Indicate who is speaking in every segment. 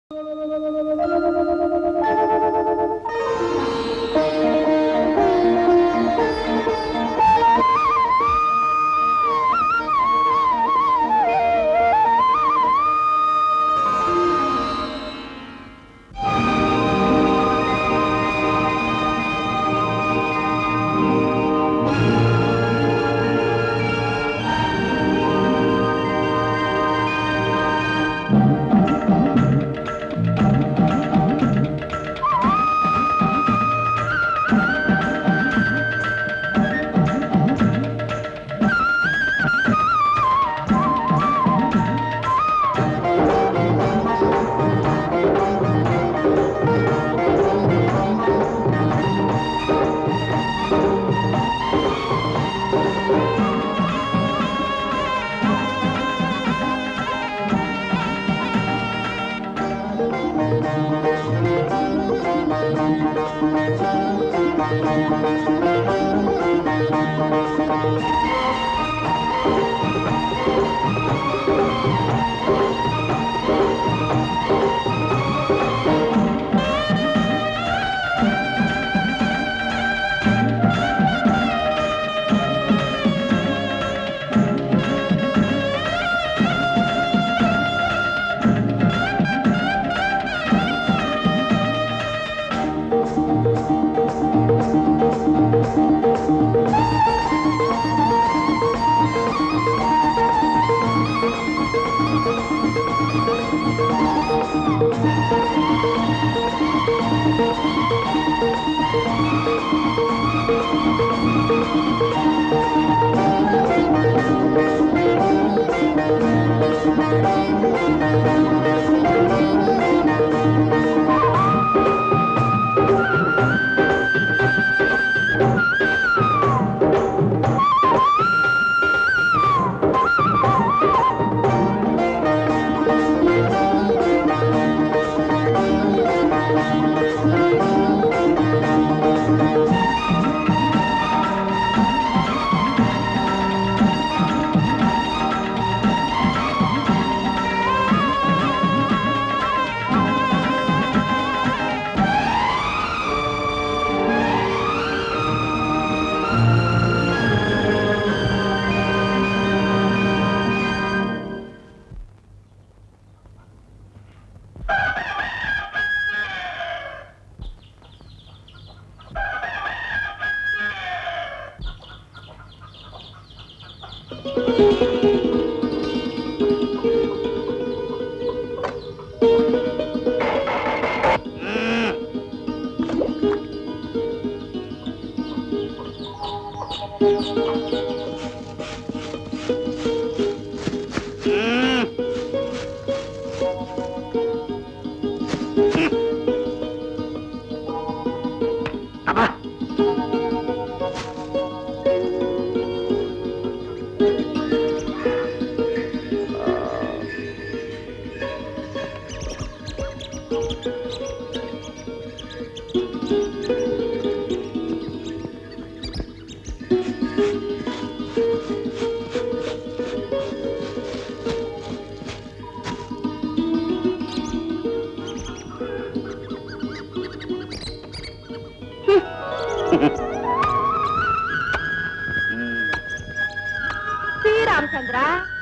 Speaker 1: శ్రీరామచంద్ర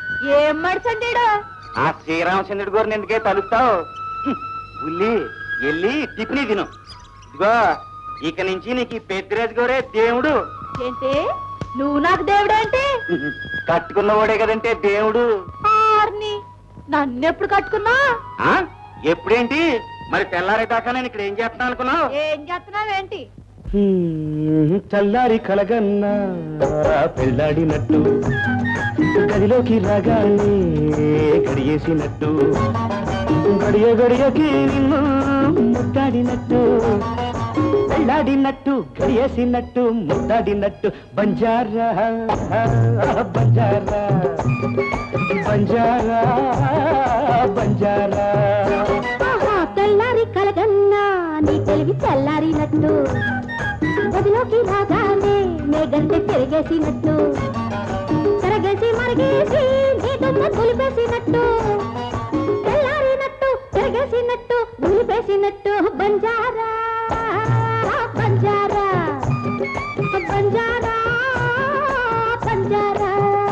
Speaker 1: ఏం మడిచండీడు
Speaker 2: ఆ శ్రీరామచంద్రుడి గారిని ఎందుకే తలుస్తావు ఉల్లి వెళ్ళి టిఫిని తిను ఇదిగో ఇక నుంచి నీకు ఈ పెద్దిరాజు గారే దేవుడు
Speaker 1: ఏంటి నువ్వు నాకు దేవుడేంటి
Speaker 2: కట్టుకున్నవాడే కదంటే దేవుడు
Speaker 1: ఆర్ని నన్నెప్పుడు కట్టుకున్నా
Speaker 2: ఆ ఎప్పుడేంటి మరి తెల్లారేదాకా నేను ఇక్కడ ఏం చేస్తున్నాను అనుకున్నావు
Speaker 1: ఏం చేస్తున్నావేంటి
Speaker 3: చల్లారి కలగన్నా పెళ్ళాడినట్టు గదిలోకి రాగానే గడియేసినట్టు గడియ గడియకి నిన్ను ముద్దాడినట్టు పెళ్ళాడినట్టు గడియేసినట్టు ముద్దాడినట్టు బంజారా బంజారా బంజారా బంజారా
Speaker 1: ఆహా, తెల్లారి కలగన్నా నీ తెలివి తెల్లారినట్టు గదిలోకి రాగానే మేఘంటే తిరిగేసినట్టు తిరగేసి మరిగేసి నీ దుమ్ము దులిపేసినట్టు తెల్లారినట్టు తిరిగేసినట్టు దులిపేసినట్టు బంజారా బంజారా బంజారా బంజారా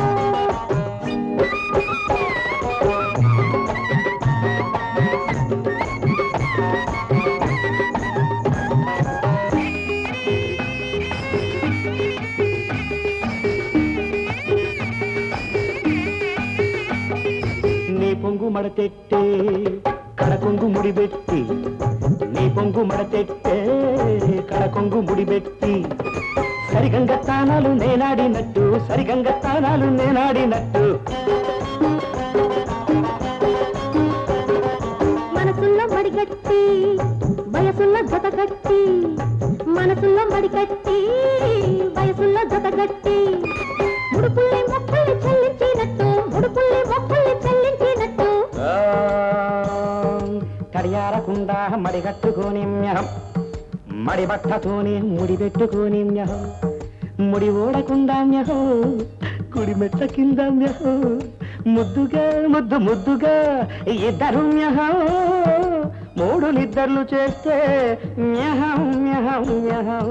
Speaker 3: నీ పొంగు మడతెట్టే కడకొంగు ముడిబెట్టి నీ పొంగు మడతెట్టే కడకొంగు ముడిబెట్టి సరిగంగ తానాలు నేనాడినట్టు సరిగంగ తానాలు నేనాడినట్టు
Speaker 1: మనసుల్లో మడిగట్టి వయసుల్లో జతగట్టి మనసుల్లో మడిగట్టి వయసుల్లో జతగట్టి ముడుపుల్ని మొక్కుల్ని చెల్లించినట్టు ముడుపుల్ని మొక్కుల్ని చెల్లించినట్టు
Speaker 3: ఆ, తడియారకుండా మడిగట్టుకోని మ్యహం మడి బట్టతోనే ముడి పెట్టుకోని మ్యహం ముడి ఓడకుండా మ్యహం కుడి మెట్ట కింద మ్యహం ముద్దుగా ముద్దు ముద్దుగా ఇద్దరు మ్యహం మూడు నిద్దర్లు చేస్తే మ్యహం మ్యహం మ్యహం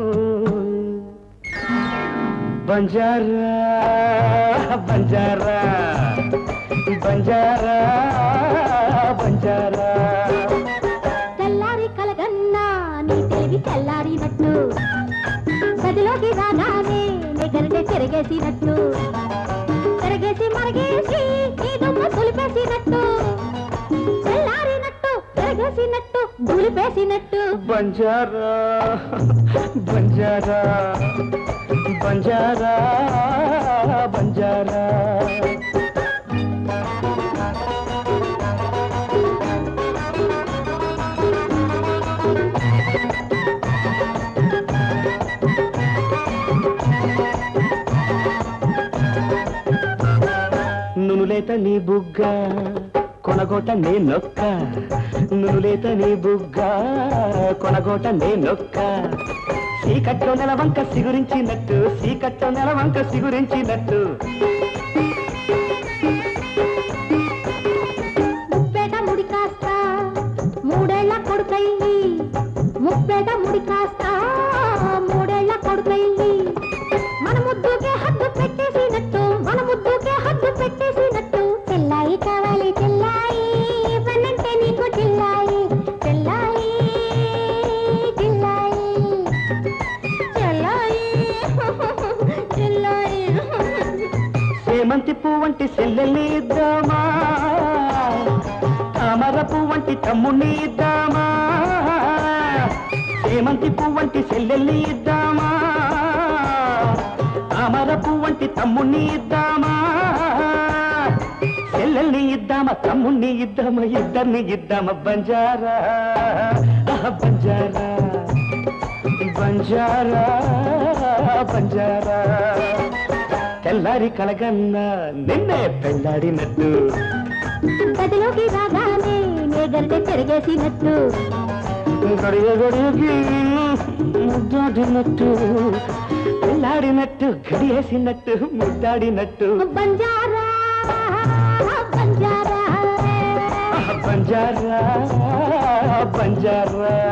Speaker 3: బంజారా బంజారా బంజారా బంజారా
Speaker 1: తెల్లారి కలగన్నా నీ తెలివి తెల్లారినట్టు గదిలోకి రాగానే నీ గరిటె తిరిగేసినట్టు తిరిగేసి మరగేసి నీ దుమ్ము దులిపేసినట్టు తెల్లారినట్టు తిరిగేసినట్టు దులిపేసినట్టు
Speaker 3: బంజారా బంజారా బంజారా బంజారా నునులేత నీ బుగ్గ కొనగోట నే నొక్క నునులేత నీ బుగ్గ కొనగోట నే నొక్క సీకట్లో నెలవంక సిగురించినట్టు సీకట్లో నెలవంక సిగురించినట్టు
Speaker 1: ముప్పేట ముడి కాస్త మూడేళ్ల కొడుకయ్యి ముప్పేట ముడి కాస్త మూడేళ్ల కొడుకయ్యి మన ముద్దుకే హద్దు పెట్టేసినట్టు మన ముద్దుకే హద్దు పెట్టేసినట్టు చెల్లాయి కావాలి చెల్లాయి పన్నంటే నీకు చెల్లాయి చెల్లాయి చెల్లాయి చెల్లాయి చెల్లాయి
Speaker 3: సేమంతి పువ్వంటి సెల్లెల్ని ఇద్దామా తామర పువ్వంటి తమ్ముణ్ణి ఇద్దామా సేమంతి పువ్వంటి సెల్లెల్ని ఇద్దామా తామర పువ్వంటి తమ్ముణ్ణి ఇద్దామా సెల్లెల్ని ఇద్దామా తమ్ముణ్ణి ఇద్దామా ఇద్దరిని ఇద్దామా బంజారా ఆహ్, బంజారా బంజారా బంజారా తెల్లారి కలగన్నా నిన్నే పెళ్ళాడినట్టు
Speaker 1: గదిలోకి రాగానే నే గరిటె తిరిగేసినట్లు
Speaker 3: గడియ గడియకి ముద్దాడినట్టు పెళ్ళాడినట్టు గడియేసినట్టు ముద్దాడినట్టు
Speaker 1: బంజారా బంజారా
Speaker 3: ఆహ్, బంజారా బంజారా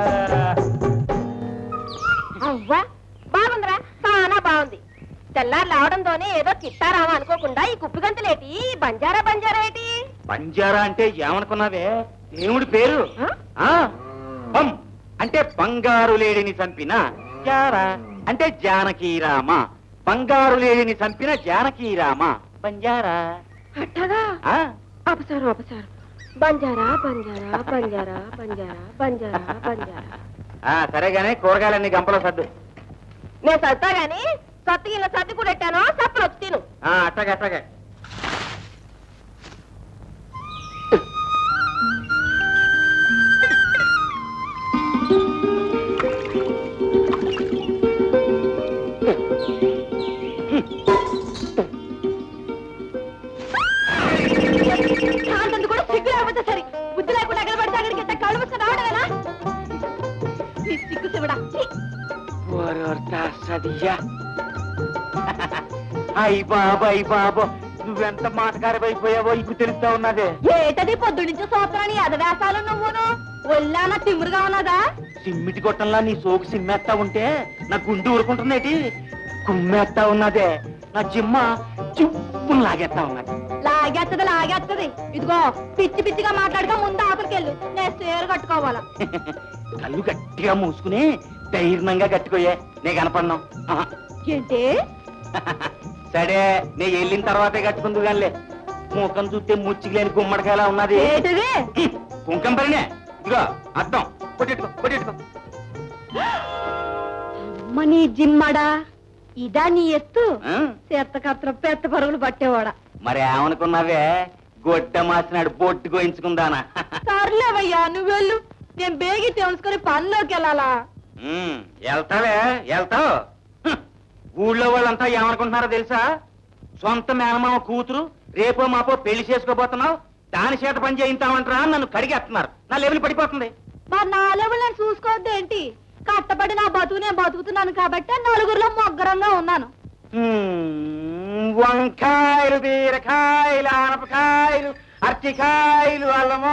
Speaker 4: అవ్వా బాగుందిరా చాలా బాగుంది తెల్లారు రావడంతోనే ఏదో చిత్తారామా అనుకోకుండా ఈ కుప్పి గంతులేటి బంజారా బంజారా ఏటి
Speaker 2: బంజారా అంటే ఏమనుకున్నావే దేవుడి పేరు
Speaker 4: ఆ?
Speaker 2: ఆ బం అంటే బంగారు లేడిని చంపిన జారా అంటే జానకీరామ బంగారు లేడిని చంపిన జానకీరామ బంజారా
Speaker 4: అట్టగా
Speaker 2: ఆ
Speaker 4: అపసారం అపసారం బంజారా బంజారా బంజారా బంజారా బంజారా బంజారా
Speaker 2: ఆ సరేగానే కూరగాయలన్నీ గంపలో సర్దు
Speaker 4: నేను సత్తా గాని సత్తు ఇలా సర్ది కూడా పెట్టాను సప్పులు వచ్చి తిను
Speaker 2: ఆ అట్టగే అట్టగే
Speaker 4: కాంతంది కూడా సిగ్గు లేకపోతే సరే బుద్ధి లేకుండా ఎక్కడ పడితే అక్కడికి ఎంత కళ్ళు మూసుకొని రావడమేనా ఈ సిగ్గు శివుడా ఛీ!
Speaker 2: సదియా అయ్యి బాబా అయ్యి బాబో నువ్వెంత మాటకారమైపోయావో ఇంకు తెలుస్తా ఉన్నదే
Speaker 4: ఏటది పొద్దు నుంచి సూత్రాన్ని అదవేశాలు నువ్వును ఒళ్ళాన తిమ్మురుగా ఉన్నదా
Speaker 2: సిమ్మిటి గొట్టంలా నీ సోకు సిమ్మేస్తా ఉంటే నా గుండు ఊరుకుంటుందేటి కుమ్మేస్తా ఉన్నదే నా జిమ్మ చిప్పును లాగేస్తా ఉన్నది
Speaker 4: లాగేత్తది లాగేత్తది ఇదిగో పిచ్చి పిచ్చిగా మాట్లాడక ముందు ఆపలికెళ్ళు నేను సేరు కట్టుకోవాలా
Speaker 2: కళ్ళు గట్టిగా మూసుకుని ధైర్యంగా కట్టుకోయే నే కనపడినాం ఆహా.
Speaker 4: ఏంటి
Speaker 2: సరే నే వెళ్ళిన తర్వాతే కట్టుకుందు గానిలే మూకం చూస్తే ముచ్చికి లేని గుమ్మడికాయలా ఉన్నది
Speaker 4: ఏంటిది
Speaker 2: కుంకం పరినే ఇదిగో అర్థం కొట్టెట్టుకో కొట్టెట్టుకో
Speaker 4: అమ్మ నీ జిమ్మడా ఇదా నీ ఎత్తు
Speaker 2: ఆ?
Speaker 4: చెత్తకత్ర పెద్ద పరుగులు పట్టేవాడా
Speaker 2: మరి ఏమనుకున్నావే గొడ్డ మాసినాడు బొట్టు గోయించుకుందానా
Speaker 4: సర్లేవయ్యా నువ్వు వెళ్ళు నేను బేగి తెలుసుకొని పనిలోకి వెళ్ళాలా
Speaker 2: ఉమ్, వెళ్తావే వెళ్తావు హ్మ్. ఊళ్ళో వాళ్ళంతా ఏమనుకుంటున్నారో తెలుసా సొంత మేనమామ కూతురు రేపో మాపో పెళ్లి చేసుకోబోతున్నావు దాని చేత పని చేయించామంటారా అని నన్ను కడిగేస్తున్నారు నా లెవెల్ పడిపోతుంది
Speaker 4: మరి నా లెవెల్ నేను చూసుకోవద్దు ఏంటి కట్టబడి నా బతుకు నేను బతుకుతున్నాను కాబట్టి నలుగురిలో మొగ్గరంగా ఉన్నాను
Speaker 2: హ్మ్, వంకాయలు బీరకాయలు ఆనపకాయలు అరటికాయలు అల్లమో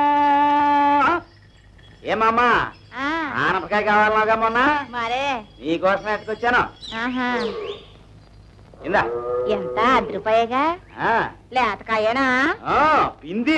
Speaker 2: ఏమమ్మా ఆనపకాయ కావాలన్నాగా మొన్న
Speaker 4: మరే
Speaker 2: నీకోసం ఎత్తుకొచ్చాను
Speaker 4: ఆహా
Speaker 2: ఇందా
Speaker 4: ఎంత అర్ధ రూపాయగా
Speaker 2: ఆ,
Speaker 4: లేతకాయనా
Speaker 2: ఆ, పింది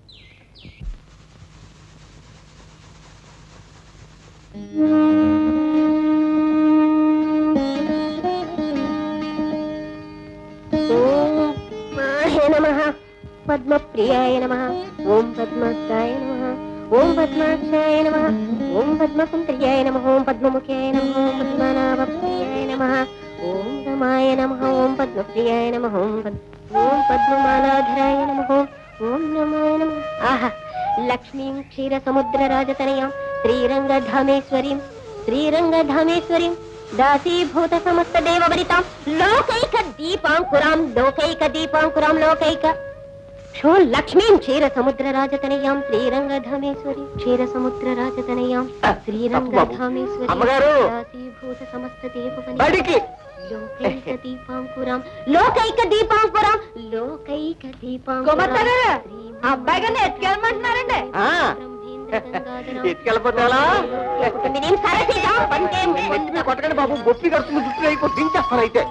Speaker 1: ఓం నమ పద్మప్రియాయ నమ ఓం పద్మస్థాయ నమ ఓం పద్మాక్షాయ నమ ఓం పద్మసుందర్యాయ నమ ఓం పద్మముఖ్యాయ నమ ఓం పద్మనాభప్రియాయ నమ ఓం రమాయ నమ ఓం పద్మప్రియాయ నమ ఓం పద్ ఓం పద్మమాలాధరాయ నమ ఓం నమాయ నమ ఆహా లక్ష్మీం క్షీరసముద్రరాజతనయాం శ్రీరంగధామేశ్వరీం శ్రీరంగధామేశ్వరీం దాసీభూత సమస్త దేవవరితాం లోకైక దీపాంకురాం లోకైక దీపాంకురాం లోకైక షో లక్ష్మీం క్షీర సముద్ర రాజతనయాం శ్రీరంగధామేశ్వరి క్షీర సముద్ర రాజతనయాం శ్రీరంగధామేశ్వరి
Speaker 2: అమ్మగారు!
Speaker 1: దాసీభూత సమస్త
Speaker 2: బడికి.
Speaker 1: లోకైక దీపాంకురాం లోకైక దీపాంకురాం లోకైక దీపాంకురాం
Speaker 4: గుమస్తాను అబ్బాయి గారిని ఎత్తుకెళ్ళమంటున్నారండి
Speaker 2: ఎత్తుకెళ్ళిపోతే ఎలా?
Speaker 1: నేను సరసిగా పంటే
Speaker 2: మంచిగా కొట్టకండి బాబు బొప్పి కడుతుంది జుట్టు అయిపో దించేస్తాను అయితే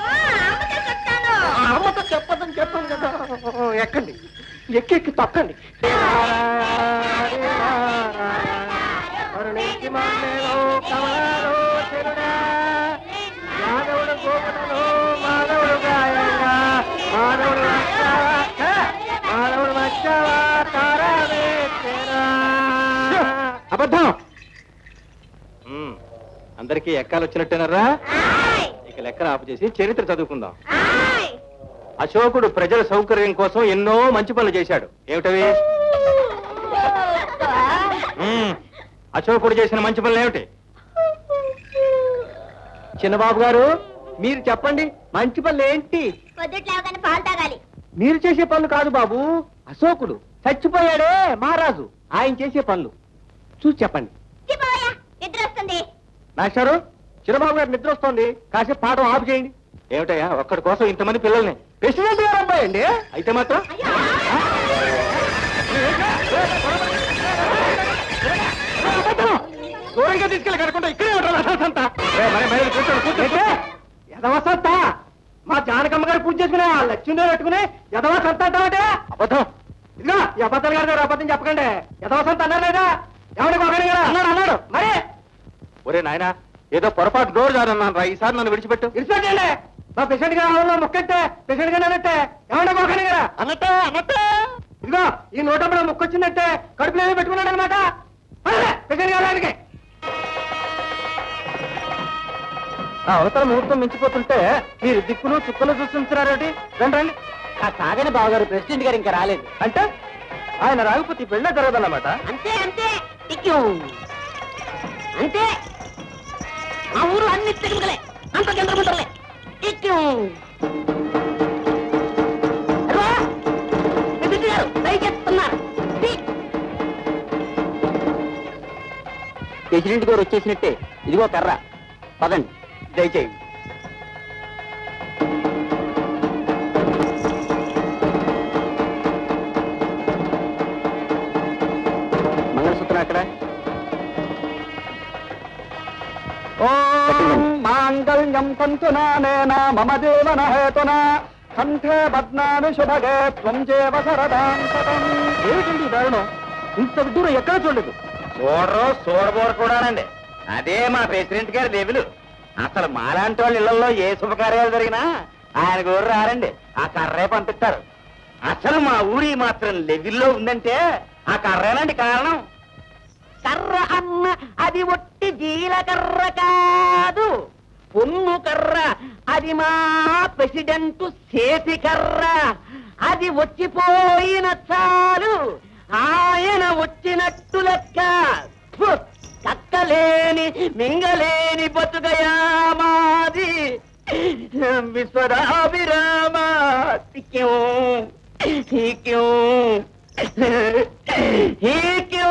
Speaker 2: ఆ అమ్మతో చెప్పదని చెప్పాను కదా ఎక్కండి ఎక్కి ఎక్కి తక్కండి కరుణించి మమ్మేలో కమలాలో చెరుడా. యాదవుడు గోపనలో మాధవుడు గాయంగా. మాధవుడు వచ్చావా? హే! మాధవుడు వచ్చావా? తారావే తెరా. అబద్ధం మ్మ్. అందరికీ ఎక్కాలు వచ్చినట్టేనరా ఇక లెక్కలు ఆపు చేసి చరిత్ర చదువుకుందాం అశోకుడు ప్రజల సౌకర్యం కోసం ఎన్నో మంచి పనులు చేశాడు ఏమిటవి మ్మ్. అశోకుడు చేసిన మంచి పనులు ఏమిటి చిన్నబాబు గారు మీరు చెప్పండి మంచి పనులు ఏంటి
Speaker 1: పొద్దుట్లేవగానే పాలు తాగాలి
Speaker 2: మీరు చేసే పనులు కాదు బాబు అశోకుడు చచ్చిపోయాడే మహారాజు ఆయన చేసే పనులు చూసి చెప్పండి
Speaker 1: నిద్ర వస్తుంది
Speaker 2: మాస్టారు చిరబాబు గారు నిద్ర వస్తోంది కాసేపు పాఠం ఆపు చేయండి ఏమిటయ్యా ఒక్కడి కోసం ఇంతమంది పిల్లల్ని ప్రెసిడెంట్ గారు అబ్బాయి అండి అయితే మాత్రం దూరంగా తీసుకెళ్ళి కనుకుంటా ఇక్కడే ఉంటారు అసంతా ఎదవసంత మా జానకమ్మ గారు పూజ చేసుకునే ఆ లక్ష్మీదేవి పెట్టుకుని ఎదవసంత అంటావంటే అబద్ధం ఇదిగో ఈ అబద్ధాలు గారు గారు అబద్ధం చెప్పకండి ఎదవసంత అన్నారు లేదా ఎవరికి ఒకరి కదా అన్నాడు అన్నాడు మరి ఒరే నాయనా ఏదో పొరపాటు డోర్ జారన్నాను రా ఈసారి నన్ను విడిచిపెట్టు విడిచిపెట్టండి మా పేషెంట్ గారు ఆవులో మొక్కెట్టే పేషెంట్ గారు అన్నట్టే ఏమన్నా కొరకండి కదా అన్నట్టే అన్నట్టే ఇదిగో ఈ నోటంలో మొక్కొచ్చిందంటే కడుపులో ఏదో పెట్టుకున్నాడు అనమాట పేషెంట్ గారు ఆయనకి ఆ అవతల ముహూర్తం మించిపోతుంటే మీరు దిక్కులు చుక్కలు చూస్తుంటున్నారేటి రండి రండి ఆ సాగని బావగారు ప్రెసిడెంట్ గారు ఇంకా రాలేదు అంటే ఆయన రాకపోతే పెళ్ళే జరగదన్నమాట
Speaker 1: అంతే అంతే టిక్యూ అంతే ఆ ఊరు అన్ని తిరుగులే అంత చంద్రముందరలే టిక్యూ దయచేస్తున్నారు
Speaker 2: ప్రెసిడెంట్ గారు వచ్చేసినట్టే ఇదిగో కర్ర పదండి దయచేయండి మంగళసూత్రం అక్కడ
Speaker 3: ఓం మాంగళ్యం తంతునానేన మమ జీవన హేతున కంఠే బద్నామి శుభగే త్వం జీవ సరదాం సతం ఏమిటండి ఈ దారుణం ఇంత దూరం ఎక్కడ చూడలేదు
Speaker 2: చూడరు చూడబోరు కూడానండి అదే మా ప్రెసిడెంట్ గారి లెవెలు అసలు మాలాంటి వాళ్ళ ఇళ్లలో ఏ శుభకార్యాలు జరిగినా ఆయన గోరు రారండి ఆ కర్రే పంపిస్తారు అసలు మా ఊరి మాత్రం లెవెల్లో ఉందంటే ఆ కర్రేనండి కారణం కర్ర అన్న అది ఒట్టి జీలకర్ర కాదు పొన్ను కర్ర అది మా ప్రెసిడెంట్ చేతి కర్ర అది వచ్చిపోయిన చాలు ఆయన వచ్చినట్టు లెక్క ఫు! కక్కలేని మింగలేని బతుకయా మాది విశ్వరాభిరామ క్యూ హీ క్యూ హీ క్యూ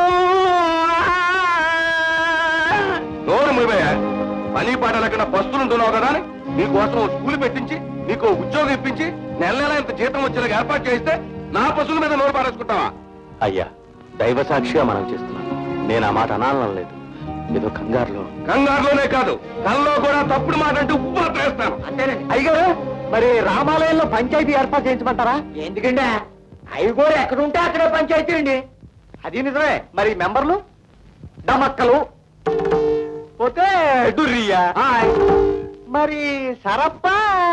Speaker 5: నోరు మూవయ్య పని పాట లేకుండా పస్తులుంటున్నావు కదా అని నీకోసం ఓ స్కూల్ పెట్టించి నీకు ఓ ఉద్యోగం ఇప్పించి నెల నెల ఇంత జీతం వచ్చేలా ఏర్పాటు చేస్తే నా పశువుల మీద నోరు పారేసుకుంటావా
Speaker 3: అయ్యా దైవ సాక్షిగా మనం చేస్తున్నాం నేను ఆ మాట అనాలని లేదు ఏదో కంగారులో
Speaker 5: కంగారులోనే కాదు కల్లో కూడా తప్పుడు మాట అంటూ ఉప్పు వేస్తాను
Speaker 2: అంతేనండి
Speaker 3: అయ్యగారు మరి రామాలయంలో పంచాయతీ ఏర్పాటు చేయించమంటారా
Speaker 2: ఎందుకంటే అవి కూడా ఎక్కడుంటే అక్కడే పంచాయతీ అండి
Speaker 3: అది నిజమే మరి మెంబర్లు డమక్కలు పోతే దుర్రియా మరి సరప్ప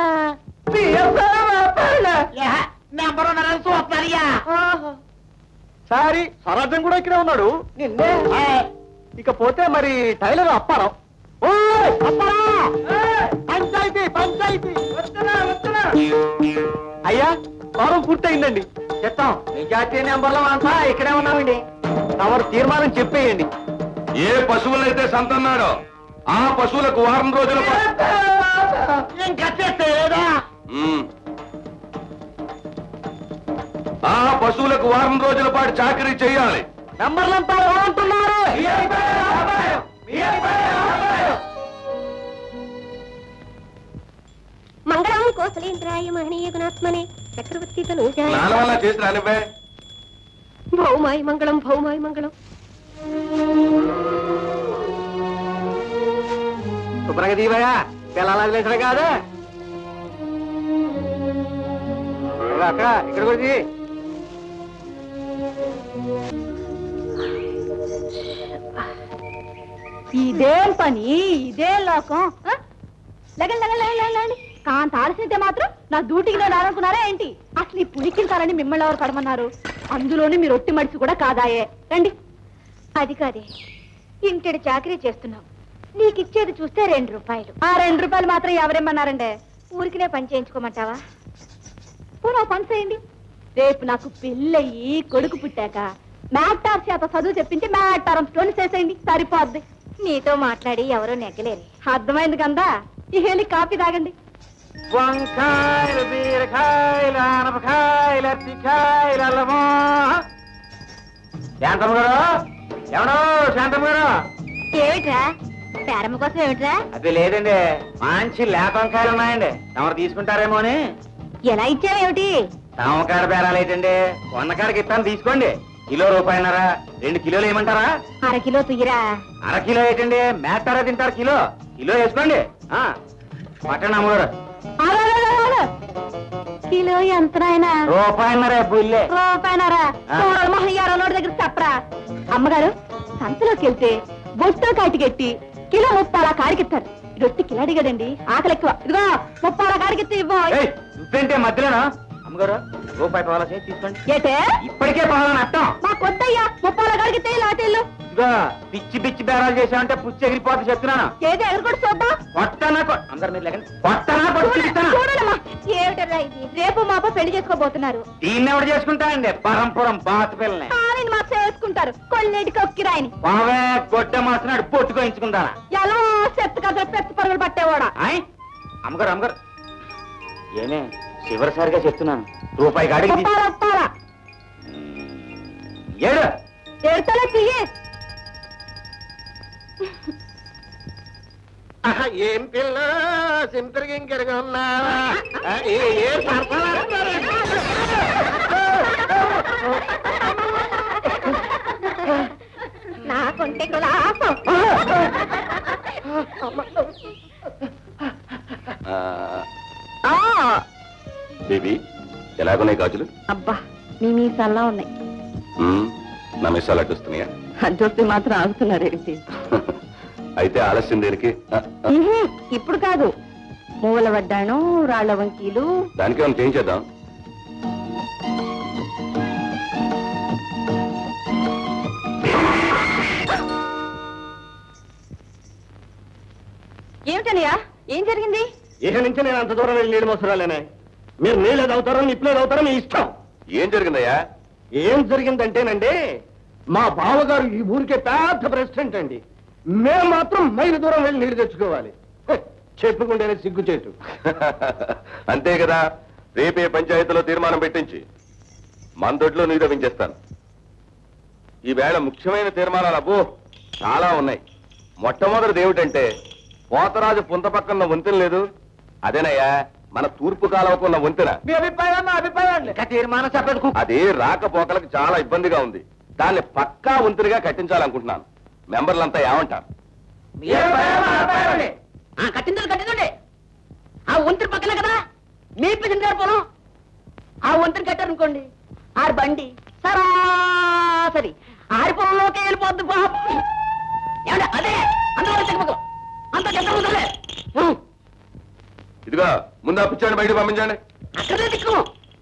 Speaker 2: నెంబర్ ఉన్నారని చూస్తారయ్యా
Speaker 3: సారీ స్వరాజ్యం కూడా ఇక్కడే ఉన్నాడు నిన్నే ఇక పోతే మరి టైలర్ అప్పారం ఓయ్ అప్పారం పంచాయతీ పంచాయతీ అయ్యా వారం పూర్తయిందండి
Speaker 2: చెప్తాం నిజాతీయ నెంబర్లో అంతా ఇక్కడే ఉన్నామండి
Speaker 3: తమరు తీర్మానం చెప్పేయండి
Speaker 5: ఏ పశువులైతే సంతన్నాడో ఆ పశువులకు వారం రోజుల పాటు
Speaker 2: ఇంకా చేస్తేదా
Speaker 5: మ్మ్. ఆ పశువులకు వారం రోజుల పాటు చాకరీ చేయాలి
Speaker 2: నంబర్లంతా బాగుంటున్నారు
Speaker 1: మంగళం కోసలేంద్రాయ మహనీయ గుణాత్మనే చక్రవర్తి తనూజాయ
Speaker 5: నాన్న వల్ల చేసి రానివ్వే
Speaker 1: భౌమాయ మంగళం భౌమాయ మంగళం
Speaker 2: శుభ్రంగా దీవయ్యా పిల్లలు లేచడం కాదు ఇదిగో అక్కడ ఇక్కడ కూడా తీ.
Speaker 4: ఇదేం పని ఇదే లోకం ఆ? లగండి లగండి లగండి లగండి కాంత ఆలస్యంతే మాత్రం నా డ్యూటీకి నేను రానుకున్నారా ఏంటి అసలు ఈ పులికింతారని మిమ్మల్ని ఎవరు పడమన్నారు అందులోని మీరు ఒట్టి మడిసి కూడా కాదాయే రండి
Speaker 1: అది కాదే ఇంటిడి చాకరీ చేస్తున్నావు నీకిచ్చేది చూస్తే రెండు రూపాయలు
Speaker 4: ఆ రెండు రూపాయలు మాత్రం ఎవరేమన్నారండి
Speaker 1: ఊరికినే పని చేయించుకోమంటావా
Speaker 4: పోనా పని చేయండి రేపు నాకు పెళ్ళయి కొడుకు పుట్టాక మ్యాటార్ చేత చదువు చెప్పించి మ్యాటారం స్టోన్ చేసేయండి సరిపోద్ది
Speaker 1: నీతో మాట్లాడి ఎవరో నెగ్గలేరే
Speaker 4: అర్థమైంది కదా ఈ హేళి కాఫీ తాగండి
Speaker 2: వంకాయలు బీరకాయలు ఆనపకాయలు అరటికాయలు అల్లమో శాంతమ్మ గారు ఎవడో శాంతమ్మ గారు
Speaker 1: ఏమిట్రా పేరమ్మ కోసం ఏమిట్రా
Speaker 2: అది లేదండి మంచి లేత వంకాయలు ఉన్నాయండి తమరు తీసుకుంటారేమో అని
Speaker 1: ఎలా ఇచ్చావేమిటి
Speaker 2: తామకాడ బేరాలు ఏంటండి వందకాడికి ఇస్తాను తీసుకోండి కిలో రూపాయన్నరా రెండు కిలోలు ఏమంటారా
Speaker 1: అరకిలో తుయ్యరా
Speaker 2: అర కిలో ఏంటండి మేస్తారా తింటారు కిలో కిలో వేసుకోండి ఆ, పట్టండి అమ్మగారు
Speaker 4: ఆగు, ఆగు, ఆగు, ఆగు. కిలో ఎంత నాయనా
Speaker 2: రూపాయన్నరే బుల్లే
Speaker 4: రూపాయనారా
Speaker 2: ఆ.
Speaker 4: చూడాలి మొహం యారోడి దగ్గర చెప్పరా అమ్మగారు సంతలోకి వెళ్తే బొట్టు కాటికెట్టి కిలో ముప్పాలా కాడికిస్తారు రొట్టి కిలాడి కదండి ఆకలి ఎక్కువ ఇదిగో ముప్పాలా కాడికెత్తి ఇవ్వు
Speaker 2: ఏయ్, నువ్వేంటే మధ్యలోనా అమ్మగారు రూపాయి పావులా చేసి తీసుకోండి
Speaker 4: ఏటే
Speaker 2: ఇప్పటికే పావులా నష్టం
Speaker 4: మా కొద్దయ్యా ముప్పాలా కాడికెత్తే లాటేళ్ళు
Speaker 2: ఇదిగో పిచ్చి పిచ్చి బేరాలు చేసామంటే పుచ్చి ఎగిరిపోతుంది చెప్తున్నాను
Speaker 4: ఏది ఎగరు కూడా చూద్దాం
Speaker 2: కొట్టనా కొ- అందరు మీరు లేకండి కొట్టనా కొట్టి చూపిస్తానా
Speaker 4: చూడమ్మా
Speaker 1: ఏమిటరా ఇది రేపు మాప పెళ్లి చేసుకోబోతున్నారు
Speaker 2: దీన్ని ఎవడు చేసుకుంటానండి పరంపురం బాత పిల్లని
Speaker 4: ఆయన మా చేసుకుంటారు కొన్నిటి కొక్కిరాయని
Speaker 2: పావే గొడ్డ మాసినాడు పొట్టుకోయించుకుంటానా
Speaker 4: ఎలా చెత్త కథలు పెద్ద పరుగులు పట్టేవాడా
Speaker 2: ఆయ్ అమ్మగారు అమ్మగారు ఏమే చివరిసారిగా చెప్తున్నాను రూపాయి గాడికి తీ-
Speaker 4: ముప్పాలా ముప్పాలా
Speaker 2: ఏడు
Speaker 4: ఎడతలే తీయే
Speaker 2: ఏం పిల్ల సింపుల్గా ఇంకెరగా ఉన్నావా ఏ
Speaker 1: నాకుంటే కులాసం
Speaker 5: ఎలాగున్నాయి గాజులు
Speaker 4: అబ్బా మీ మీసాల్లా ఉన్నాయి
Speaker 5: మ్మ్. నా మిస్సాలు అడ్డుస్తున్నాయా
Speaker 4: అడ్డొస్తే మాత్రం ఆగుతున్నారేంటి
Speaker 5: అయితే ఆలస్యం దేనికి ఆ, ఆ,
Speaker 4: ఉహుం, ఇప్పుడు కాదు మూవల వడ్డాను రాళ్ల వంకీలు
Speaker 5: దానికి ఏమైనా చేయించేద్దాం
Speaker 4: ఏమిటనయ్యా ఏం జరిగింది
Speaker 2: ఇక నుంచి నేను అంత దూరం వెళ్ళి నీళ్ళు మోసరాలేనే మీరు నీళ్ళు అవుతారో నిప్పులేదు అవుతారో మీ ఇష్టం
Speaker 5: ఏం జరిగిందయ్యా
Speaker 2: ఏం జరిగిందంటేనండి మా బావగారు ఈ ఊరికే పెద్ద ప్రెసిడెంట్ అండి మేము మాత్రం మైలు దూరం వెళ్ళి నీళ్లు తెచ్చుకోవాలి హె, చెప్పుకుంటేనే సిగ్గుచేటు
Speaker 5: అంతే కదా రేపే పంచాయతీలో తీర్మానం పెట్టించి మన దొడ్లో నీరు పెంచేస్తాను ఈవేళ ముఖ్యమైన తీర్మానాలు అబ్బో చాలా ఉన్నాయి మొట్టమొదటిది ఏమిటంటే పోతరాజు పుంత పక్కన వంతెన లేదు అదేనయ్యా మన తూర్పు కాలవకున్న వంతెన
Speaker 2: మీ అభిప్రాయం మా అభిప్రాయం ఇంకా తీర్మానం చెప్పదు
Speaker 5: అది రాకపోకలకు చాలా ఇబ్బందిగా ఉంది దాన్ని పక్కా వంతెనగా కట్టించాలనుకుంటున్నాను మెంబర్లంతా ఏమంటారు
Speaker 6: కట్టిందండి కట్టిందండి ఆ వంతెన పక్కన కదా మీ పిచ్చిన గారు పొలం ఆ వంతెన కట్టారనుకోండి ఆరు బండి సరాసరి ఆరి పొలంలోకి వెళ్ళిపోద్ది పాపం ఏమండి అదే అందులో చెక్కపక్కం అంత చెక్క ఉందలే
Speaker 5: ఇదిగా ముందు అప్పించండి బయట పంపించండి
Speaker 6: అక్కడే దిక్కు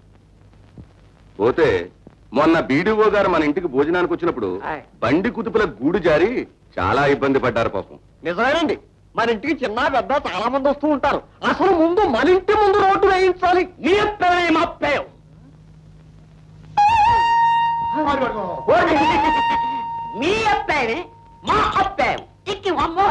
Speaker 5: పోతే మొన్న బీడీఓ గారు మన ఇంటికి భోజనానికి వచ్చినప్పుడు
Speaker 2: ఆయ్.
Speaker 5: బండి కుతుపుల గూడు జారి చాలా ఇబ్బంది పడ్డారు పాపం
Speaker 2: నిజమేనండి మన ఇంటికి చిన్న పెద్ద చాలా మంది వస్తూ ఉంటారు అసలు ముందు మన ఇంటి ముందు రోడ్డు వేయించాలి నీ అప్పాయం మా అప్పాయం
Speaker 6: మీ అప్పాయమే మా అప్పాయం ఇక్కి అమ్మో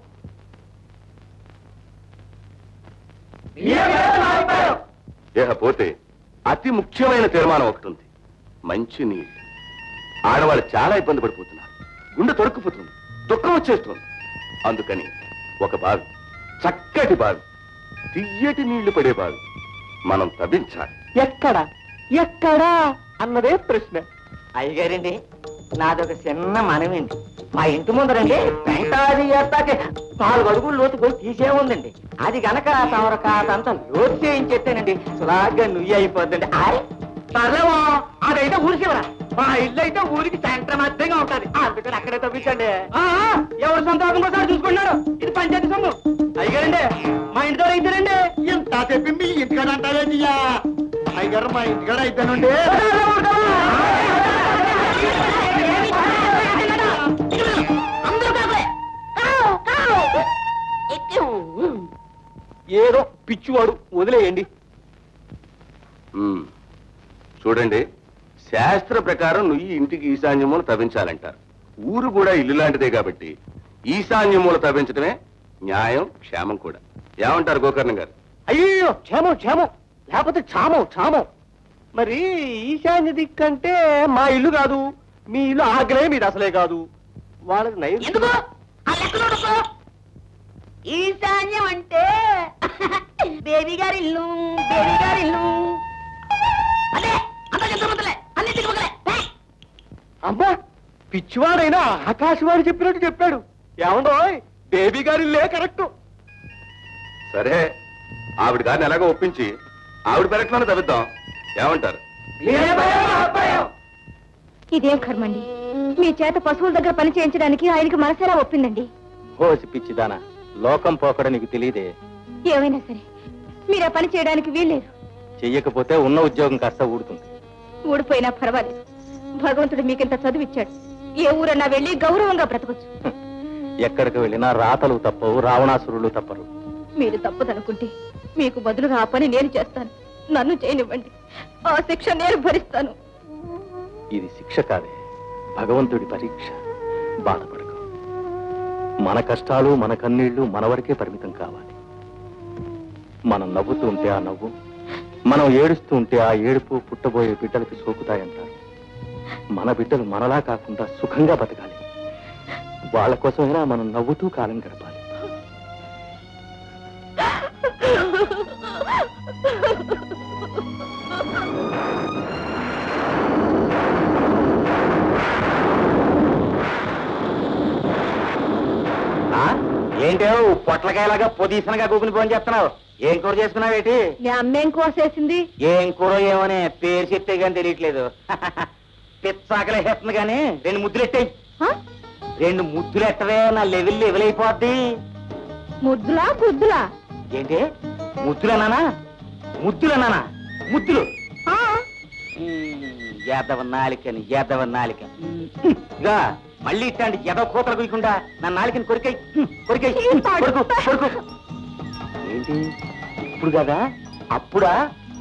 Speaker 5: ఇక పోతే అతి ముఖ్యమైన తీర్మానం ఒకటి ఉంది మంచి నీళ్ళు ఆడవాళ్ళు చాలా ఇబ్బంది పడిపోతున్నారు గుండె తొడుక్కుపోతుంది దుఃఖం వచ్చేస్తుంది అందుకని ఒక బావి చక్కటి బావి తియ్యటి నీళ్లు పడే బావి మనం తవ్వించాలి
Speaker 2: ఎక్కడ ఎక్కడా అన్నదే ప్రశ్న అయ్యగారండి నాదొక చిన్న మనమేంటి మా ఇంటి ముందరండి పెంటాది ఎత్తాకి నాలుగు అడుగులు లోతు పోయి తీసే ఉందండి అది గనక తమర కాదంతా లోతు చేయించేస్తేనండి సులాగ్గా నుయ్యి అయిపోద్దండి ఆయ్ సర్లేమో అదైతే ఊరి చివర మా ఇల్లు అయితే ఊరికి సెంటర్ మధ్యంగా ఉంటది అందుకని అక్కడే తప్పించండి ఎవరు సొంతం కోసం చూసుకున్నారు ఇది పంచాయతీ సొమ్ము అయ్యగారండి మా ఇంటితో అయితేనండి ఎంత చెప్పి మీ ఇంటికాడ అంటారండి అయ్యగారు మా ఇంటికాడ అయితేనండి
Speaker 6: అందరూ కాకులే కావు కావు ఎక్కి
Speaker 2: ఏదో పిచ్చివాడు వదిలేయండి
Speaker 5: ఉమ్. చూడండి శాస్త్ర ప్రకారం నువ్వు ఇంటికి ఈశాన్యమూల తవ్వించాలంటారు ఊరు కూడా ఇల్లు లాంటిదే కాబట్టి ఈశాన్యమూల తవ్వించడమే న్యాయం క్షేమం కూడా ఏమంటారు గోకర్ణ గారు
Speaker 2: అయ్యో క్షేమం క్షేమం లేకపోతే క్షామం క్షామం మరి ఈశాన్య దిక్కంటే మా ఇల్లు కాదు మీ ఇల్లు ఆగ్రహం మీది అసలే కాదు వాళ్ళకి నైరుతి
Speaker 6: ఎందుకు ఆ లెక్కలో ఉండకు. ఈశాన్యం అంటే బేబీ గారి ఇల్లు బేబీ గారి ఇల్లు అదే అంత చెత్తలే అన్ని తిరుగులే
Speaker 2: అమ్మా పిచ్చివాడైనా ఆకాశవాణి చెప్పినట్టు చెప్పాడు ఏమండో బేబీ గారి ఇల్లే కరెక్ట్
Speaker 5: సరే ఆవిడ గారిని ఎలాగో ఒప్పించి ఆవిడ పెరట్లోనే తవ్విద్దాం ఏమంటారు
Speaker 1: ఇదేం కర్మండి మీ చేత పశువుల దగ్గర పని చేయించడానికి ఆయనకి మనసేలా ఒప్పిందండి
Speaker 3: హోసి పిచ్చిదానా లోకం పోకడ నీకు తెలియదే
Speaker 1: ఏమైనా సరే మీరు ఆ పని చేయడానికి వీల్లేదు
Speaker 3: చెయ్యకపోతే ఉన్న ఉద్యోగం కాస్త ఊడుతుంది
Speaker 1: ఊడిపోయినా పర్వాలేదు భగవంతుడు మీకింత చదువిచ్చాడు ఏ ఊరన్నా వెళ్ళి గౌరవంగా బ్రతకొచ్చు
Speaker 3: ఎక్కడికి వెళ్ళినా రాతలు తప్పవు రావణాసురులు తప్పరు
Speaker 1: మీరు తప్పదనుకుంటే మీకు బదులుగా ఆ పని నేను చేస్తాను నన్ను చేయనివ్వండి ఆ శిక్ష నేను భరిస్తాను
Speaker 3: ఇది శిక్ష కాదే భగవంతుడి పరీక్ష బాధపడకు మన కష్టాలు మన కన్నీళ్లు మన వరకే పరిమితం కావాలి మనం నవ్వుతూ ఉంటే ఆ నవ్వు మనం ఏడుస్తూ ఉంటే ఆ ఏడుపు పుట్టబోయే బిడ్డలకి సోకుతాయంటారు మన బిడ్డలు మనలా కాకుండా సుఖంగా బతకాలి వాళ్ళ కోసమైనా మనం నవ్వుతూ కాలం గడపాలి
Speaker 2: ఏ
Speaker 3: ఏంటో పొట్లకాయలాగా పొదీసనగా కూకుని ఫోన్ చేస్తున్నావు ఏం కూర చేసుకున్నావు ఏంటి
Speaker 4: మీ అమ్మేం కోసేసింది
Speaker 3: ఏం కూర ఏమోనే పేరు చెప్తే కానీ తెలియట్లేదు పిచ్చాకలే వేస్తుంది కానీ రెండు ముద్దులు ఎట్టాయి
Speaker 4: హ?
Speaker 3: రెండు ముద్దులు ఎట్టవే నా లెవెల్ లెవెల్ అయిపోద్ది
Speaker 4: ముద్దులా గుద్దులా
Speaker 3: ఏంటి ముద్దులన్నానా ముద్దులన్నానా ముద్దులు
Speaker 4: ఆ,
Speaker 3: యాదవ నాలికని యాదవ నాలిక ఇగా మళ్ళీ ఇట్లాంటి ఎదవ కూతలు కుయకుండా నా నాలికని కొరికై కొరికై కొరుకు కొరుకు ఏంటి ఇప్పుడు కదా అప్పుడా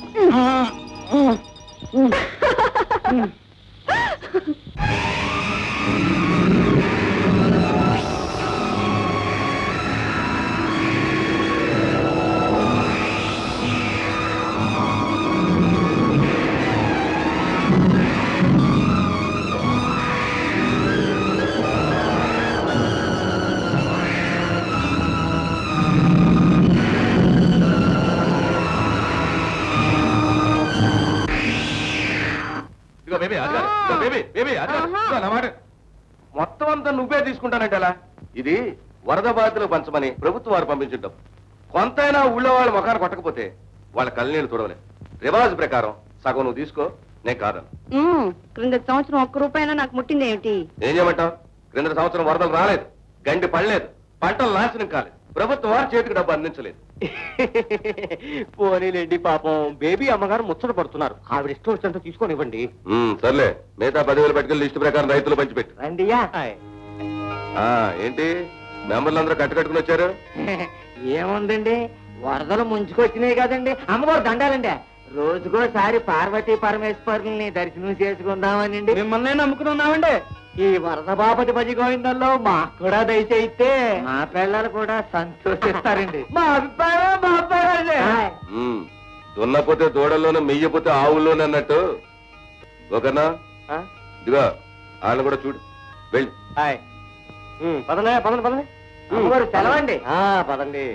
Speaker 5: ఇదిగో బేబీ అది కాదు. ఇదిగో బేబీ బేబీ అది కాదు. ఇదిగో నా మాట మొత్తం అంతా నువ్వే తీసుకుంటానంటే ఎలా ఇది వరద బాధితులకు పంచమని ప్రభుత్వం వారు పంపించిన డబ్బు కొంతైనా ఊళ్ళో వాళ్ళ ముఖాన్ని కొట్టకపోతే వాళ్ళ కళ్ళనీళ్ళు తొడవలే రివాజ్ ప్రకారం సగం నువ్వు తీసుకో నేను కాదను
Speaker 1: ఉమ్, క్రింద సంవత్సరం ఒక్క రూపాయినా నాకు ముట్టింది ఏమిటి
Speaker 5: ఏం చేయమంటావు క్రింద సంవత్సరం వరదలు రాలేదు గండి పడలేదు పంటలు నాశనం కాలేదు ప్రభుత్వం వారి చేతికి డబ్బు అందించలేదు
Speaker 3: పోనీలేండి పాపం బేబీ అమ్మగారు ముచ్చట పడుతున్నారు ఆవిడ ఇష్టం వచ్చినంత తీసుకొని ఇవ్వండి
Speaker 5: ఉమ్, సర్లే మిగతా పదివేలు పట్టుకెళ్ళి లిస్టు ప్రకారం రైతులు పంచిపెట్టు
Speaker 3: రండియా
Speaker 5: ఆ, ఏంటి మెంబర్లు అందరూ కట్టుకట్టుకుని వచ్చారు
Speaker 3: ఏముందండి వరదలు ముంచుకొచ్చినాయి కదండి అమ్మగారు దండాలండి రోజుకోసారి పార్వతీ పరమేశ్వరుల్ని దర్శనం చేసుకుందామనండి మిమ్మల్ని నమ్ముకుని ఉన్నామండి ఈ వరద బాపతి భజ గోవిందంలో మాకు కూడా దయచేయితే మా పిల్లలు కూడా సంతోషిస్తారండి మా అభిప్రాయం మా అభిప్రాయం
Speaker 5: ఉమ్, దున్నపోతే దూడల్లోనే మెయ్యపోతే ఆవుల్లోనే అన్నట్టు ఓకేనా ఇదిగో వాళ్ళు కూడా చూడు వెళ్ళి
Speaker 3: పదండి పదండి పదండి అమ్మగారు సెలవండి పదండి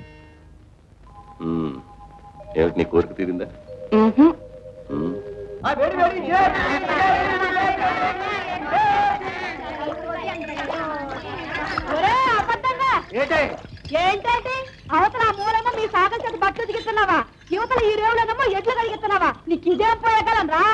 Speaker 5: ఉమ్, ఏమిటి నీ కోరిక తీరిందా
Speaker 1: ఉహుం.
Speaker 5: ఉమ్.
Speaker 4: ఒరే, అబద్ధంగా ఏంటంటే అవతల ఆ మూలంగా మీ సాగల చేత బట్టలు దిగుతున్నావా యువతల ఈ రేవులనేమో ఎడ్లు కడిగిస్తున్నావా నీకు ఇదేం పోయగలం రా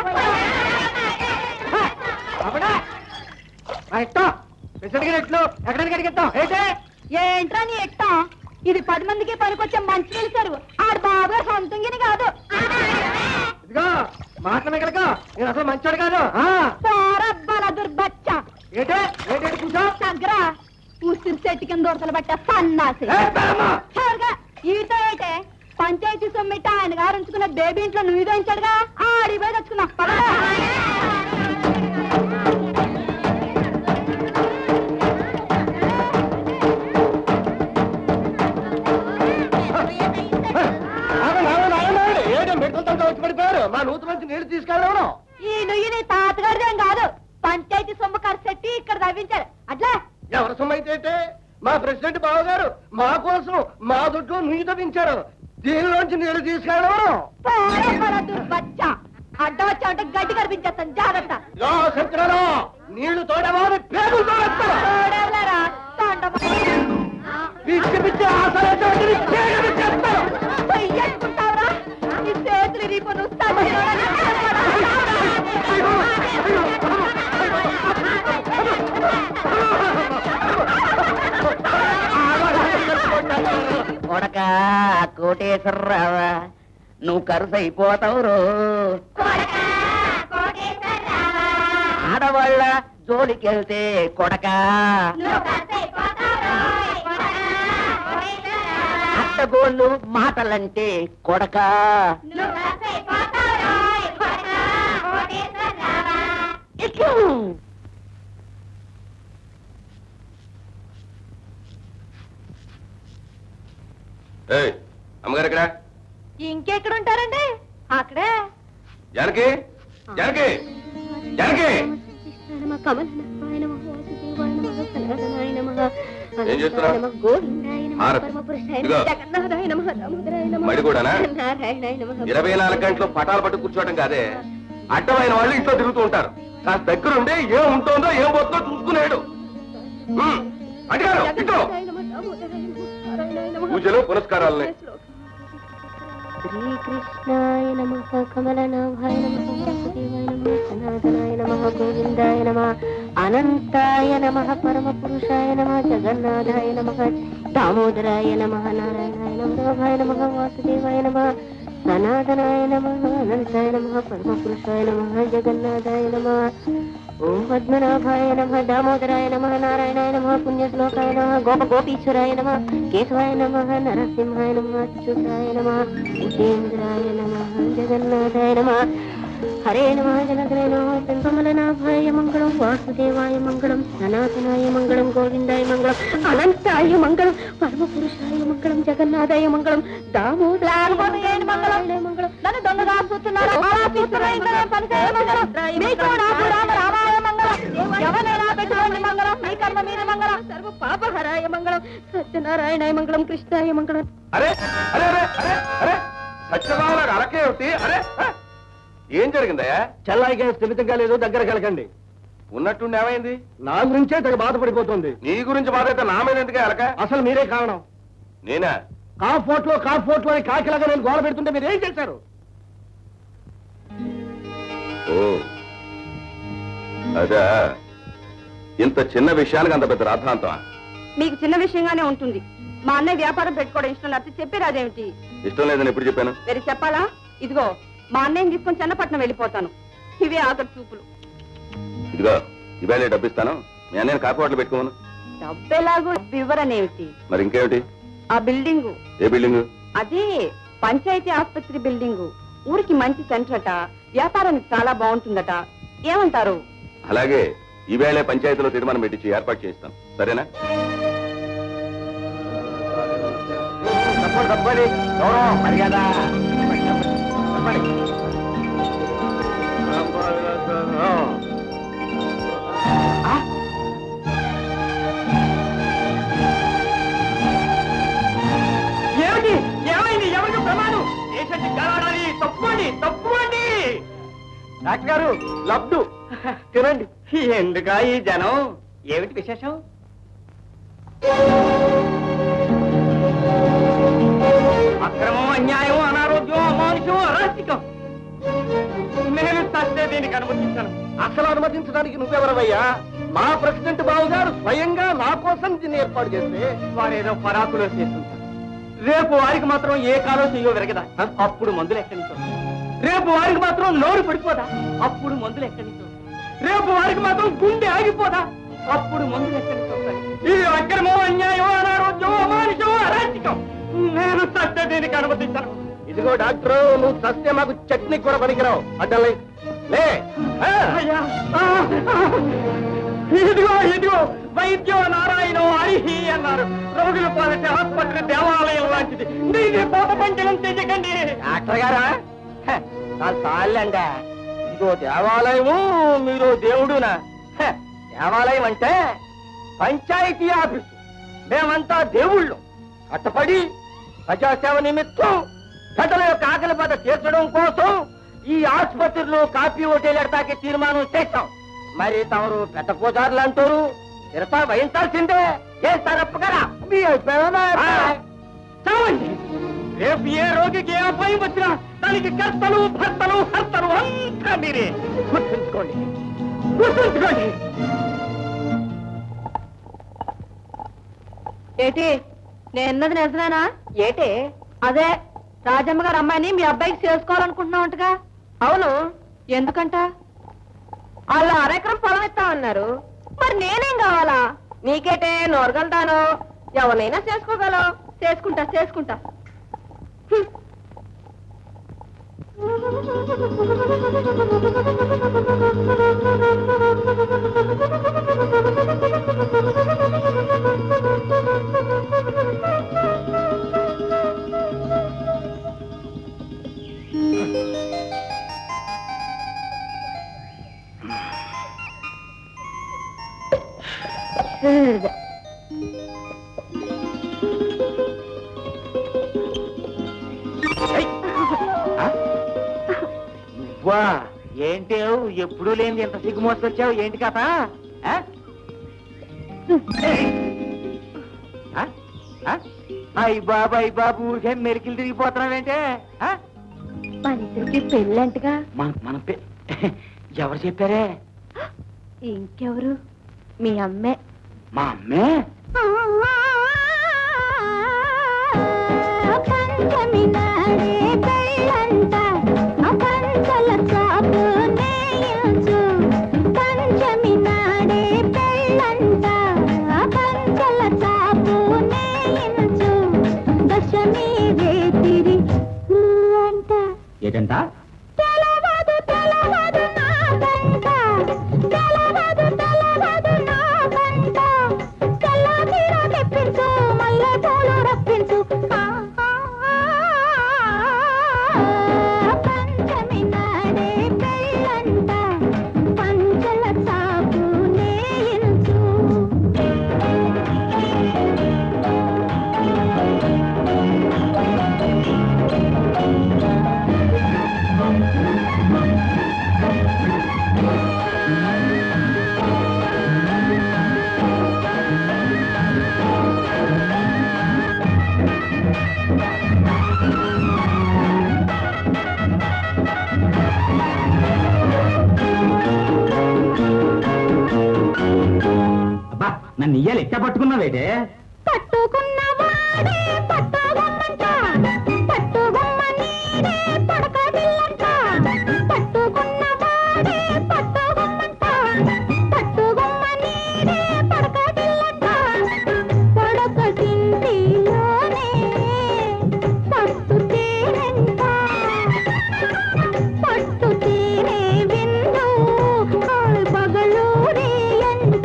Speaker 3: ఎక్కడికి అడిగిస్తాం ఏంటే
Speaker 4: ఏంట్రా నీ ఎట్టం ఇది పది మందికి పనికొచ్చే మంచి తెలిసారు ఆడు బాబా సొంతంగిని కాదు
Speaker 3: ఇదిగో మాటలు ఎక్కడికో నేను అసలు మంచోడు కాదు
Speaker 4: పోరబ్బల దుర్బచ్చ
Speaker 3: ఏంటే ఏంటంటే కూర్చో
Speaker 4: తగ్గరా ఉసిరి చెట్టు కింద ఉడతలు పట్ట సన్నాసి చోరుగా ఈతో అయితే పంచాయతీ సొమ్మిట ఆయన గారు ఉంచుకున్న బేబీ ఇంట్లో నువ్వు ఇదో ఉంచాడుగా ఆడి పోయి తెచ్చుకున్నా పదరా.
Speaker 3: మా నూతు నుంచి నీళ్లు తీసుకెళ్ళడం
Speaker 4: ఈ నుయ్యి నీ తాతగారిదేం కాదు పంచాయతీ సొమ్ము ఖర్చెట్టి ఇక్కడ తవ్వించారు అట్లా
Speaker 3: ఎవరి సొమ్మైతే మా ప్రెసిడెంట్ బావగారు మా కోసం మా దుడ్డు నీళ్ళు తవ్వించారు దీనిలోంచి నీళ్లు తీసుకెళ్ళడం
Speaker 4: పోరబ్బల దుర్బచ్చ అడ్డ వచ్చావంటే గడ్డి కనిపించేస్తాను జాగ్రత్త
Speaker 3: చెప్తున్నాను నీళ్లు తోడేవారి పేరు
Speaker 4: తోడేవలేరా, తొండమ.
Speaker 3: పిచ్చి పిచ్చి ఆశలు
Speaker 4: చెయ్యనుకుంటావురా? నీ చేతులు ఇరిగిపో, నువ్వు చచ్చినోడా, నీ
Speaker 6: కొడక కోటేశ్వరరావా నువ్వు కరుసు అయిపోతావు రో ఆడవాళ్ళ జోలికెళ్తే కొడక అడ్డగోళ్ళు మాటలంటే కొడక ఇట్లు
Speaker 5: ఏయ్ అమ్మగారు ఎక్కడ
Speaker 4: ఇంకెక్కడ ఉంటారండి అక్కడే
Speaker 5: జానకి జానకి జానకి ఏం చేస్తున్నావ్? హారతి. ఇదిగో. మడి కూడానా? ఇరవై నాలుగు గంటలు పటాలు పట్టు కూర్చోవడం కాదే అడ్డమైన వాళ్ళు ఇంట్లో తిరుగుతూ ఉంటారు కాస్త దగ్గరుండి ఏం ఉంటుందో ఏం పోతుందో చూసుకునేడు ఉమ్, అడిగారు ఇంట్లో పూజలు పురస్కారాలని
Speaker 7: శ్రీకృష్ణాయ నమ కమలనాభాయ నమ వాసుదేవాయ నమ సనాతనాయ నమ గోవిందాయ నమ అనంతాయ నమ పరమ పురుషాయ నమ జగన్నాథాయ నమ దామోదరాయ నమ నారాయణాయ నమ నమభాయ నమ వాసుదేవాయ నమ సనాతనాయ నమ అనంతాయ నమ పరమ పురుషాయ నమ జగన్నాథాయ నమ ఓం పద్మనాభాయ నమ దామోదరాయ నమ నారాయణాయ నమ పుణ్యశ్లోకాయ నమ గోప గోపీశ్వరాయ నమ కేశవాయ నమ నరసింహాయ నమ అచ్యుతాయ నమ ఉపేంద్రాయ నమ జగన్నాథాయ నమ హరే నమ జగద్రయ నమ కమలనాభాయ మంగళం వాసుదేవాయ మంగళం సనాతనాయ మంగళం గోవిందాయ మంగళం అనంతాయ మంగళం పరమ పురుషాయ మంగళం జగన్నాథాయ మంగళం దామోదరాయ మంగళం మంగళం
Speaker 4: నన్ను దొంగగా చూస్తున్నారు ఆరాధిస్తున్నారు. ఇంకా నేను పని చేయ మంగళం. మీకు నాకు రామ రామాయ మంగళం. ఎవరైనా పెట్టుకోండి మంగళం. మీ కర్మ మీద మంగళం. సర్వ పాపహరాయ మంగళం. సత్యనారాయణాయ మంగళం కృష్ణాయ మంగళం
Speaker 5: అరే అరే అరే అరే అరే సత్యభామలకు అరకే ఒకటి అరే ఆ? ఏం జరిగిందయ్యా
Speaker 2: చెల్లాయిగా స్థిమితంగా లేదు దగ్గరకు వెళ్ళకండి
Speaker 5: ఉన్నట్టుండి ఏమైంది
Speaker 2: నా గురించే తెగ బాధపడిపోతుంది
Speaker 5: నీ గురించి బాధ అయితే నా మీద ఎందుకే అలక
Speaker 2: అసలు మీరే కారణం
Speaker 5: నేనా
Speaker 2: కాఫ్ ఫోట్లో కాఫ్ ఫోట్లో అని కాకిలాగా నేను గోడ పెడుతుంటే మీరు ఏం చేశారు
Speaker 5: ఓ అదా ఇంత చిన్న విషయానికి అంత పెద్ద రాద్ధాంతమా
Speaker 1: మీకు చిన్న విషయంగానే ఉంటుంది మా అన్నయ్య వ్యాపారం పెట్టుకోవడం ఇష్టం లేకపోతే చెప్పారు అదేమిటి
Speaker 5: ఇష్టం లేదని ఎప్పుడు చెప్పాను
Speaker 1: వేరే చెప్పాలా ఇదిగో మా అన్నయ్యని తీసుకొని చెన్నపట్నం వెళ్ళిపోతాను ఇవే ఆఖరి చూపులు
Speaker 5: ఇదిగో ఇవాళ డబ్బిస్తాను మీ అన్నయ్య కాఫీ హోటల్ పెట్టుకోమను
Speaker 1: డబ్బెలాగో వివరనేమిటి
Speaker 5: మరి ఇంకేమిటి
Speaker 1: ఆ బిల్డింగు
Speaker 5: ఏ బిల్డింగ్
Speaker 1: అదే పంచాయతీ ఆసుపత్రి బిల్డింగు ఊరికి మంచి సెంటర్ అట వ్యాపారానికి చాలా బాగుంటుందట ఏమంటారు
Speaker 5: అలాగే ఈవేళే పంచాయతీలో తీర్మానం పెట్టించి ఏర్పాటు చేస్తాను సరేనా
Speaker 2: తప్పండి తప్పండి గౌరవం మర్యాద తప్పండి
Speaker 3: ఏమిటి ఏమైంది ఎవరికి ప్రమాదం దేశంటి కలవడాలి తప్పుకోండి తప్పుకోండి
Speaker 2: డాక్టర్ గారు లబ్డు తినండి
Speaker 3: ఎందుకా ఈ జనం ఏమిటి విశేషం అక్రమం అన్యాయం అనారోగ్యం అమానుషం అరాచకం నేను చస్తే దీనికి అనుమతించాను
Speaker 2: అసలు అనుమతించడానికి నువ్వెవరవయ్యా మా ప్రెసిడెంట్ బాబు గారు స్వయంగా నా కోసం దీన్ని ఏర్పాటు చేస్తే
Speaker 3: వారేదో పరాకులో చేస్తుంటారు రేపు వారికి మాత్రం ఏ కాలో చెయ్యో విరగదా అప్పుడు మందులు ఎక్కడి నుంచో రేపు వారికి మాత్రం నోరు పడిపోదా అప్పుడు మందులు ఎక్కడి నుంచో రేపు వారికి మాత్రం గుండె ఆగిపోదా అప్పుడు మందులు ఎక్కడి నుంచి వస్తాయి ఇది అక్రమం అన్యాయం అనారోగ్యం అమానుషం అరాచకం నేను సత్య దీనికి అనుమతించను
Speaker 2: ఇదిగో డాక్టర్ నువ్వు చస్తే మాకు చట్నీ కూడా పనికిరావు అడ్డలే లే ఆ.
Speaker 3: అయ్యా ఆ, ఆ. ఇదిగో ఇదిగో వైద్యం నారాయణ హరిహి అన్నారు రోగుల పాలటి ఆసుపత్రి దేవాలయం లాంటిది దీన్ని పోత పంచలం చెయ్యకండి
Speaker 2: డాక్టర్ గారా చాలండి ఇదిగో దేవాలయము మీరు దేవుడునా హ, దేవాలయం అంటే పంచాయతీ ఆఫీసు మేమంతా దేవుళ్ళు కట్టపడి ప్రజాసేవ నిమిత్తం ప్రజల యొక్క ఆకలి బాధ తీర్చడం కోసం ఈ ఆసుపత్రిలో కాఫీ హోటల్ ఎడతాకి తీర్మానం చేశాం మరి తమరు పెద్ద పూజారులు అంటారు తిరతా వహించాల్సిందే చేస్తారు ఒప్పుకరా మీ అభిప్రాయం
Speaker 3: చావండి రేపు ఏ రోగికి ఏ అపాయం వచ్చినా దానికి కర్తలు భర్తలు హర్తలు అంతా మీరే గుర్తుంచుకోండి గుర్తుంచుకోండి
Speaker 1: ఏటి నేన్నది నిజమేనా ఏటే అదే రాజమ్మ గారు అమ్మాయిని మీ అబ్బాయికి చేసుకోవాలనుకుంటున్నావుంటగా అవును ఎందుకంట వాళ్ళు అరెకరం పొలం ఇస్తామన్నారు మరి నేనేం కావాలా నీకేటే నోరగలుగుతాను ఎవరినైనా చేసుకోగలవు చేసుకుంటా చేసుకుంటా హ్మ్.
Speaker 2: వా ఏంటి ఎప్పుడు లేని ఎంత సిగ్గు మోసుకొచ్చావు ఏంటి కథ ఆ? ఆ? అయ్య బాబు అయ్య బాబు ఊరికే మెరికిలు తిరిగిపోతున్నావేంటే ఆ?
Speaker 1: మన ఇద్దరికి పెళ్ళంటగా
Speaker 2: మన మన పే- ఎవరు చెప్పారే
Speaker 1: ఇంకెవరు మీ అమ్మే
Speaker 2: మా అమ్మే
Speaker 4: పంచమి నాడే పెళ్ళంట పంచల చాపు నేయచు పంచమి నాడే పెళ్ళంట పంచల చాపు నేయచు దశమి రేతిరి అంట
Speaker 2: ఏంటంట
Speaker 4: తెలవదు తెలవదు నాకంట తెలవదు తెలవదు నాకంట తెల్లదీర తెప్పించు మల్లె పూలు రప్పించు ఆ, ఆ, ఆ. పంచమి నాడే పెళ్ళంట పంచల చాపు నేయించు
Speaker 2: అబ్బా నన్ను ఇయ్యాలి ఎట్ట పట్టుకున్నావేటే
Speaker 4: పట్టుకున్న వాడే పట్టుగొమ్మంట పట్టుగొమ్మ నీడే పడకడిల్లంట పట్టుకున్న వాడే పట్టుగొమ్మంట పట్టుగొమ్మ నీడే పడకడిల్లంట పడకటింటిలోనే పట్టు తేనెంట పట్టు తేనె విందు పగలూరే ఎంట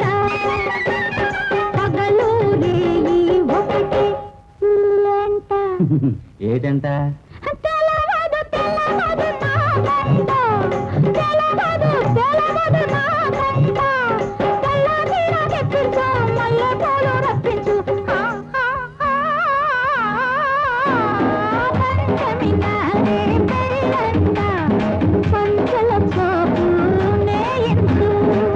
Speaker 4: పగలూరే ఒకటి ఎంట
Speaker 2: ఏటంట
Speaker 4: తెలవదు తెలవదు నాకంట తెలవదు తెలవదు నాకంట తెల్లదీర తెప్పించు మల్లె పూలు రప్పించు ఆ, ఆ, ఆ. పంచమి నాడే పెళ్ళంట పంచల చాపు నేయించు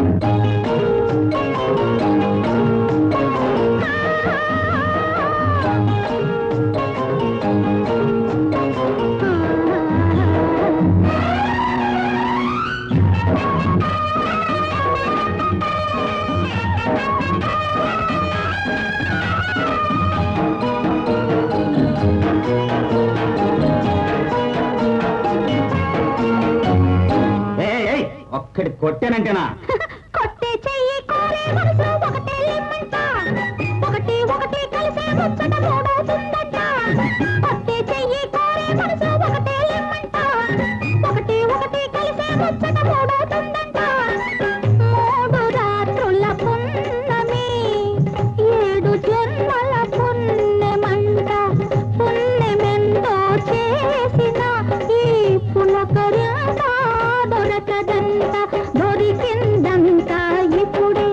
Speaker 2: ఏయ్, ఏయ్, ఒక్కడి కొట్టానంటేనా
Speaker 4: కొట్టే చెయ్యి కోరే మనసు ఒకటే లిమ్మంట ఒకటి ఒకటి కలిసే ముచ్చట మూడవుతుందట కొట్టే చెయ్యి కోరే మనసు ఒకటే లిమ్మంట ఒకటి ఒకటి కలిసే ముచ్చట మూడవుతుందట మూడు రాత్రుల పున్నమి ఏడు జన్మల పుణ్యమంట పుణ్యమెంతో చేసిన ఈ పులకరింత దొరకదంట దొరికిందంట ఇప్పుడే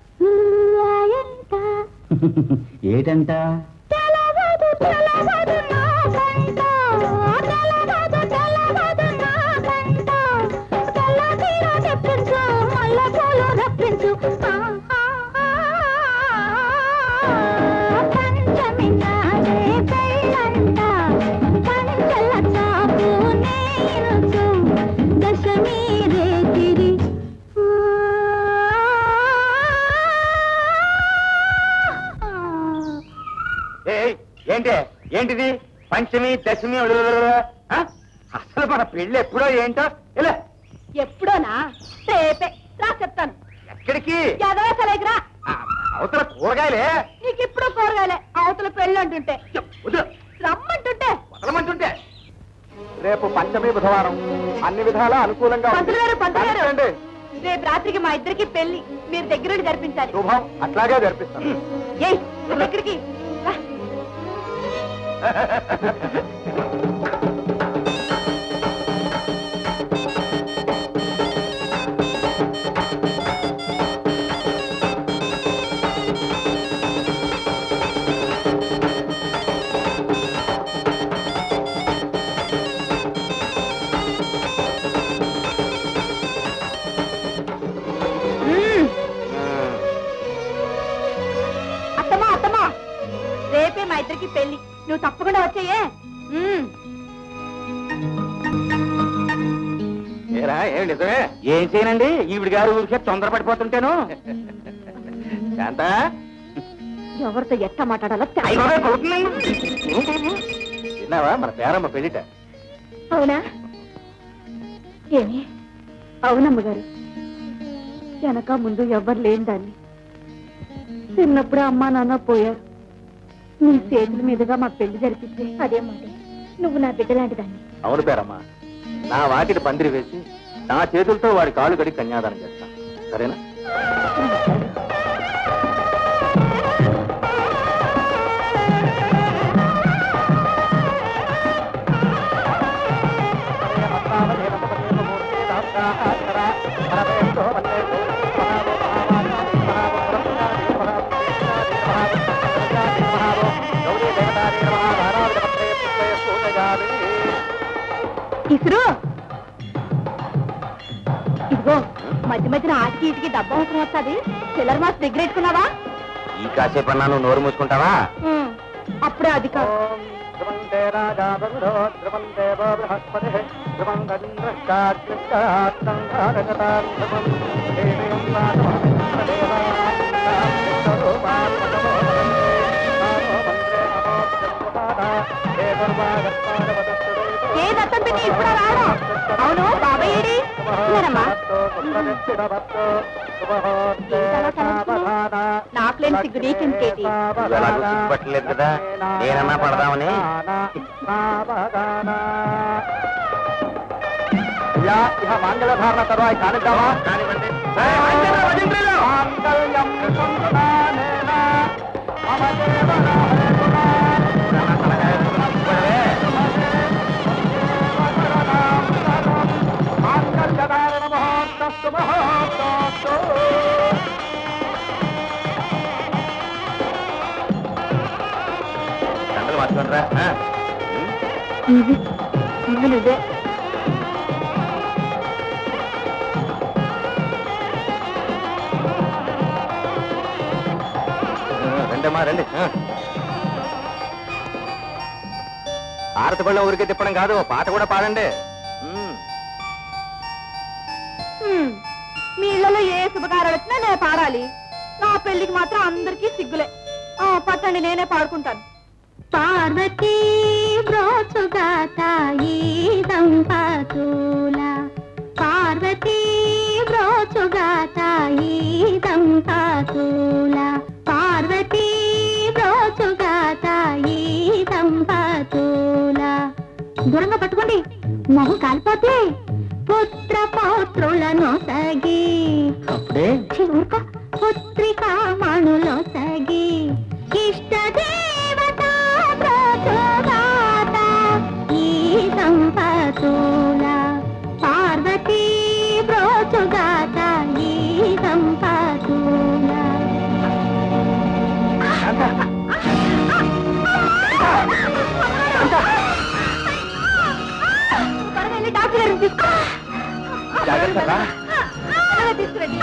Speaker 4: ఎంట
Speaker 2: ఏటంట
Speaker 4: తెలవదు తెలవదు నాకంట తెలవదు తెలవదు నాకంట తెల్లదీర తెప్పించు మల్లె పూలు రప్పించు ఆ, ఆ, ఆ. పంచమి నాడే పెళ్ళంట పంచల చాపు నేయించు దశమి రేతిరి
Speaker 2: ఏయ్, ఏంటి ఏంటిది పంచమి దశమి ఆ? అసలు మన పెళ్ళి ఎప్పుడో ఏంటో ఇలా
Speaker 4: ఎప్పుడోనా రేపే రా చెప్తాను
Speaker 2: ఎక్కడికి
Speaker 4: ఎదవసలేకరా
Speaker 2: ఆ, అవతల కూరగాయలే
Speaker 4: నీకు ఇప్పుడు కూరగాయలే అవతల పెళ్ళి అంటుంటే
Speaker 2: వదిలు,
Speaker 4: రమ్మంటుంటే
Speaker 2: వదలమంటుంటే
Speaker 3: రేపు పంచమి బుధవారం అన్ని విధాలా అనుకూలంగా ఉంది.
Speaker 4: పంతులు గారు పంతులు గారు
Speaker 3: కానివ్వండి.
Speaker 4: రేపు రాత్రికి మా ఇద్దరికి పెళ్లి మీరు దగ్గరుండి జరిపించాలి
Speaker 3: శుభం అట్లాగే జరిపిస్తాను
Speaker 4: ఏయ్ నువ్వు ఎక్కడికి రా. మ్మ్. అత్తమ్మా అత్తమ్మా రేపే మా ఇద్దరికి పెళ్లి నువ్వు తప్పకుండా వచ్చాయే ఉమ్.
Speaker 3: ఏరా ఏమి నిజమే ఏం చేయనండి ఈవిడ గారు ఊరికే తొందరపడిపోతుంటేను శాంత
Speaker 4: ఎవరితో ఎట్ట మాట్లాడాలో తె-
Speaker 3: అయ్య బాబాయ్ పడుతున్నాను విన్నావా మన పేరమ్మ పెళ్ళిట
Speaker 4: అవునా ఏమి అవునమ్మ గారు వెనక ముందు ఎవ్వరు లేని దాన్ని చిన్నప్పుడు అమ్మా నాన్న పోయారు నీ చేతుల మీదుగా మా పెళ్లి జరిపిస్తే అదేమంటే నువ్వు నా బిడ్డ లాంటి దాన్ని
Speaker 3: అవును పేరమ్మ నా వాకిటి పందిరి వేసి నా చేతులతో వాడి కాళ్ళు కడిగి కన్యాదానం చేస్తాను సరేనా
Speaker 4: ఇసురు ఇదిగో మధ్య మధ్యన ఆటికి ఇటుకి డబ్బా అవసరం వస్తుంది చిల్లర మాస్ దగ్గర పెట్టుకున్నావా
Speaker 3: ఈ కాసేపు అన్నా నువ్వు నోరు మూసుకుంటావా
Speaker 4: ఉమ్, అప్పుడే అది కాదు
Speaker 3: ధ్రువంతే రాజా బరుడో ధ్రువం దేవో బృహస్పతి ధ్రువం గంధ్రశ్చాగ్నిష్టాత్తం భారగతాం ధ్రువం దేవీం
Speaker 4: ఏ దత్తం పెట్టి ఇప్పుడు రావడం అవును బాబాయ్ ఏడి లేరమ్మా నా ప్లేన్ సిగ్గు నీకెందుకేటి
Speaker 3: ఎలాగో సిగ్గుపట్టలేదు కదా నేనన్నా పడదామని అయ్యా ఇహ మంగళధారణ తర్వాత కానిద్దామా కానివ్వండి మాంగళ్యం సంతునానేన మమ దేవన మాంగళ్యధారణ మహోత్తస్తు మహోత్తస్తు దండలు మార్చుకోండిరా
Speaker 4: ఇది ఇది నువ్వే
Speaker 3: రండమ్మా రండి భారత పళ్ళ ఊరికే తిప్పడం కాదు పాట కూడా పాడండి ఉమ్.
Speaker 4: హ్మ్. మీ ఇళ్లలో ఏ శుభకార్యాలు వచ్చినా నేను పాడాలి నా పెళ్లికి మాత్రం అందరికీ సిగ్గులే ఆ, పట్టండి నేనే పాడుకుంటాను
Speaker 7: పార్వతీ బ్రోచుగా తాయి దంపతుల పార్వతీ బ్రోచుగా తాయి దంపతుల పార్వతీ బ్రోచుగా తాయి దంపతుల దూరంగా పట్టుకోండి మొహం కాలిపోతే పుత్ర పౌత్రులను సగి
Speaker 3: అప్పుడే
Speaker 7: ఊరుకో పుత్రికా మణులో సగి ఇష్ట దేవత బ్రోచుగాత ఈ దంపతుల పార్వతీ బ్రోచుగాత ఈ దంపతుల
Speaker 4: త్వరగా వెళ్ళి డాక్టర్ గారిని తీసుకో
Speaker 3: జాగ్రత్త రా.
Speaker 4: త్వరగా తీసుకురండి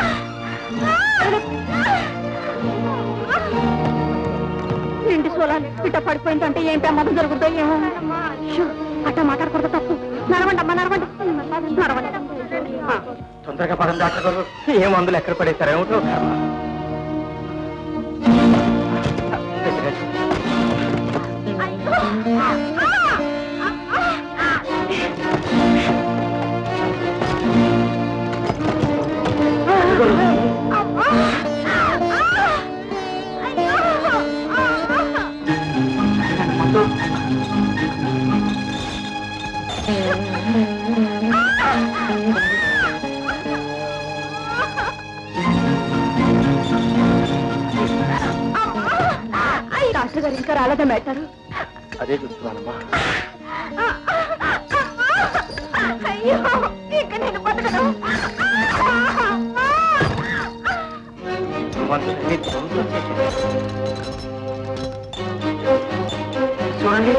Speaker 4: నిండి సోలాలు ఇట్ట పడిపోయిందంటే ఏం ప్రమాదం జరుగుతుందో ఏమో షూ, అట్ట మాట్లాడకూడదు తప్పు నడవండి అమ్మా నడవండి నడవండి ఆ.
Speaker 3: తొందరగా పదం డాక్టర్ గారు ఏ మందులు ఎక్కడ పడేశారు ఏమిటో
Speaker 4: డాక్టర్ గారు ఇంకా రాలేదా మేటారు
Speaker 3: అదే చూస్తున్నానమ్మా
Speaker 4: అయ్యో ఇక నేను బతకను
Speaker 3: మందులన్నీ ధ్వంసం చేసేశారు. చూడండి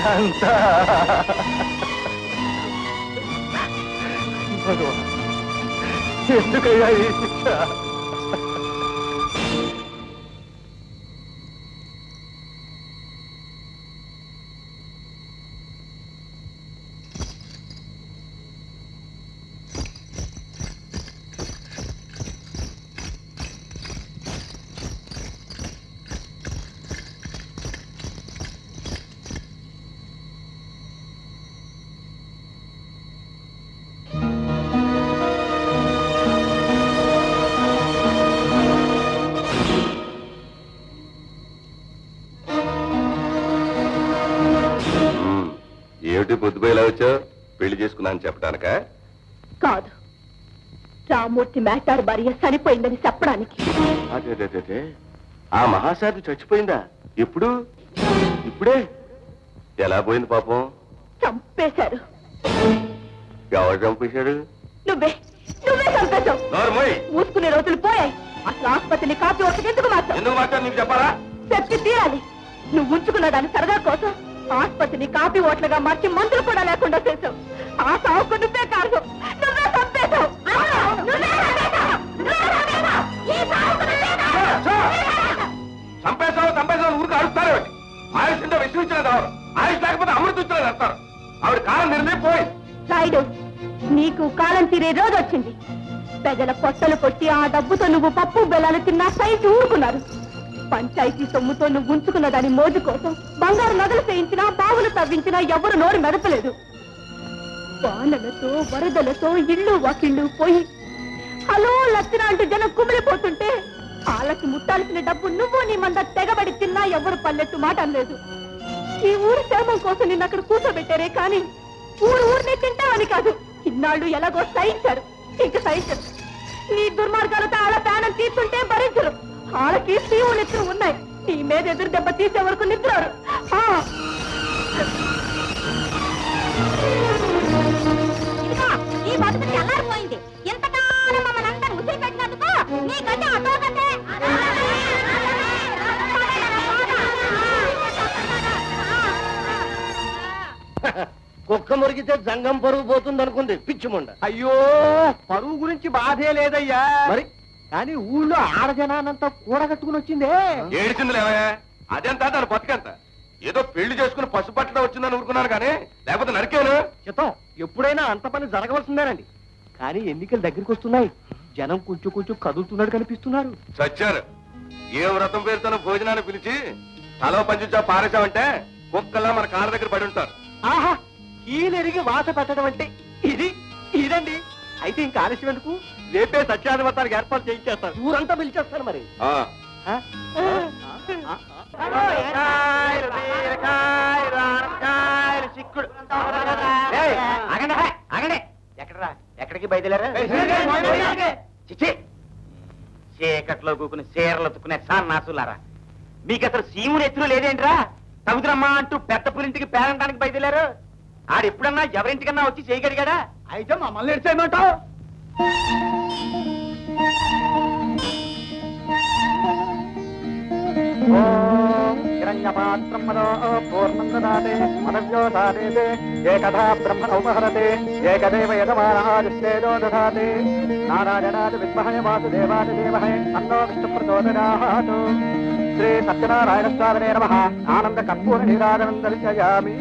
Speaker 3: శాంత భగవాన్ ఎందుకయ్యా ఈ శిక్ష
Speaker 5: ఉమ్, ఏమిటి పొద్దుపోయేలా వచ్చావు పెళ్లి చేసుకున్నాను చెప్పడానిక
Speaker 1: కాదు రామూర్తి మేటార్ భార్య చనిపోయిందని చెప్పడానికి
Speaker 5: అదే అదే, అదే, అదే. ఆ మహాసాధి చచ్చిపోయిందా ఎప్పుడు ఇప్పుడే ఎలా పోయింది పాపం
Speaker 1: చంపేశారు
Speaker 5: ఎవరు చంపేశాడు
Speaker 1: నువ్వే నువ్వే చంపేశావు
Speaker 5: నోర్మోయ్
Speaker 1: మూసుకునే రోజులు పోయాయి అసలు ఆసుపత్రిని కాపీ ఒకటి ఎందుకు మాత్రం
Speaker 5: ఎందుకు మాట్లాడు నీకు చెప్పాలా
Speaker 1: చెప్పి తీరాలి నువ్వు ఉంచుకున్న దాని సరదా కోసం ఆసుపత్రిని కాపీ ఓట్లుగా మార్చి మందులు కూడా లేకుండా చేశావు ఆ సావుకు నువ్వే కారణం నువ్వే చంపేశావు నువ్వే చంపేశావు! నువ్వే చంపేశావు! ఈ సావుకు నువ్వే కారణం!
Speaker 5: చంపేశావు చంపేశావు ఊరికి అడుగుతారు ఆయుష్ ఉంటే విషయం ఇచ్చిన రావరు ఆయుష్ లేకపోతే అమృతం ఇచ్చిన వేస్తారు ఆవిడ కాలం నిర్ణయం పోయింది
Speaker 1: రాయుడు నీకు కాలం తీరే రోజు వచ్చింది ప్రజల పొట్టలు కొట్టి ఆ డబ్బుతో నువ్వు పప్పు బెల్లాలు తిన్నా సైజు ఊరుకున్నారు పంచాయతీ సొమ్ముతో నువ్వు ఉంచుకున్న దాని మోజు కోసం బంగారు నగలు చేయించినా బావులు తవ్వించినా ఎవరు నోరు మెదపలేదు వానలతో వరదలతో ఇళ్ళు వాకిళ్ళు పోయి హలో లక్షణ అంటూ జనం కుమిలిపోతుంటే వాళ్ళకి ముట్టాల్సిన డబ్బు నువ్వు నీ మంద తెగబడి తిన్నా ఎవరు పల్లెట్టు మాట అనలేదు ఈ ఊరి క్షేమం కోసం నిన్ను అక్కడ కూర్చోబెట్టారే కానీ ఊరు ఊరిని తింటావని కాదు ఇన్నాళ్ళు ఎలాగో సహించారు ఇంక సహించరు నీ దుర్మార్గాలతో ఆళ్ళ ప్రాణం తీస్తుంటే భరించరు వాళ్ళకి శివు నిద్ర ఉన్నాయి నీ మీద ఎదురు దెబ్బ తీసే వరకు నిద్రారు ఆ. ఇదిగో, ఈ బతుకు తెల్లారిపోయింది ఎంతకాలం మమ్మల్ని అందరూ ఉసిరి పెట్టినందుకు నీకంటే అటో కంటే
Speaker 2: కుక్క మురిగితే జంగం పరుగు పోతుంది అనుకుంది పిచ్చిముండ
Speaker 3: అయ్యో పరువు గురించి బాధే లేదయ్యా
Speaker 2: మరి
Speaker 3: కానీ ఊళ్ళో ఆడజనానంతా కూడగట్టుకుని వచ్చిందే
Speaker 5: ఏడిచింది లేవయా అదెంత దాని బతికెంత ఏదో పెళ్లి చేసుకుని పసుపట్టడం వచ్చిందని ఊరుకున్నాను కానీ లేకపోతే నరికాను
Speaker 3: చిత్తం ఎప్పుడైనా అంత పని జరగవలసిందేనండి కానీ ఎన్నికలు దగ్గరికి వస్తున్నాయి జనం కొంచెం కొంచెం కదులుతున్నాడు కనిపిస్తున్నారు
Speaker 5: చచ్చారు ఏ వ్రతం పేరుతో భోజనాన్ని పిలిచి తలో పంచుచా పారేశామంటే కుక్కల్లా మన కాళ్ళ దగ్గర పడి ఉంటారు
Speaker 3: ఆహా కీలెరిగి వాత పెట్టడం అంటే ఇది ఇదండి అయితే ఇంకా ఆలస్యం ఎందుకు రేపే సత్యాధిపతానికి ఏర్పాటు చేయించేస్తారు ఊరంతా పిలిచేస్తారు మరి
Speaker 5: ఆ,
Speaker 3: ఆ? ఆ? బీరకాయలు, బీరకాయలు, ఆనపకాయలు, చిక్కుడు. ఏయ్, ఆగండి, హే, ఆగండి. ఎక్కడరా ఎక్కడికి బయలుదేరారు చిచ్చి చీకట్లో కూకుని చీరలు తుక్కునే సన్నాసులారా మీకు అసలు సీముని ఎత్తులు లేదేంట్రా తగుదురమ్మా అంటూ పెద్ద పులింటికి పేరంటానికి బయలుదేరారు ఆడెప్పుడన్నా ఎవరింటికన్నా వచ్చి చేయగలిగాడా అయితే మమ్మల్ని ఎడిచేయమంటావు హిరణ్యపాత్రం మదో పూర్ణం దదాతే మదవ్యో సాధేతే ఏకథా బ్రహ్మణ ఉపహరతే ఏకదేవ యజమానాదిశ్చేదో దదాతే నారాయణాది విద్మహే వాసుదేవాది దేవహే అన్నో విష్ణు ప్రచోదయాత్ శ్రీ సత్యనారాయణ స్వామినే నమ ఆనంద కర్పూర నీరాజనం దర్శయామి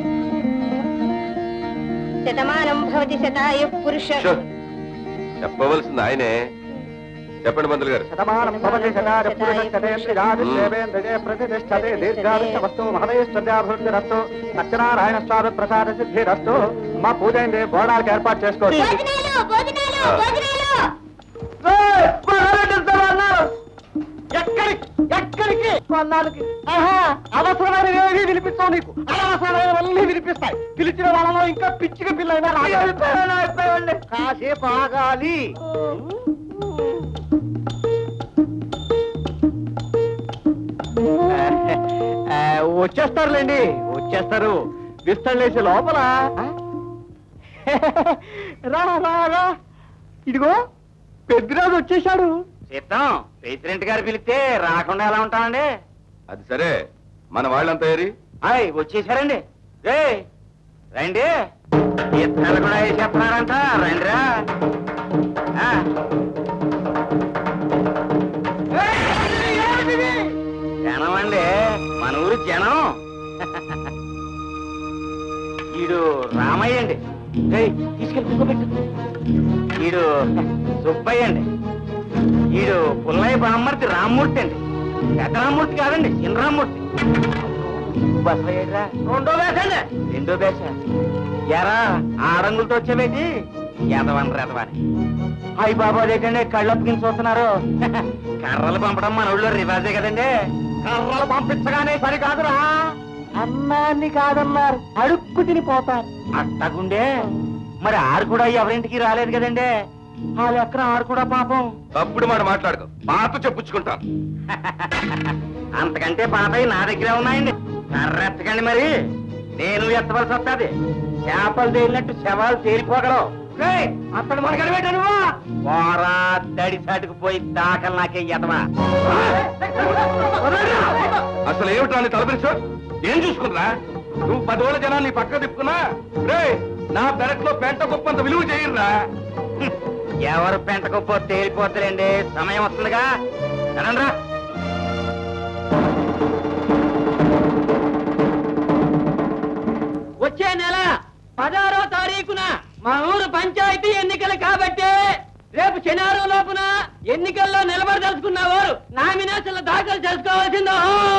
Speaker 7: శతమానం భవతి శతాయు పురుష
Speaker 5: షో. చెప్పవలసింది ఆయనే చెప్పండి మంత్రులు గారు
Speaker 3: శతమానం భవతి శతాయ పురుషేంద్రియాదిదేవేంద్రజే ప్రతిష్టతే దీర్ఘాదిష్ట వస్తు మహదయశ్వర్యాభివృద్ధిరస్తు సత్యనారాయణ స్వామి ప్రసాద సిద్ధిరస్తు మా పూజ అయింది బోనాలకు ఏర్పాటు చేసుకోండి
Speaker 1: భోజనాలు భోజనాలు భోజనాలు
Speaker 3: ఎక్కడికి ఎక్కడికి కొన్నాళ్ళకి ఆహా అవసరమైనవి వినిపిస్తావు నీకు అనవసరమైనవన్నీ వినిపిస్తాయి పిలిచిన వాళ్ళలో ఇంకా పిచ్చిగా పిల్లైనా రావాలి కాసేపు ఆగాలి ఆ, వచ్చేస్తారులేండి వచ్చేస్తారు విస్తళ్ళేసి లోపల రా రా రా ఇదిగో పెద్దిరాజు వచ్చేసాడు
Speaker 2: సిద్ధం ప్రెసిడెంట్ గారు పిలిస్తే రాకుండా ఎలా ఉంటామండి
Speaker 5: అది సరే మన వాళ్ళంతా ఏరి
Speaker 2: ఆయ్ వచ్చేసారండి
Speaker 3: రే రండి ఇత్తనాలు కూడా వేసేస్తున్నారంట రండిరా ఆ. జనం అండి మన ఊరు జనం ఈడు రామయ్య అండి రేయ్, తీసుకెళ్ళి కూకోబెట్టు ఈడు సుబ్బయ్య అండి ఈడు పుల్లయ్య బామ్మర్తి రామ్మూర్తి అండి పెద్ద రామ్మూర్తి కాదండి చిన్న రామ్మూర్తి బసవయ్యరా రెండో బేస అండి రెండో బేస ఎరా ఆడంగులతో వచ్చేవేటి ఎదవనరు ఎదవని అయ్యి బాబు అదేంటండి కళ్ళప్పకిని చూస్తున్నారు కర్రలు పంపడం మన ఊళ్ళో రివాజే కదండి కర్రలు పంపించగానే సరికాదురా అన్నాన్ని కాదన్నారు అడుక్కు తినిపోతారు అట్టగుండే మరి ఆరు కూడా ఎవరింటికి రాలేదు కదండి ఆ లెక్కన ఆరు కూడా పాపం
Speaker 5: తప్పుడు మాట మాట్లాడుకో పాత చెప్పుచ్చుకుంటాను
Speaker 3: అంతకంటే పాతవి నా దగ్గరే ఉన్నాయండి కర్రెత్తకండి మరి నేను ఎత్తవలసి వస్తుంది చేపలు తేలినట్టు శవాలు తేలిపోగలవు
Speaker 2: అతడు మనకడ పెట్టాను
Speaker 3: పోరా దడి సాటుకు పోయి దాకలు నాకే ఎదవా
Speaker 5: అసలు ఏమిటా నీ తలపిరిచో ఏం చూసుకున్నా నువ్వు పదివేల జనాన్ని పక్క తిప్పుకున్నా రే నా పెరట్లో పెంట గొప్పంత విలువ చేయరురా
Speaker 3: ఎవరు పెంటకపో తేలిపోతారండి సమయం వస్తుందిగా రా
Speaker 6: వచ్చే నెల పదహారో తారీఖున మా ఊరు పంచాయతీ ఎన్నికలు కాబట్టి రేపు శనివారం లోపున ఎన్నికల్లో నిలబడదలుచుకున్న వారు నామినేషన్లు దాఖలు చేసుకోవాల్సిందో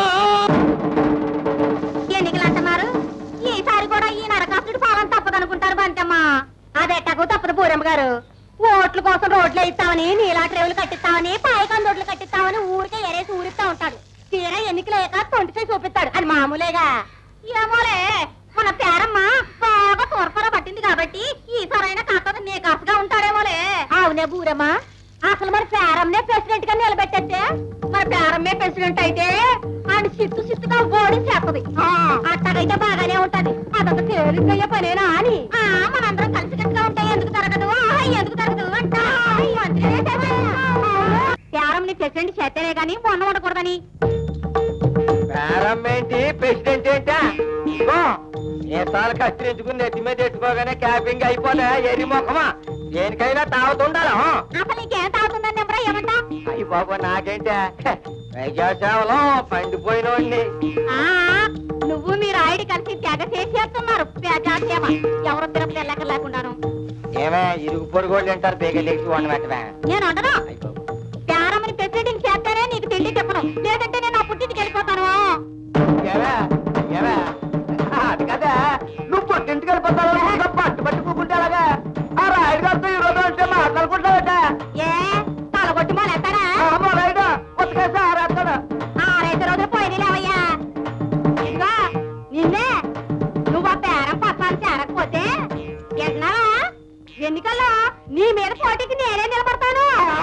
Speaker 4: ఎన్నికలు అంటున్నారు ఈసారి కూడా ఈ నరకాసుడు పాలన తప్పదనుకుంటారు బంతమ్మ అదెట్టకు తప్పదు పూరమ్మ గారు ఓట్ల కోసం రోడ్లు వేయిస్తామని నీలా ట్రేవులు కట్టిస్తామని పాయకాన్ రోడ్లు కట్టిస్తామని ఊరికే ఎరేసి ఊరిస్తా ఉంటాడు తీరా ఎన్నికలు అయ్యాక తొంటికై చూపిస్తాడు అది మామూలేగా ఏమోలే మన పేరమ్మ బాగా తోర్పర పట్టింది కాబట్టి ఈసారైనా కాస్త నీ కాసుగా ఉంటాడేమోలే అవునే బూరమ్మ అసలు మరి పేరమ్మనే ప్రెసిడెంట్ గా నిలబెట్టేస్తే మరి పేరమ్మే ప్రెసిడెంట్ అయితే ఆయన సిత్తు సిత్తుగా ఓడి చేస్తది అట్టగైతే బాగానే ఉంటది అదొక తేలికయ్యే పనేనా అని ఆ, మనందరం కలిసికట్టుగా ఉంటే ఎందుకు జరగదు ఆహా, ఎందుకు జరగదు అంట మంత్రినే చేసేది. పేరమ్మని ప్రెసిడెంట్ చేస్తేనే గాని మొన్న ఉండకూడదని
Speaker 3: ప్రారంభం ఏంటి ప్రెసిడెంట్ ఏంటా ఇదిగో నేతాలు కత్తిరించుకుని నెత్తి మీద ఎట్టుకోగానే క్యాపింగ్ అయిపోతా ఎరి ముఖమా దేనికైనా తాగుతుండాలి
Speaker 4: అసలు నీకేం తాగుతుందని నెంబరా ఏమంటా
Speaker 3: అయ్యి బాబు నాకేంటా ప్రజాసేవలో పండిపోయినోడిని
Speaker 4: ఆ, నువ్వు మీ రాయుడు కలిసి తెగ చేసేస్తున్నారు ప్రజాసేవ ఎవరో తిరుపతి వెళ్ళక లేకుండాను
Speaker 3: ఏమే ఇరుగు పొరుగోళ్ళు అంటారు బేగలేసి వండి పెట్టవా
Speaker 4: నేను ఉండను పేరమ్మని ప్రెసిడెంట్ చేస్తేనే నీకు తిండి చెప్పను లేదంటే నేను నా పుట్టింటికి వెళ్ళిపోతాను
Speaker 3: ఏవే ఏవే అది కదా నువ్వు పుట్టింటికి వెళ్ళిపోతావు పట్టు పట్టు కూకుంటే అలాగా ఆ రాయుడు గారితో ఈ రోజు అంటే మాట్లాడుకుంటావట
Speaker 4: ఏ తలగొట్టి మొలెత్తాడా
Speaker 3: రాయుడు కొత్తగా ఆరేస్తాడు
Speaker 4: ఆరైదు రోజులు పోయి లేవయ్యా ఇదిగో, నిన్నే నువ్వు ఆ పేరం పత్రాలు చేరకపోతే ఎన్నా ఎన్నికల్లో నీ మీద పోటీకి నేనే నిలబడతాను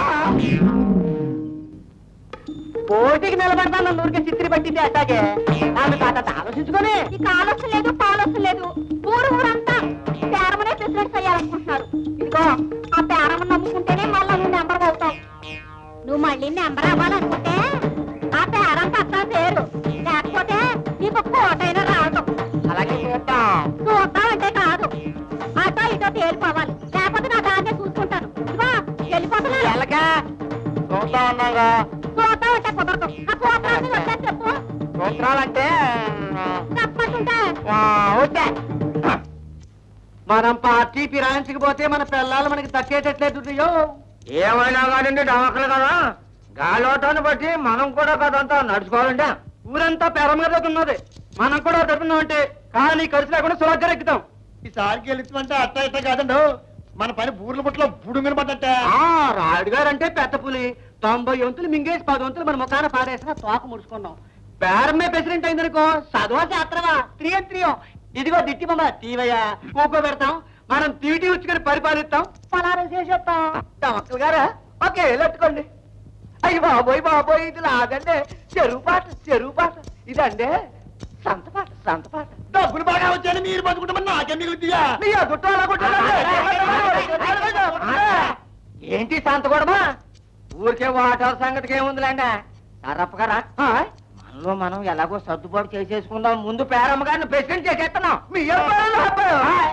Speaker 3: పోటీకి నిలబడతాను ఊరికే చిత్రి పట్టింది అట్టాగే ఆమె తాత ఆలోచించుకొని
Speaker 4: నీకు ఆలోచన లేదు పాలోచన లేదు ఊరు ఊరంతా పేరమనే ప్రెసిడెంట్ చేయాలనుకుంటున్నారు ఇదిగో ఆ పేరమని నమ్ముకుంటేనే మళ్ళా నువ్వు నెంబర్ అవుతావు నువ్వు మళ్ళీ నెంబర్ అవ్వాలనుకుంటే ఆ పేరం పత్తా పేరు లేకపోతే నీకు కోటైనా రావటం
Speaker 3: అలాగే చేద్దాం
Speaker 4: చూద్దామంటే కాదు అటో ఇటో తేలిపోవాలి లేకపోతే నా దాన్నే చూసుకుంటాను ఇదిగో వెళ్ళిపోతున్నాను
Speaker 3: ఎలాగా చూస్తా ఉన్నాగా
Speaker 4: చూద్దామంటే కుదరదు ఆ సూత్రాన్ని వద్దని చెప్పు
Speaker 3: సూత్రాలంటే
Speaker 4: తప్పకుంటే
Speaker 3: ఓకే మనం పార్టీ ఫిరాయించకపోతే మన పిల్లలు మనకి తట్టేటట్లేదు ఏమైనా కాదండి డమకలు కదా గాలోటాన్ని బట్టి మనం కూడా కదంతా నడుచుకోవాలంటే
Speaker 2: ఊరంతా పెరం మీద ఉన్నది మనం కూడా తప్పున్నామంటే కానీ ఖర్చు లేకుండా సులగ్గా ఎక్కుతాం
Speaker 3: ఈసారి గెలుచుకుంటే అట్ట ఇట్ట కాదండు మన పని బూర్ల పుట్లో బుడు మీద పడ్డట్ట
Speaker 2: రాయుడు గారు అంటే పెద్ద పులి తొంభై వంతులు మింగేసి పది వంతులు మన ముఖాన పారేసిన తోక ముడుచుకున్నాం పేరమ్మే ప్రెసిడెంట్ అయిందనుకో చదవా శాస్త్రవా త్రియం త్రియం ఇదిగో దిట్టి మమ్మ తీవయ్యా కూకో పెడతాం మనం తీటి ఉచ్చుకొని పరిపాలిస్తాం పలారం చేసేస్తాం డాక్టర్ గారా ఓకే లెట్టుకోండి అయ్యి బాబోయ్ బాబోయ్ ఇది లాగండి చెరువు పాట చెరువు పాట ఇదండి సంత పాట సంత పాట
Speaker 3: డబ్బులు బాగా వచ్చాయని మీరు బతుకుంటామని నాకే మిగులుతుందా
Speaker 2: నీ అదుట్టో అలా ఏంటి సంత కూడమా ఊరికే వాటర్ సంగతికి ఏముందిలేండి సరప్ప గారా
Speaker 3: మన
Speaker 6: మనలో మనం ఎలాగో సర్దుబాటు చేసేసుకుందాం ముందు పేరమ్మ గారిని ప్రెసిడెంట్ చేసేస్తున్నాం
Speaker 2: మీ అబ్బాయి అబ్బాయి
Speaker 6: హాయ్.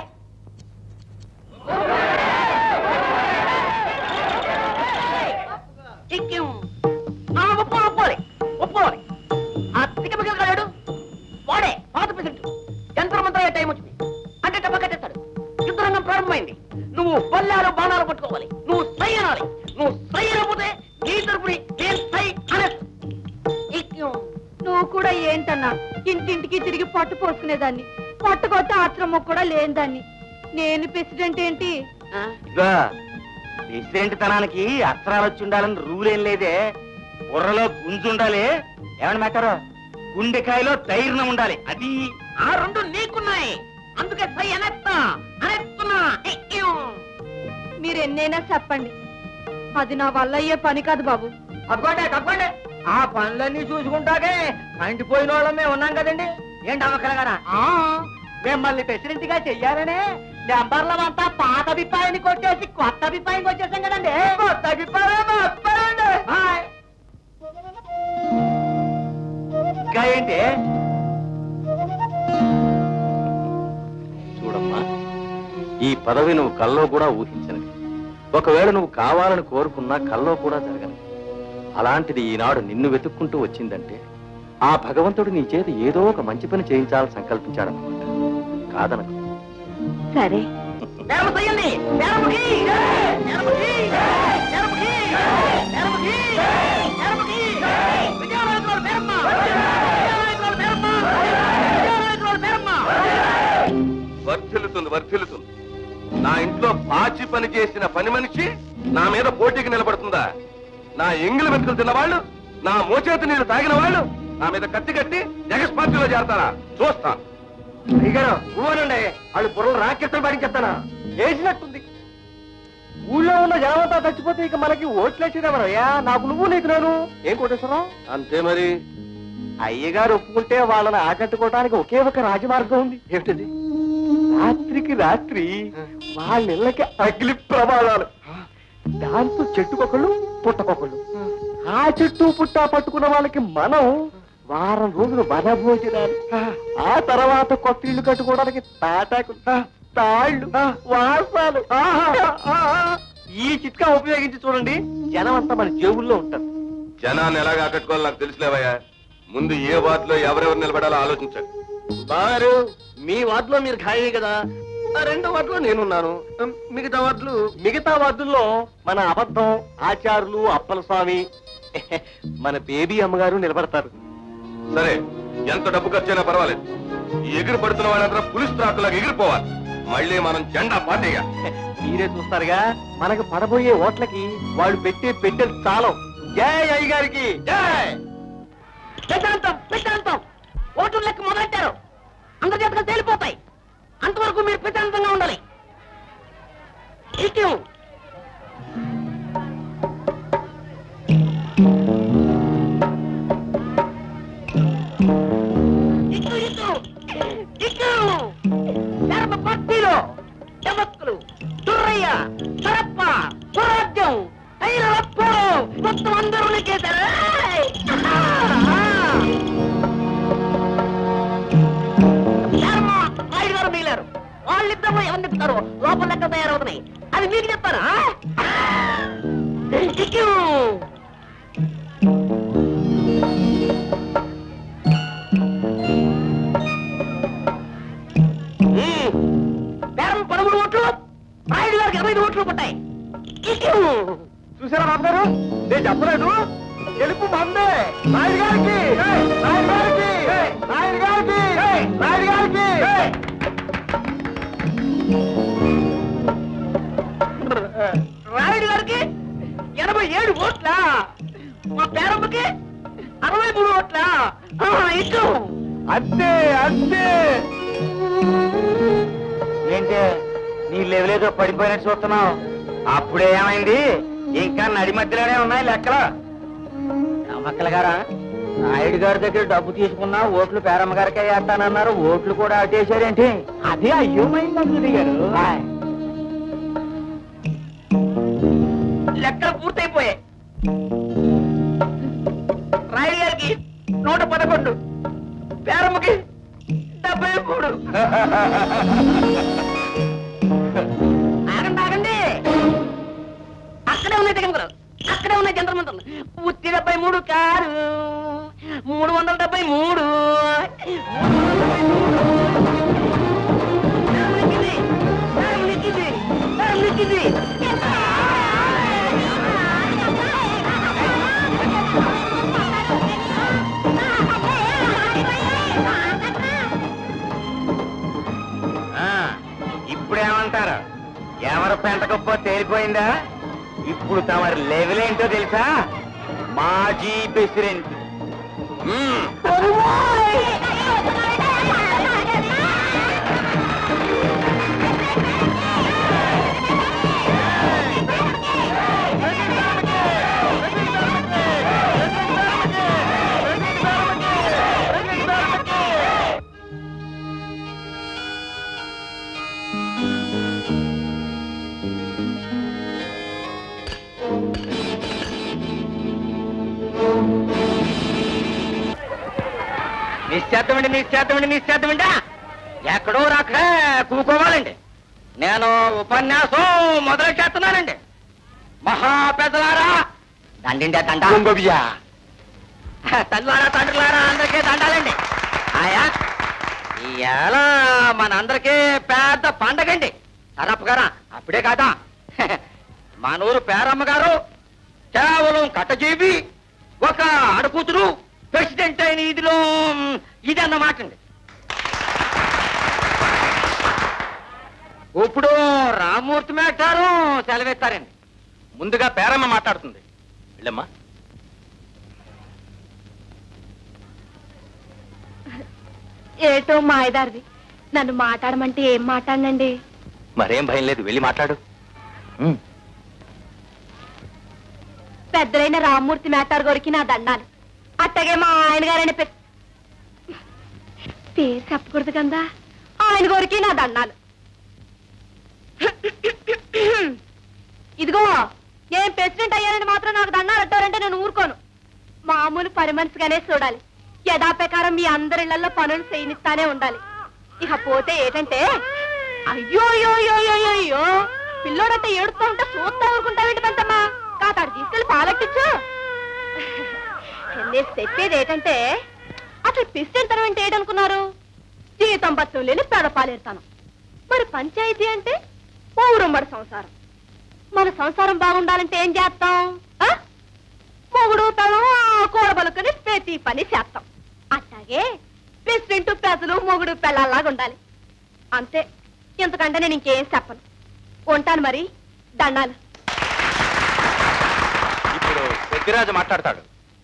Speaker 6: చిక్కిం. ఆ, ఒప్పుకోవాలి, ఒప్పుకోవాలి, ఒప్పుకోవాలి. ఆ తిక్కమిక్కలు కాలేడు వాడే పాత ప్రెసిడెంట్ యంత్ర మంత్రయ్యే టైం వచ్చింది అంటే డబ్బా కట్టేస్తాడు యుద్ధరంగం ప్రారంభమైంది నువ్వు బల్లాలు బాణాలు పట్టుకోవాలి నువ్వు సై అనాలి నువ్వు సై అనకపోతే నీ తరపుని నేను సై అనేస్తా చిక్కిం.
Speaker 4: నువ్వు కూడా ఏంటన్నా ఇంటింటికి తిరిగి పట్టు పోసుకునేదాన్ని పట్టుకొట్టే ఆశ్రమం కూడా లేనిదాన్ని నేను ప్రెసిడెంట్ ఏంటి
Speaker 6: ఆ? ఇదిగో ప్రెసిడెంట్ తనానికి అస్త్రాలు వచ్చి ఉండాలని రూల్ ఏం లేదే బుర్రలో గుంజు ఉండాలి ఏమని మ్యాటర్ గుండెకాయలో ధైర్యం ఉండాలి అది ఆ రెండు నీకున్నాయి అందుకే సై అనేస్తా అనేస్తున్నా ఎక్కిం.
Speaker 4: మీరు ఎన్నైనా చెప్పండి అది నా వల్ల అయ్యే పని కాదు బాబు
Speaker 6: తప్పండి తప్పండి ఆ పనులన్నీ చూసుకుంటాకే కంటిపోయిన వాళ్ళం మేము ఉన్నాం కదండి ఏంటి అమ్మకల గారా మిమ్మల్ని ప్రెసిడెంట్ గా చెయ్యాలనే నెంబర్లం అంతా పాత అభిప్రాయాన్ని కొట్టేసి కొత్త అభిప్రాయం వచ్చేసాం కదండి కొత్త అభిప్రాయం ఇంకా ఏంటి
Speaker 5: చూడమ్మా ఈ పదవి నువ్వు కల్లో కూడా ఊహించనిది ఒకవేళ నువ్వు కావాలని కోరుకున్నా కల్లో కూడా జరగదు అలాంటిది ఈనాడు నిన్ను వెతుక్కుంటూ వచ్చిందంటే ఆ భగవంతుడు నీ చేత ఏదో ఒక మంచి పని చేయించాలని సంకల్పించాడనమాట కాదనకు
Speaker 4: సరే
Speaker 6: నేరము చెయ్యండి నేరముకి నేరముకి నేరముకి నేరముకి నేరముకి విజయనాయకుడు పేరమ్మ విజయనాయకుడు పేరమ్మ విజయనాయకుడు పేరమ్మ
Speaker 5: వర్ధిల్లుతుంది వర్ధిల్లుతుంది నా ఇంట్లో పాచి పని చేసిన పని మనిషి నా మీద పోటీకి నిలబడుతుందా నా ఎంగిలి మెతుకులు తిన్నవాళ్ళు నా మోచేతి నీళ్లు తాగిన వాళ్ళు నా మీద కత్తి కట్టి జగస్ పార్టీలో చేరతారా చూస్తాను
Speaker 2: అయ్యగారు ఊవనండి వాళ్ళు బుర్రలు రాకెట్టులు పడించేస్తానా వేసినట్టుంది ఊళ్ళో ఉన్న జనమంతా చచ్చిపోతే ఇక మనకి ఓట్లేసేదేమరయ్యా నాకు నువ్వు నీకు నేను ఏం కోటేశ్వరరావు
Speaker 5: అంతే మరి
Speaker 2: అయ్యగారు ఒప్పుకుంటే వాళ్ళని ఆకట్టుకోవడానికి ఒకే ఒక రాజమార్గం ఉంది ఏమిటది రాత్రికి రాత్రి వాళ్ళ ఇళ్ళకి అగ్ని ప్రమాదాలు దాంతో చెట్టుకొకళ్ళు పుట్టకొకళ్ళు ఆ చెట్టు పుట్ట పట్టుకున్న వాళ్ళకి మనం వారం రోజులు వన భోజనాలు ఆ తర్వాత కొత్త ఇల్లు కట్టుకోవడానికి తాటాకు తాళ్ళు వాసాలు ఈ చిట్కా ఉపయోగించి చూడండి జనం అంతా మన జేబుల్లో ఉంటారు
Speaker 5: జనాన్ని ఎలాగ ఆకట్టుకోవాలో నాకు తెలుసులేవయ్యా ముందు ఏ వార్డులో ఎవరెవరు నిలబడాలో ఆలోచించండి
Speaker 2: బాగారు మీ వార్డులో మీరు ఖాళీ కదా ఆ రెండో వార్డులో నేనున్నాను మిగతా వార్డులు మిగతా వార్డుల్లో మన అబద్ధం ఆచారులు అప్పల స్వామి మన బేబీ అమ్మగారు నిలబడతారు
Speaker 5: సరే ఎంత డబ్బు ఖర్చైనా పర్వాలేదు ఈ ఎగిరి పడుతున్న వాళ్ళంతా పులిస్ ట్రాక్లాగా ఎగిరిపోవాలి మళ్ళీ మనం జెండా పాటేయాలి
Speaker 2: మీరే చూస్తారుగా మనకు పడబోయే ఓట్లకి వాళ్ళు పెట్టే పెట్టెలు చాలం జై అయ్య గారికి జై
Speaker 6: పెద్దాంతం పెద్దాంతం ఓటు లెక్క మొదలెట్టారు అందరి చేతలు తేలిపోతాయి అంతవరకు మీరు పెద్దాంతంగా ఉండాలి ఇటు ఇటు ఇటు ఇటు శరభ పార్టీలో డమక్కులు దుర్రయ్య సరప్ప స్వరాజ్యం ఐరప్పలు మొత్తం అందరూ నెక్కేశారు ఏయ్! శర్మ నాయుడు గారు మిగిలారు వాళ్ళిద్దరు ఎవరిని చెప్తారు లోపల లెక్క తయారవుతున్నాయి అది మీకు చెప్తారా చిక్కు. మ్మ్. బేరం పదమూడు ఓట్లు నాయుడు గారికి ఇరవై ఐదు ఓట్లు పట్టాయి చిక్కు.
Speaker 2: చూసారా బాబు గారు నేను చెప్పలేదు గెలుపు మందే నాయుడు గారికి ఏయ్! నాయుడు గారికి ఏయ్! నాయుడు గారికి ఏయ్! నాయుడు గారికి ఏయ్!
Speaker 6: రాయుడు గారికి ఎనభై ఏడు ఓట్ల మా పేరమ్మకి అరవై మూడు ఓట్ల ఇచ్చు
Speaker 2: అంతే అంతే
Speaker 6: ఏంటి నీ లెవెలేదో పడిపోయినట్టు చూస్తున్నావు అప్పుడే ఏమైంది ఇంకా నడి మధ్యలోనే ఉన్నాయి లెక్కలు నమ్మక్కల గారా నాయుడు గారి దగ్గర డబ్బు తీసుకున్నా ఓట్లు పేరమ్మ గారికి వేస్తానన్నారు ఓట్లు కూడా అటేశారేంటి
Speaker 2: అదే అయ్యోమైంది అందుడి గారు
Speaker 6: లెక్కలు పూర్తయిపోయాయి రాయుడు గారికి నూట పదకొండు పేరమ్మకి డెబ్బై మూడు ఆగండి ఆగండి అక్కడే ఉన్నాయి దిగంగులు అక్కడే ఉన్నాయి జంతర్ మంత్రులు ఉత్తి డెబ్బై మూడు కారు మూడు వందల డెబ్బై మూడు
Speaker 2: ఇప్పుడు ఏమంటారు ఎవరు పెంటకపో తేలిపోయిందా ఇప్పుడు తమరి లెవెల్ ఏంటో తెలుసా మాజీ ప్రెసిడెంట్ మ్మ్. నిశ్చేద్దామండి నిశ్చేద్దామండి నిశ్చేద్దామండి ఎక్కడో రాకడే కూకోవాలండి నేను ఉపన్యాసం మొదలెట్టేస్తున్నానండి మహా పెద్దలారా దండిండే దండ తల్లారా తండ్రులారా అందరికీ దండాలండి ఆయా ఇవాళ మనందరికీ పెద్ద పండగండి సరప్ప గారా అప్పుడే కాదా మన ఊరు పేరమ్మ గారు కేవలం కట్టజీవి ఒక ఆడకూతురు ప్రెసిడెంట్ అయిన ఇదిలో ఇది అన్నమాట అండి ఇప్పుడు రామ్మూర్తి మేటారు సెలవిస్తారండి ముందుగా పేరమ్మ మాట్లాడుతుంది వెళ్ళమ్మా
Speaker 1: ఏటో మాయదారిది నన్ను మాట్లాడమంటే ఏం మాట్లాడనండి
Speaker 2: మరేం భయం లేదు వెళ్ళి మాట్లాడు
Speaker 1: పెద్దలైన రామ్మూర్తి మేటారు గారికి నా దండాలు అట్టగే మా ఆయన గారైన పె- పేరు చెప్పకూడదు కదా ఆయన గారికి నా దండాలు ఇదిగో ఏం ప్రెసిడెంట్ అయ్యానని మాత్రం నాకు దండాలు అట్టారంటే నేను ఊరుకోను మామూలు పని మనిషిగానే చూడాలి యథాప్రకారం మీ అందరిళ్లలో పనులు చేయనిస్తానే ఉండాలి ఇక పోతే ఏంటంటే అయ్యో అయ్యో అయ్యో అయ్యో అయ్యో, అయ్యో పిల్లోడంటే ఏడుస్తూ ఉంటే చూస్తా ఊరుకుంటావేంటి పంతమ్మా కాతాడు తీసుకెళ్లి పాలెట్టించు నేను చెప్పేది ఏంటంటే అసలు ప్రెసిడెంట్ తనం అంటే ఏంటనుకున్నారు జీతం బత్తం లేని పెడపాలేరుతాను మరి పంచాయతీ అంటే ఊరుమ్మడి సంసారం మన సంసారం బాగుండాలంటే ఏం చేస్తాం ఆ? మొగుడు తనం కూడబలుకొని ప్రతి పని చేస్తాం అట్లాగే ప్రెసిడెంట్ పెద్దలు మొగుడు పిల్లల్లాగా ఉండాలి అంతే ఇంతకంటే నేను ఇంకేం చెప్పను ఉంటాను మరి దండాలు
Speaker 2: ఇప్పుడు పెద్దిరాజు మాట్లాడతాడు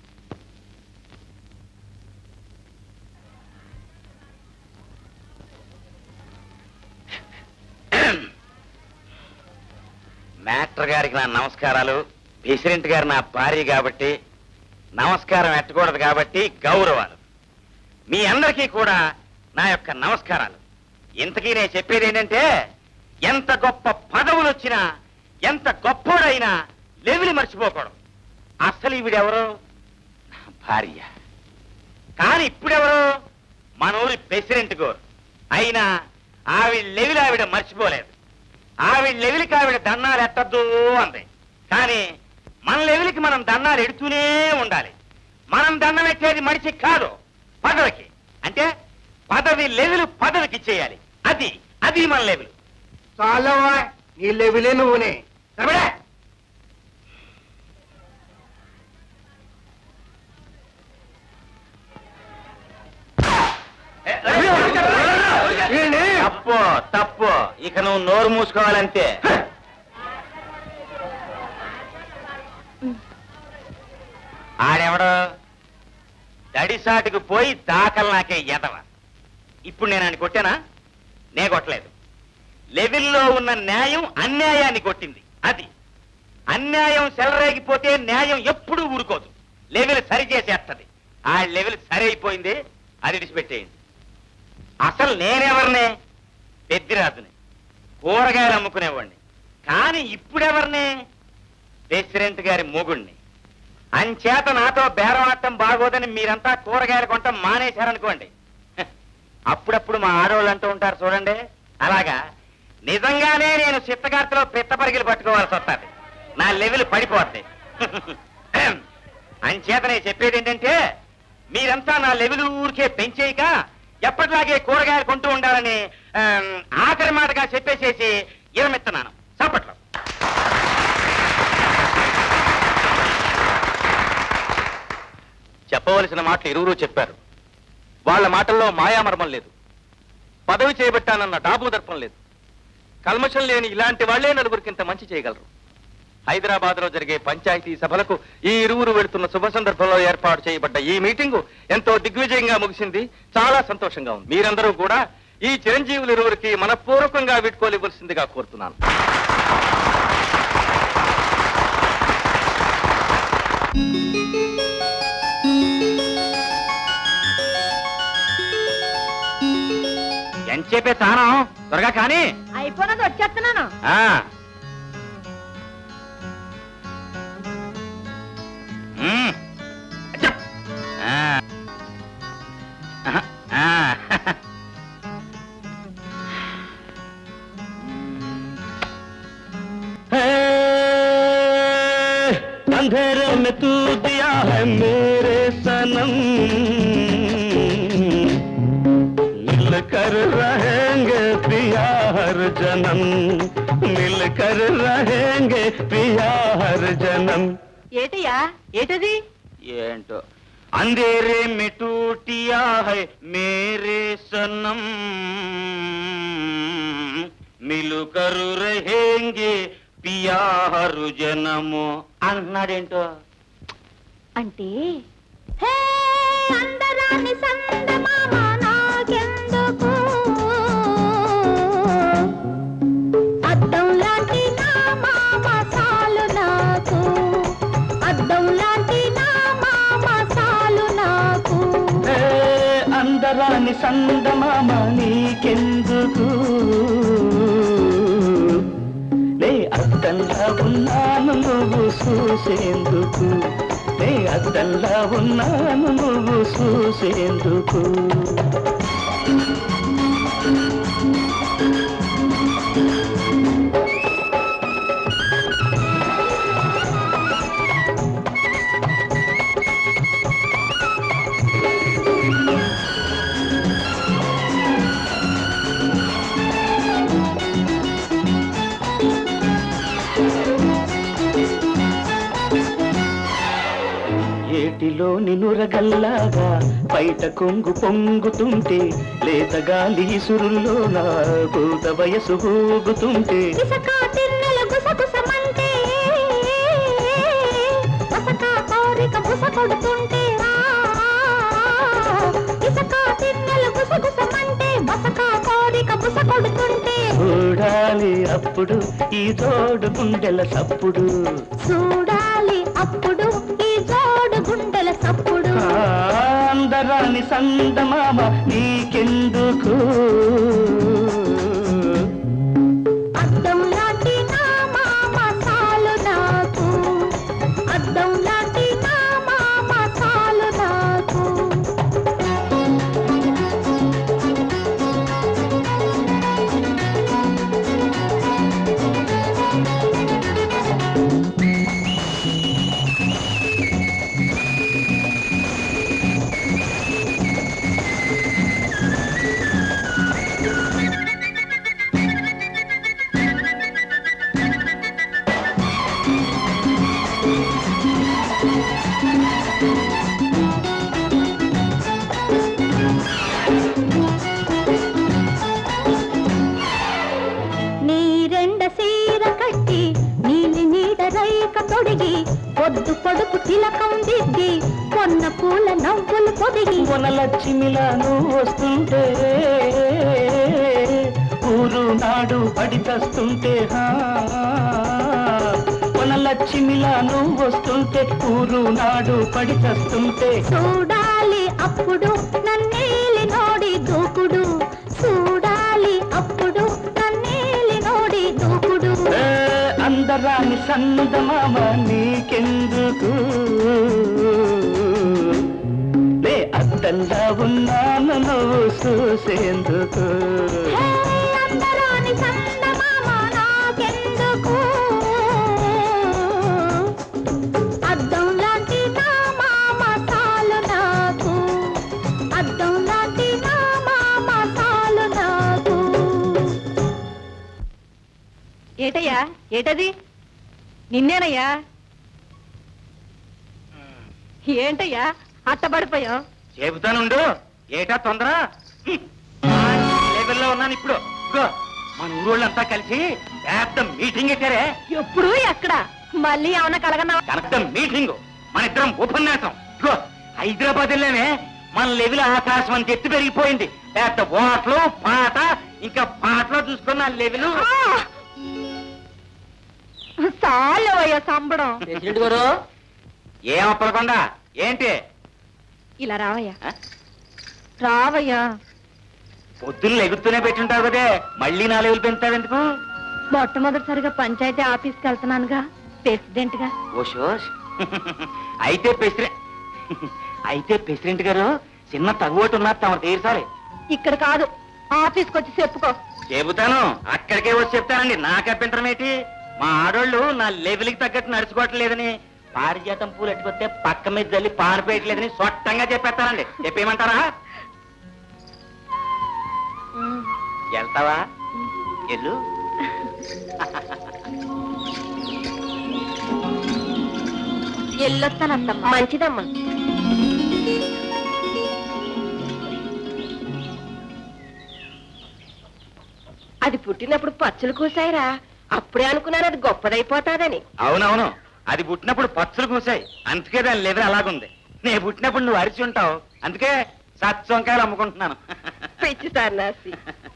Speaker 2: మేటర్ గారికి నా నమస్కారాలు ప్రెసిడెంట్ గారు నా భార్య కాబట్టి నమస్కారం ఎట్టకూడదు కాబట్టి గౌరవాలు మీ అందరికీ కూడా నా యొక్క నమస్కారాలు ఇంతకీ నేను చెప్పేది ఏంటంటే ఎంత గొప్ప పదవులు వచ్చినా ఎంత గొప్పోడైనా లెవిలి మర్చిపోకూడదు అసలు ఈవిడెవరు నా భార్య కానీ ఇప్పుడెవరు మన ఊరి ప్రెసిడెంట్ గోరు అయినా ఆవిడ లెవిలి ఆవిడ మర్చిపోలేదు ఆవిడ లెవిలికి ఆవిడ దన్నాలు ఎట్టద్దు అంది కానీ మన లెవిలికి మనం దన్నాలు ఎడుతూనే ఉండాలి మనం దండం పెట్టేది మనిషి కాదు పదవికి అంటే పదవి లెవెలు పదవికి ఇచ్చేయాలి అది అది మన లెవెలు
Speaker 3: చాలవా నీ లెవిలే నువ్వునే
Speaker 2: సరేనా? తప్పు తప్పు ఇక నువ్వు నోరు మూసుకోవాలంతే ఆడెవడో దడిసాటుకు పోయి దాకలు నాకే ఎదవ ఇప్పుడు నేను ఆయన కొట్టానా నే కొట్టలేదు లెవెల్లో ఉన్న న్యాయం అన్యాయాన్ని కొట్టింది అది అన్యాయం సెలరేగిపోతే న్యాయం ఎప్పుడూ ఊరుకోదు లెవెల్ సరి చేసేస్తది ఆ లెవెల్ సరి అయిపోయింది అది విడిచిపెట్టేయండి అసలు నేనెవరినే పెద్దిరాజుని కూరగాయలు అమ్ముకునేవాడిని కానీ ఇప్పుడెవరిని ప్రెసిడెంట్ గారి మొగుణ్ణి
Speaker 8: అంచేత నాతో బేరం ఆడటం బాగోదని మీరంతా కూరగాయలు కొంటాం మానేశారనుకోండి హ, అప్పుడప్పుడు మా ఆడవాళ్ళు అంటూ ఉంటారు చూడండి అలాగా నిజంగానే నేను చిత్తగార్తలో పిత్త పరిగిలు పట్టుకోవాల్సి వస్తుంది నా లెవెల్ పడిపోద్ది అంచేత నేను చెప్పేది ఏంటంటే మీరంతా నా లెవెల్ ఊరికే పెంచేయక ఎప్పటిలాగే కూరగాయలు కొంటూ ఉండాలని ఆమ్, ఆఖరి మాటగా చెప్పేసేసి ఇరమిస్తున్నాను చప్పట్లో చెప్పవలసిన మాటలు ఇరువురు చెప్పారు వాళ్ళ మాటల్లో మాయామర్మం లేదు పదవి చేయబట్టానన్న డాబుదర్పం లేదు కల్మషం లేని ఇలాంటి వాళ్లే నలుగురికింత మంచి చేయగలరు హైదరాబాద్ లో జరిగే పంచాయతీ సభలకు ఈ ఇరువురు వెళుతున్న శుభ సందర్భంలో ఏర్పాటు చేయబడ్డ ఈ మీటింగు ఎంతో దిగ్విజయంగా ముగిసింది చాలా సంతోషంగా ఉంది మీరందరూ కూడా ఈ చిరంజీవులు ఇరువురికి మనపూర్వకంగా వీడ్కోలివ్వలసిందిగా కోరుతున్నాను ఎంతసేపే తానం త్వరగా కానీ
Speaker 4: అయిపోయినది వచ్చేస్తున్నాను
Speaker 8: ఆ. మ్మ్. అచ్చా. ఆ. ఆహా. ఆ.
Speaker 3: अंधेरे में तू दिया है मेरे सनम मिलकर रहेंगे पिया हर जन्म मिलकर रहेंगे पिया हर जन्म
Speaker 4: ఏటయ్యా ఏటది
Speaker 8: ఏంటో अंधेरे में टूटिया है मेरे सनम మిలుకర్ रहेंगे పియా హరు జనము అంటున్నాడేంటో
Speaker 4: అంటే హే అందరాని సందమామ నాకెందుకు అద్దం లాంటి నా మామ సాలు నాకు అద్దం లాంటి నా మామ సాలు నాకు
Speaker 3: ఏ అందరాని సందమామ నీకెందుకు నే అద్దంలా ఉన్నాను నువ్వు చూసేందుకు నే అద్దంలా ఉన్నాను నువ్వు చూసేందుకు ఏటిలోని నురగల్లాగా బయట కొంగు పొంగుతుంటే లేత గాలి సురుల్లో నా పూత వయసు ఊగుతుంటే
Speaker 4: ఇసక తిన్నెల గుసగుసమంటే మసక కోరిక బుస కొడుతుంటే ఆ, ఇసక తిన్నెల గుసగుసమంటే మసక కోరిక బుస కొడుతుంటే
Speaker 3: చూడాలి అప్పుడు ఈ తోడు గుండెల సప్పుడు
Speaker 4: చూడాలి అప్పుడు ఈ జోడు గుండెల సప్పుడు
Speaker 3: ఆ, అందరాని సందమామ నీకెందుకు
Speaker 4: అద్దం లాంటి నా మామ సాలు నాకు అద్దం లాంటి నా మామ సాలు నాకు నీ రెండ సీర కట్టి నీలి నీడ రైక తొడిగి పొద్దు పొడుపు తిలకం దిద్ది కొన్న పూల నవ్వులు పొదిగి
Speaker 3: లక్ష్మిలా నువ్వు వస్తుంటే ఊరు నాడు పడి చస్తుంటే లక్ష్మిలా నువ్వు వస్తుంటే ఊరు నాడు పడి చస్తుంటే
Speaker 4: చూడాలి అప్పుడు నన్నేలి నోడి దూకుడు చూడాలి అప్పుడు నన్నేలి నోడి దూకుడు
Speaker 3: ఏ, అంద అందరాని సన్నదమామ నీకెందుకు నే అద్దంగా ఉన్నాను నువ్వు చూసేందుకు
Speaker 4: అందరాని చందమామ నాకెందుకు అద్దం లాంటి నా మామ చాలు నాకు అద్దం లాంటి నా మామ చాలు నాకు ఏటయ్యా ఏటది నిన్నేనయ్యా ఏంటయ్యా అట్టబడిపోయావు
Speaker 8: చెబుతానుండు ఏటా తొందర హ్మ్. ఆ లెవెల్లో ఉన్నాను ఇప్పుడు ఇదిగో మన ఊరోళ్ళంతా కలిసి పెద్ద మీటింగ్ పెట్టారే
Speaker 4: ఎప్పుడు ఎక్కడ మళ్ళీ ఏమన్నా కలగన్నా
Speaker 8: కరెక్ట్ మీటింగ్ మన ఇద్దరం ఉపన్యాసం ఇదిగో హైదరాబాద్ వెళ్ళామే మన లెవెల్ ఆకాశం అంత ఎత్తు పెరిగిపోయింది పెద్ద ఓట్లు పాట ఇంకా పాటలో చూసుకున్న లెవెల్
Speaker 4: చాలేవయ్యా సంబడం
Speaker 6: ప్రెసిడెంట్ గారు
Speaker 8: ఏం అప్పలకొండ ఏంటి
Speaker 4: ఇలా రావయ్యా
Speaker 8: ఆ?
Speaker 4: రావయ్యా
Speaker 8: పొద్దున్న ఎగురుతూనే పెట్టుంటావు కదే మళ్ళీ నా లెవెల్ పెంచుతావెందుకు
Speaker 4: మొట్టమొదటిసారిగా పంచాయతీ ఆఫీస్కి వెళ్తున్నానుగా ప్రెసిడెంట్ గా
Speaker 8: ఓ షోష్ అయితే ప్రెసిడెంట్ అయితే ప్రెసిడెంట్ గారు చిన్న తగువటు ఉన్నారు తమరు తీరుసారి
Speaker 4: ఇక్కడ కాదు ఆఫీస్కి వచ్చి చెప్పుకో
Speaker 8: చెబుతాను అక్కడికే వచ్చి చెప్తానండి నాకు అభ్యంతరం ఏంటి మా ఆడోళ్ళు నా లెవెల్కి తగ్గట్టు నడుచుకోవట్లేదని పారిజాతం పూలు ఎట్టుకొస్తే పక్క మీద జల్లి పారిపోయట్లేదని స్వట్టంగా చెప్పేస్తానండి చెప్పేయమంటారా వెళ్తావా ఎల్లు
Speaker 4: వెళ్ళొస్తానత్తమ్మా
Speaker 7: మంచిదమ్మా అది పుట్టినప్పుడు పచ్చలు కూసాయిరా అప్పుడే అనుకున్నాను అది గొప్పదైపోతాదని
Speaker 8: అవునవును అది పుట్టినప్పుడు పచ్చలు కూసాయి అందుకే దాని లెవెల్ అలాగుంది నేను పుట్టినప్పుడు నువ్వు అరిచి ఉంటావు అందుకే సత్స వంకాయలు అమ్ముకుంటున్నాను
Speaker 7: పిచ్చి సన్నాసి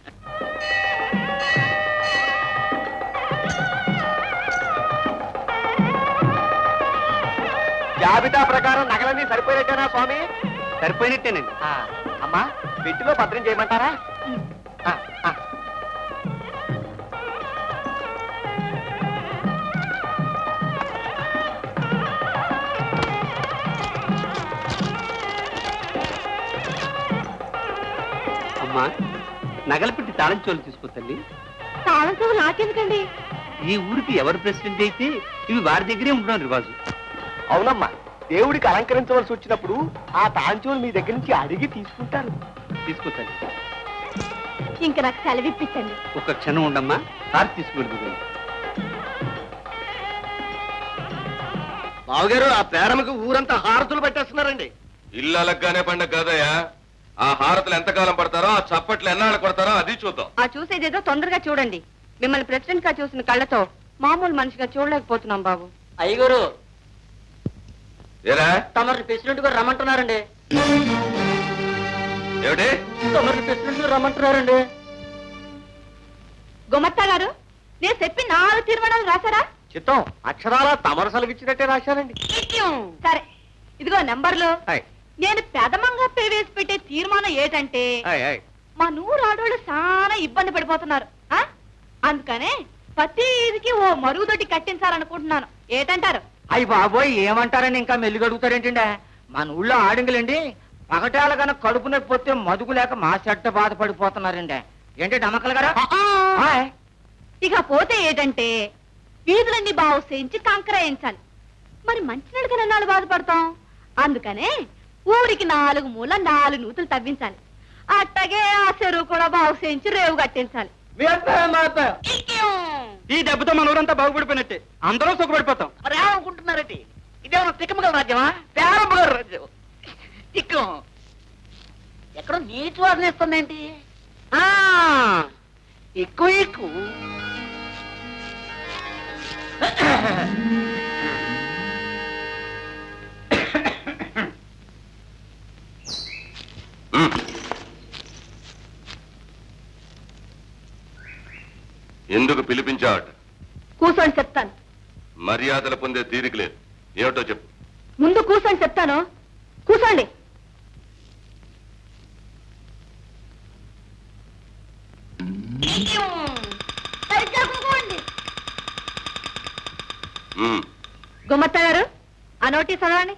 Speaker 2: జాబితా ప్రకారం నగలన్నీ సరిపోయినట్టేనా స్వామి
Speaker 8: సరిపోయినట్టేనండి
Speaker 2: ఆ, అమ్మా పెట్టిలో భద్రం చేయమంటారా ఆ, ఆ.
Speaker 3: అమ్మా నగల పెట్టి తాళం చోలు తీసుకో తల్లి
Speaker 4: తాళం చెవులు నాకెందుకండి
Speaker 3: ఈ ఊరికి ఎవరు ప్రెసిడెంట్ అయితే ఇవి వారి దగ్గరే ఉండడం రివాజు
Speaker 2: అవునమ్మా దేవుడికి అలంకరించవలసి వచ్చినప్పుడు ఆ తాంచూలు మీ దగ్గర నుంచి అడిగి తీసుకుంటారు
Speaker 3: తీసుకో తల్లి
Speaker 4: ఇంక నాకు సెలవిప్పించండి
Speaker 3: ఒక్క క్షణం ఉండమ్మా కారు తీసుకువెళ్తుంది
Speaker 2: బావగారు ఆ పేరమ్మకి ఊరంతా హారతులు పెట్టేస్తున్నారండి
Speaker 5: ఇల్లు అలగ్గానే పండగ కాదయ్యా ఆ హారతులు ఎంతకాలం పడతారో ఆ చప్పట్లు ఎన్నాళ్ళు కొడతారో అది చూద్దాం
Speaker 6: ఆ చూసేదేదో తొందరగా చూడండి మిమ్మల్ని ప్రెసిడెంట్ గా చూసిన కళ్ళతో మామూలు మనిషిగా చూడలేకపోతున్నాం బాబు
Speaker 8: అయ్యగారు
Speaker 5: ఏరా
Speaker 6: తమరిని ప్రెసిడెంట్ గారు రమ్మంటున్నారండి
Speaker 5: ఏమిటి
Speaker 6: తమరిని ప్రెసిడెంట్ గారు రమ్మంటున్నారండి
Speaker 4: గుమత్తా గారు నేను చెప్పి నాలుగు తీర్మానాలు రాశారా
Speaker 2: చిత్తం అక్షరాల తమరు సెలవిచ్చినట్టే రాశారండి
Speaker 4: సరే ఇదిగో నెంబర్లు
Speaker 2: హాయ్
Speaker 4: నేను పెదమంగా వేసి పెట్టే తీర్మానం ఏంటంటే
Speaker 2: హాయ్ హాయ్
Speaker 4: మా నూరు ఆడవాళ్ళు చాలా ఇబ్బంది పడిపోతున్నారు ఆ అందుకనే ప్రతి ఈదికి ఓ మరుగుదొడ్డి కట్టించాలనుకుంటున్నాను ఏటంటారు
Speaker 6: అయ్యి బాబోయ్ ఏమంటారని ఇంకా మెల్లిగడుగుతారేంటండి మన ఊళ్ళో ఆడింగులండి పగటాల కనుక కడుపు నొప్పి వస్తే మదుగు లేక మా చెడ్డ బాధపడిపోతున్నారండి ఏంటి డమక్కలు గారా హాయ్.
Speaker 4: ఇక పోతే ఏంటంటే వీధులన్నీ బాగు చేయించి కంకర వేయించాలి మరి మంచినీళ్ళకి నన్నాళ్ళు బాధపడతాం అందుకనే ఊరికి నాలుగు మూల నాలుగు నూతులు తవ్వించాలి అట్టగే ఆ చెరువు కూడా బాగు చేయించి రేవు కట్టించాలి
Speaker 8: ఈ దెబ్బతో మన ఊరంతా బాగుపడిపోయినట్టే అందరూ సుఖపడిపోతాం
Speaker 6: మరి ఏమనుకుంటున్నారండి ఇదేమన్నా తిక్కమగల రాజ్యమా పేరంబగల రాజ్యం తిక్కం ఎక్కడో నీచు వాసన ఇస్తుందేంటి ఆ, ఎక్కువ ఎక్కువ
Speaker 5: ఉమ్. ఎందుకు పిలిపించావట
Speaker 4: కూర్చొని చెప్తాను
Speaker 5: మర్యాదలు పొందే తీరిక లేదు ఏమిటో చెప్పు
Speaker 4: ముందు కూర్చొని చెప్తాను కూర్చోండి సరిగ్గా కూర్చోండి.
Speaker 5: ఉమ్.
Speaker 4: గుమ్మత్త గారు ఆ నోటీస్ చదవండి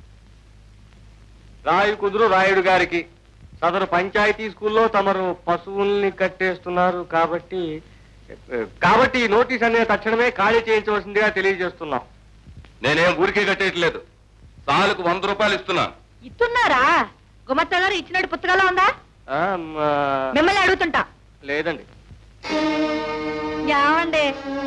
Speaker 2: రాయు కుదురు రాయుడు గారికి సదరు పంచాయతీ స్కూల్లో తమరు పశువుల్ని కట్టేస్తున్నారు కాబట్టి కాబట్టి ఈ నోటీస్ అనేది తక్షణమే ఖాళీ చేయించవలసిందిగా తెలియజేస్తున్నాం
Speaker 5: నేనేం ఊరికే కట్టేయట్లేదు సాలుకు వంద రూపాయలు ఇస్తున్నాను
Speaker 4: ఇస్తున్నారా గుమ్మత్త గారు ఇచ్చినట్టు పుస్తకాలు ఉందా
Speaker 2: ఆ, మ-
Speaker 4: మిమ్మల్ని అడుగుతుంటా
Speaker 2: లేదండి
Speaker 4: ఏమండి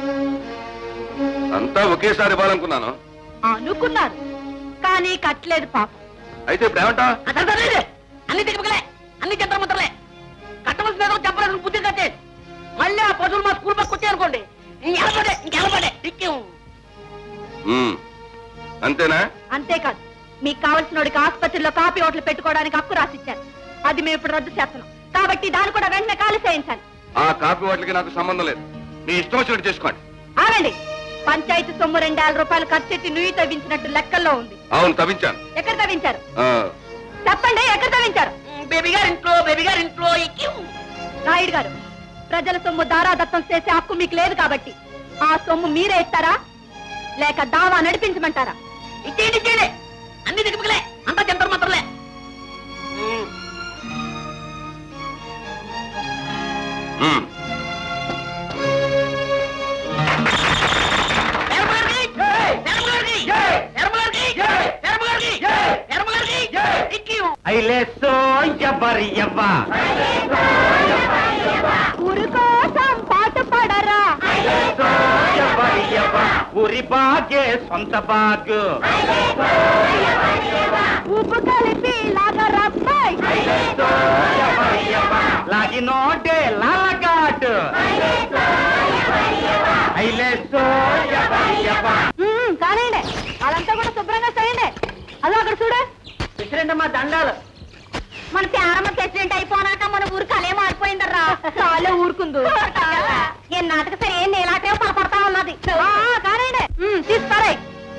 Speaker 5: అంతా ఒకేసారి ఇవ్వాలనుకున్నాను
Speaker 4: అనుకున్నారు కానీ కట్టలేదు పాపం
Speaker 5: అయితే ఇప్పుడు ఏమంటా
Speaker 6: అసలు అన్ని దిగపగలే అన్ని జంతరమంతరలే కట్టవలసిన ఏదో చెప్పలేదు బుద్ధి కట్టే మళ్ళీ ఆ పశువులు మా స్కూల్ పక్క వచ్చాయి అనుకోండి ఇంకెలపడే ఇంకెలపడే దిక్కేం
Speaker 5: ఉమ్. అంతేనా
Speaker 4: అంతేకాదు మీకు కావలసిన వాడికి ఆసుపత్రిలో కాపీ ఓట్లు పెట్టుకోవడానికి హక్కు రాసిచ్చారు అది మేము ఇప్పుడు రద్దు చేస్తున్నాం కాబట్టి దాన్ని కూడా వెంటనే ఖాళీ చేయించాలి
Speaker 5: ఆ కాపీ వాటికి నాకు సంబంధం లేదు మీ ఇష్టం వచ్చినట్టు చేసుకోండి
Speaker 4: ఆగండి పంచాయతీ సొమ్ము రెండేల రూపాయలు ఖర్చెట్టి నుయ్యి తవ్వించినట్టు లెక్కల్లో ఉంది
Speaker 5: అవును తవ్వించాను
Speaker 4: ఎక్కడ తవ్వించారు
Speaker 5: ఆ,
Speaker 4: చెప్పండి ఎక్కడ తవ్వించారు
Speaker 6: బేబీ గారి ఇంట్లో బేబీ గారి ఇంట్లో ఇక్కిం
Speaker 4: నాయుడు గారు ప్రజల సొమ్ము దారాదత్తం చేసే హక్కు మీకు లేదు కాబట్టి ఆ సొమ్ము మీరే ఇస్తారా లేక దావా నడిపించమంటారా
Speaker 6: ఇచ్చేయండి ఇచ్చేయండి అన్ని దిగపగలే అంతా జంతరమంతరలే
Speaker 5: ఉమ్.
Speaker 2: ఐలేసో ఎవ్వరి ఎవ్వ
Speaker 4: ఊరు కోసం పాటు పడరా
Speaker 2: ఎవ్వరి ఎవ్వ ఊరి బాగే సొంత బాగు
Speaker 4: ఉప్పు కలిపి లాగా రబ్బాయ్
Speaker 2: లాగి నోటే లాలగాటు ఐలేసో ఎవ్వరి ఎవ్వ
Speaker 4: ఉమ్, కానివ్వండి అదంతా కూడా శుభ్రంగా చేయండి అదో అక్కడ చూడు
Speaker 6: ప్రెసిడెంట్ అమ్మా దండాలు
Speaker 4: మన పేరమ్మ ప్రెసిడెంట్ అయిపోనాక మన ఊరు కలే మారిపోయిందర్రా చాలే ఊరుకుందు ఏ నాటక సరే ఏం నేలాటే పలపడతా ఉన్నది కానివ్వండి ఉమ్, తీస్తారా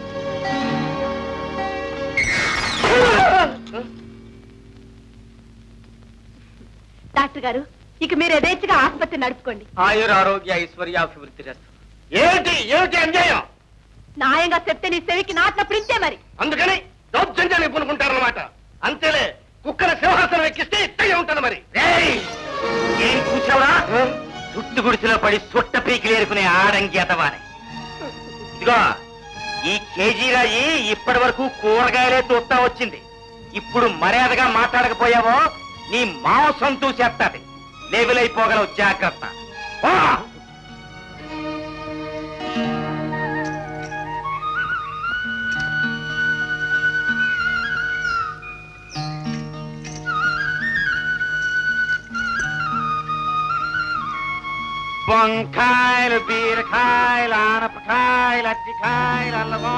Speaker 4: డాక్టర్ గారు ఇక మీరు యథేచ్ఛగా ఆసుపత్రి నడుపుకోండి
Speaker 2: ఆయుర ఆరోగ్య ఐశ్వర్యాభివృద్ధి రస్తు ఏమిటి ఏమిటి అన్యాయం
Speaker 4: న్యాయంగా చెప్తే నీ చెవికి నాటినప్పుడు ఇంతే మరి
Speaker 2: అందుకని దౌర్జన్యాన్ని పూనుకుంటారన్నమాట అంతేలే కుక్కల సింహాసనం ఎక్కిస్తే ఇట్టగే ఉంటాను మరి ఏం కూర్చోవరా చుట్టు గుడిసెలో పడి సుట్ట పీకిలు ఏరుకునే ఆడంగి అతవాని ఇదిగో ఈ కేజీ రాయి ఇప్పటి వరకు కూరగాయలే చూస్తా వచ్చింది ఇప్పుడు మర్యాదగా మాట్లాడకపోయావో నీ మాంసం చూసేస్తాది లేవులైపోగలవు జాగ్రత్త ఆ! వంకాయలు బీరకాయలు ఆనపకాయలు అట్టికాయలు అల్లమో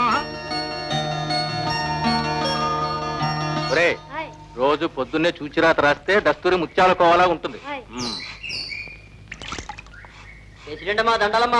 Speaker 8: ఒరే రోజు పొద్దున్నే చూచిరాత రాస్తే దస్తూరి ముత్యాల కోవలా ఉంటుంది
Speaker 4: హాయ్.
Speaker 8: ఉమ్.
Speaker 6: ప్రెసిడెంట్ అమ్మా దండాలమ్మా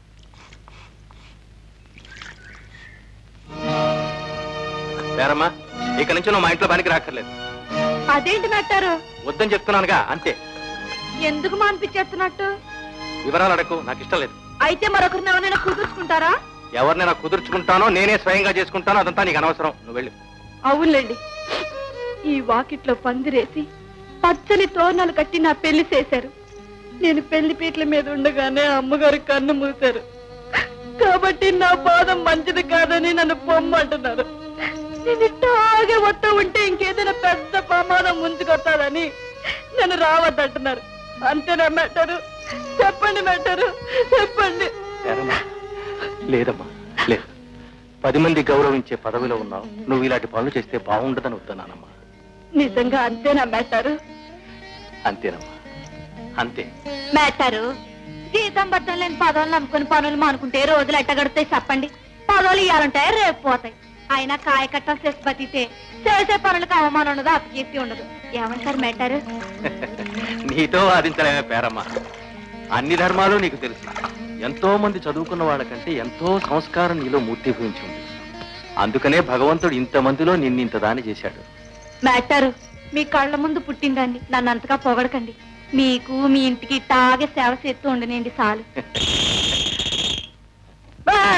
Speaker 8: పేరమ్మా ఇక నుంచి నువ్వు మా ఇంట్లో పనికి రాక్కర్లేదు
Speaker 4: అదేంటి మెట్టారు
Speaker 8: వద్దని చెప్తున్నానుగా అంతే
Speaker 4: ఎందుకు మానిపించేస్తున్నట్టు
Speaker 8: వివరాలు అడకు నాకు ఇష్టం లేదు
Speaker 4: అయితే మరొకరిని ఎవరైనా కుదుర్చుకుంటారా
Speaker 8: ఎవరినైనా కుదుర్చుకుంటానో నేనే స్వయంగా చేసుకుంటానో అదంతా నీకు అనవసరం నువ్వు వెళ్ళి
Speaker 4: అవునులేండి ఈ వాకిట్లో పందిరేసి పచ్చని తోరణాలు కట్టి నా పెళ్లి చేశారు నేను పెళ్లి పీటల మీద ఉండగానే అమ్మగారు కన్ను మూశారు కాబట్టి నా పాదం మంచిది కాదని నన్ను పొమ్మంటున్నారు నేను ఇట్టాగే వస్తూ ఉంటే ఇంకేదైనా పెద్ద ప్రమాదం ముంచుకొస్తాదని నన్ను రావద్దంటున్నారు అంతేనా మెట్టరు చెప్పండి మెట్టరు చెప్పండి
Speaker 8: పేరమ్మా లేదమ్మా లేదు పది మంది గౌరవించే పదవిలో ఉన్నావు నువ్వు ఇలాంటి పనులు చేస్తే బాగుండదని వద్దన్నానమ్మా
Speaker 4: నిజంగా అంతేనా మెట్టారు
Speaker 8: అంతేనమ్మా అంతే
Speaker 4: మెట్టారు జీతం బద్దం లేని పదవులు నమ్ముకుని పనులు మానుకుంటే రోజులు ఎట్ట గడుస్తాయి చెప్పండి పదవులు ఇవ్వాలంటాయి రేపు పోతాయి అయినా కాయ కట్టలు చేసి బతికితే చేసే పనులకు అవమానం ఉండదు అప్పకీర్తి ఉండదు ఏమంటారు మెట్టారు
Speaker 8: నీతో వాదించలేమే పేరమ్మా అన్ని ధర్మాలు నీకు తెలుసు ఎంతో మంది చదువుకున్న వాళ్ళకంటే ఎంతో సంస్కారం నీలో మూర్తిభవించి ఉంది అందుకనే భగవంతుడు ఇంతమందిలో నిన్నింత దాని చేశాడు
Speaker 4: మెట్టారు మీ కళ్ళ ముందు పుట్టిందండి నన్ను అంతగా పొగడకండి మీకు మీ ఇంటికి తాగే సేవ చేస్తూ ఉండనండి చాలు
Speaker 2: ఏయ్!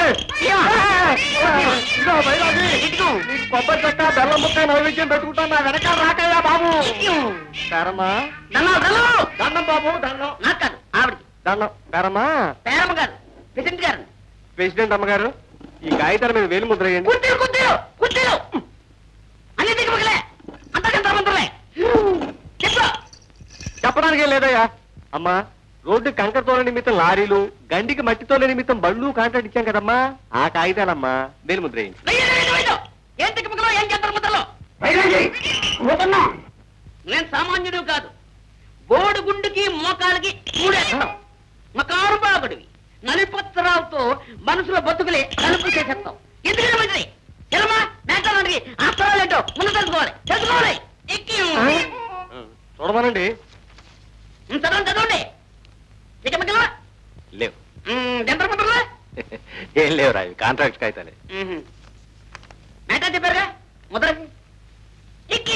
Speaker 2: ఇదిగో బైరాజీ, నీకు కొబ్బరి చెక్క బెల్లం ముక్క నైవేద్యం పెట్టుకుంటా నా వెనకాల రాకయ్యా బాబు బేరమ్మా
Speaker 6: దండం దండం
Speaker 2: దండం బాబు దండం
Speaker 6: నాకు కాదు ఆవిడకి
Speaker 2: దండం బేరమ్మా
Speaker 6: పేరమ్మ గారు ప్రెసిడెంట్ గారు
Speaker 2: ప్రెసిడెంట్ అమ్మగారు ఈ కాగితాల మీద వేలు ముద్ర వేయండి
Speaker 6: కుర్చీలు కుర్చీలు కుర్చీలు అన్ని దిగుమగలే అంతకంత మంత్రులే చెప్పు
Speaker 2: చెప్పడానికే లేదయ్యా అమ్మా రోడ్డు కంకర తోల నిమిత్తం లారీలు గండికి మట్టి తోల నిమిత్తం బళ్ళు కాంట్రాక్ట్ ఇచ్చాం కదమ్మా ఆ కాగితాలమ్మా వేలు ముద్ర వేయండి
Speaker 6: వెయ్యి, వెయ్యి, వెయ్యి. ఏం దిగుమగలో ఏం చేస్తారు ముద్దలో నేను సామాన్యుడు కాదు బోడు గుండుకి మోకాలకి మూడేస్తాం మకారు బాగుడివి నలిపత్రాలతో మనుషుల బతుకులే నలుపు చేసేస్తాం ఎందుకంటే మంచిది చలమా మేఘాలకి అస్త్రాలేంటో ముందు తెలుసుకోవాలి తెలుసుకోవాలి ఎక్కి
Speaker 2: చూడమనండి
Speaker 6: చదవండి చదవండి ఇక మిగిలిన
Speaker 8: లేవు
Speaker 6: జంతర్ మంత్రులు
Speaker 8: ఏం లేవు రావి కాంట్రాక్ట్ కాగితాలే
Speaker 6: మేటా చెప్పారుగా ముద్రకి ఎక్కి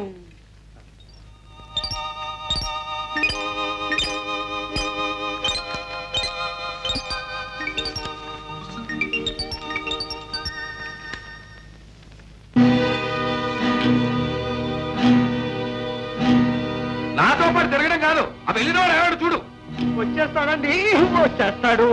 Speaker 5: నాతో పాటు తిరగడం కాదు ఆ వెళ్ళినవాడు ఎవడు చూడు
Speaker 2: వచ్చేస్తాడండి వచ్చేస్తాడు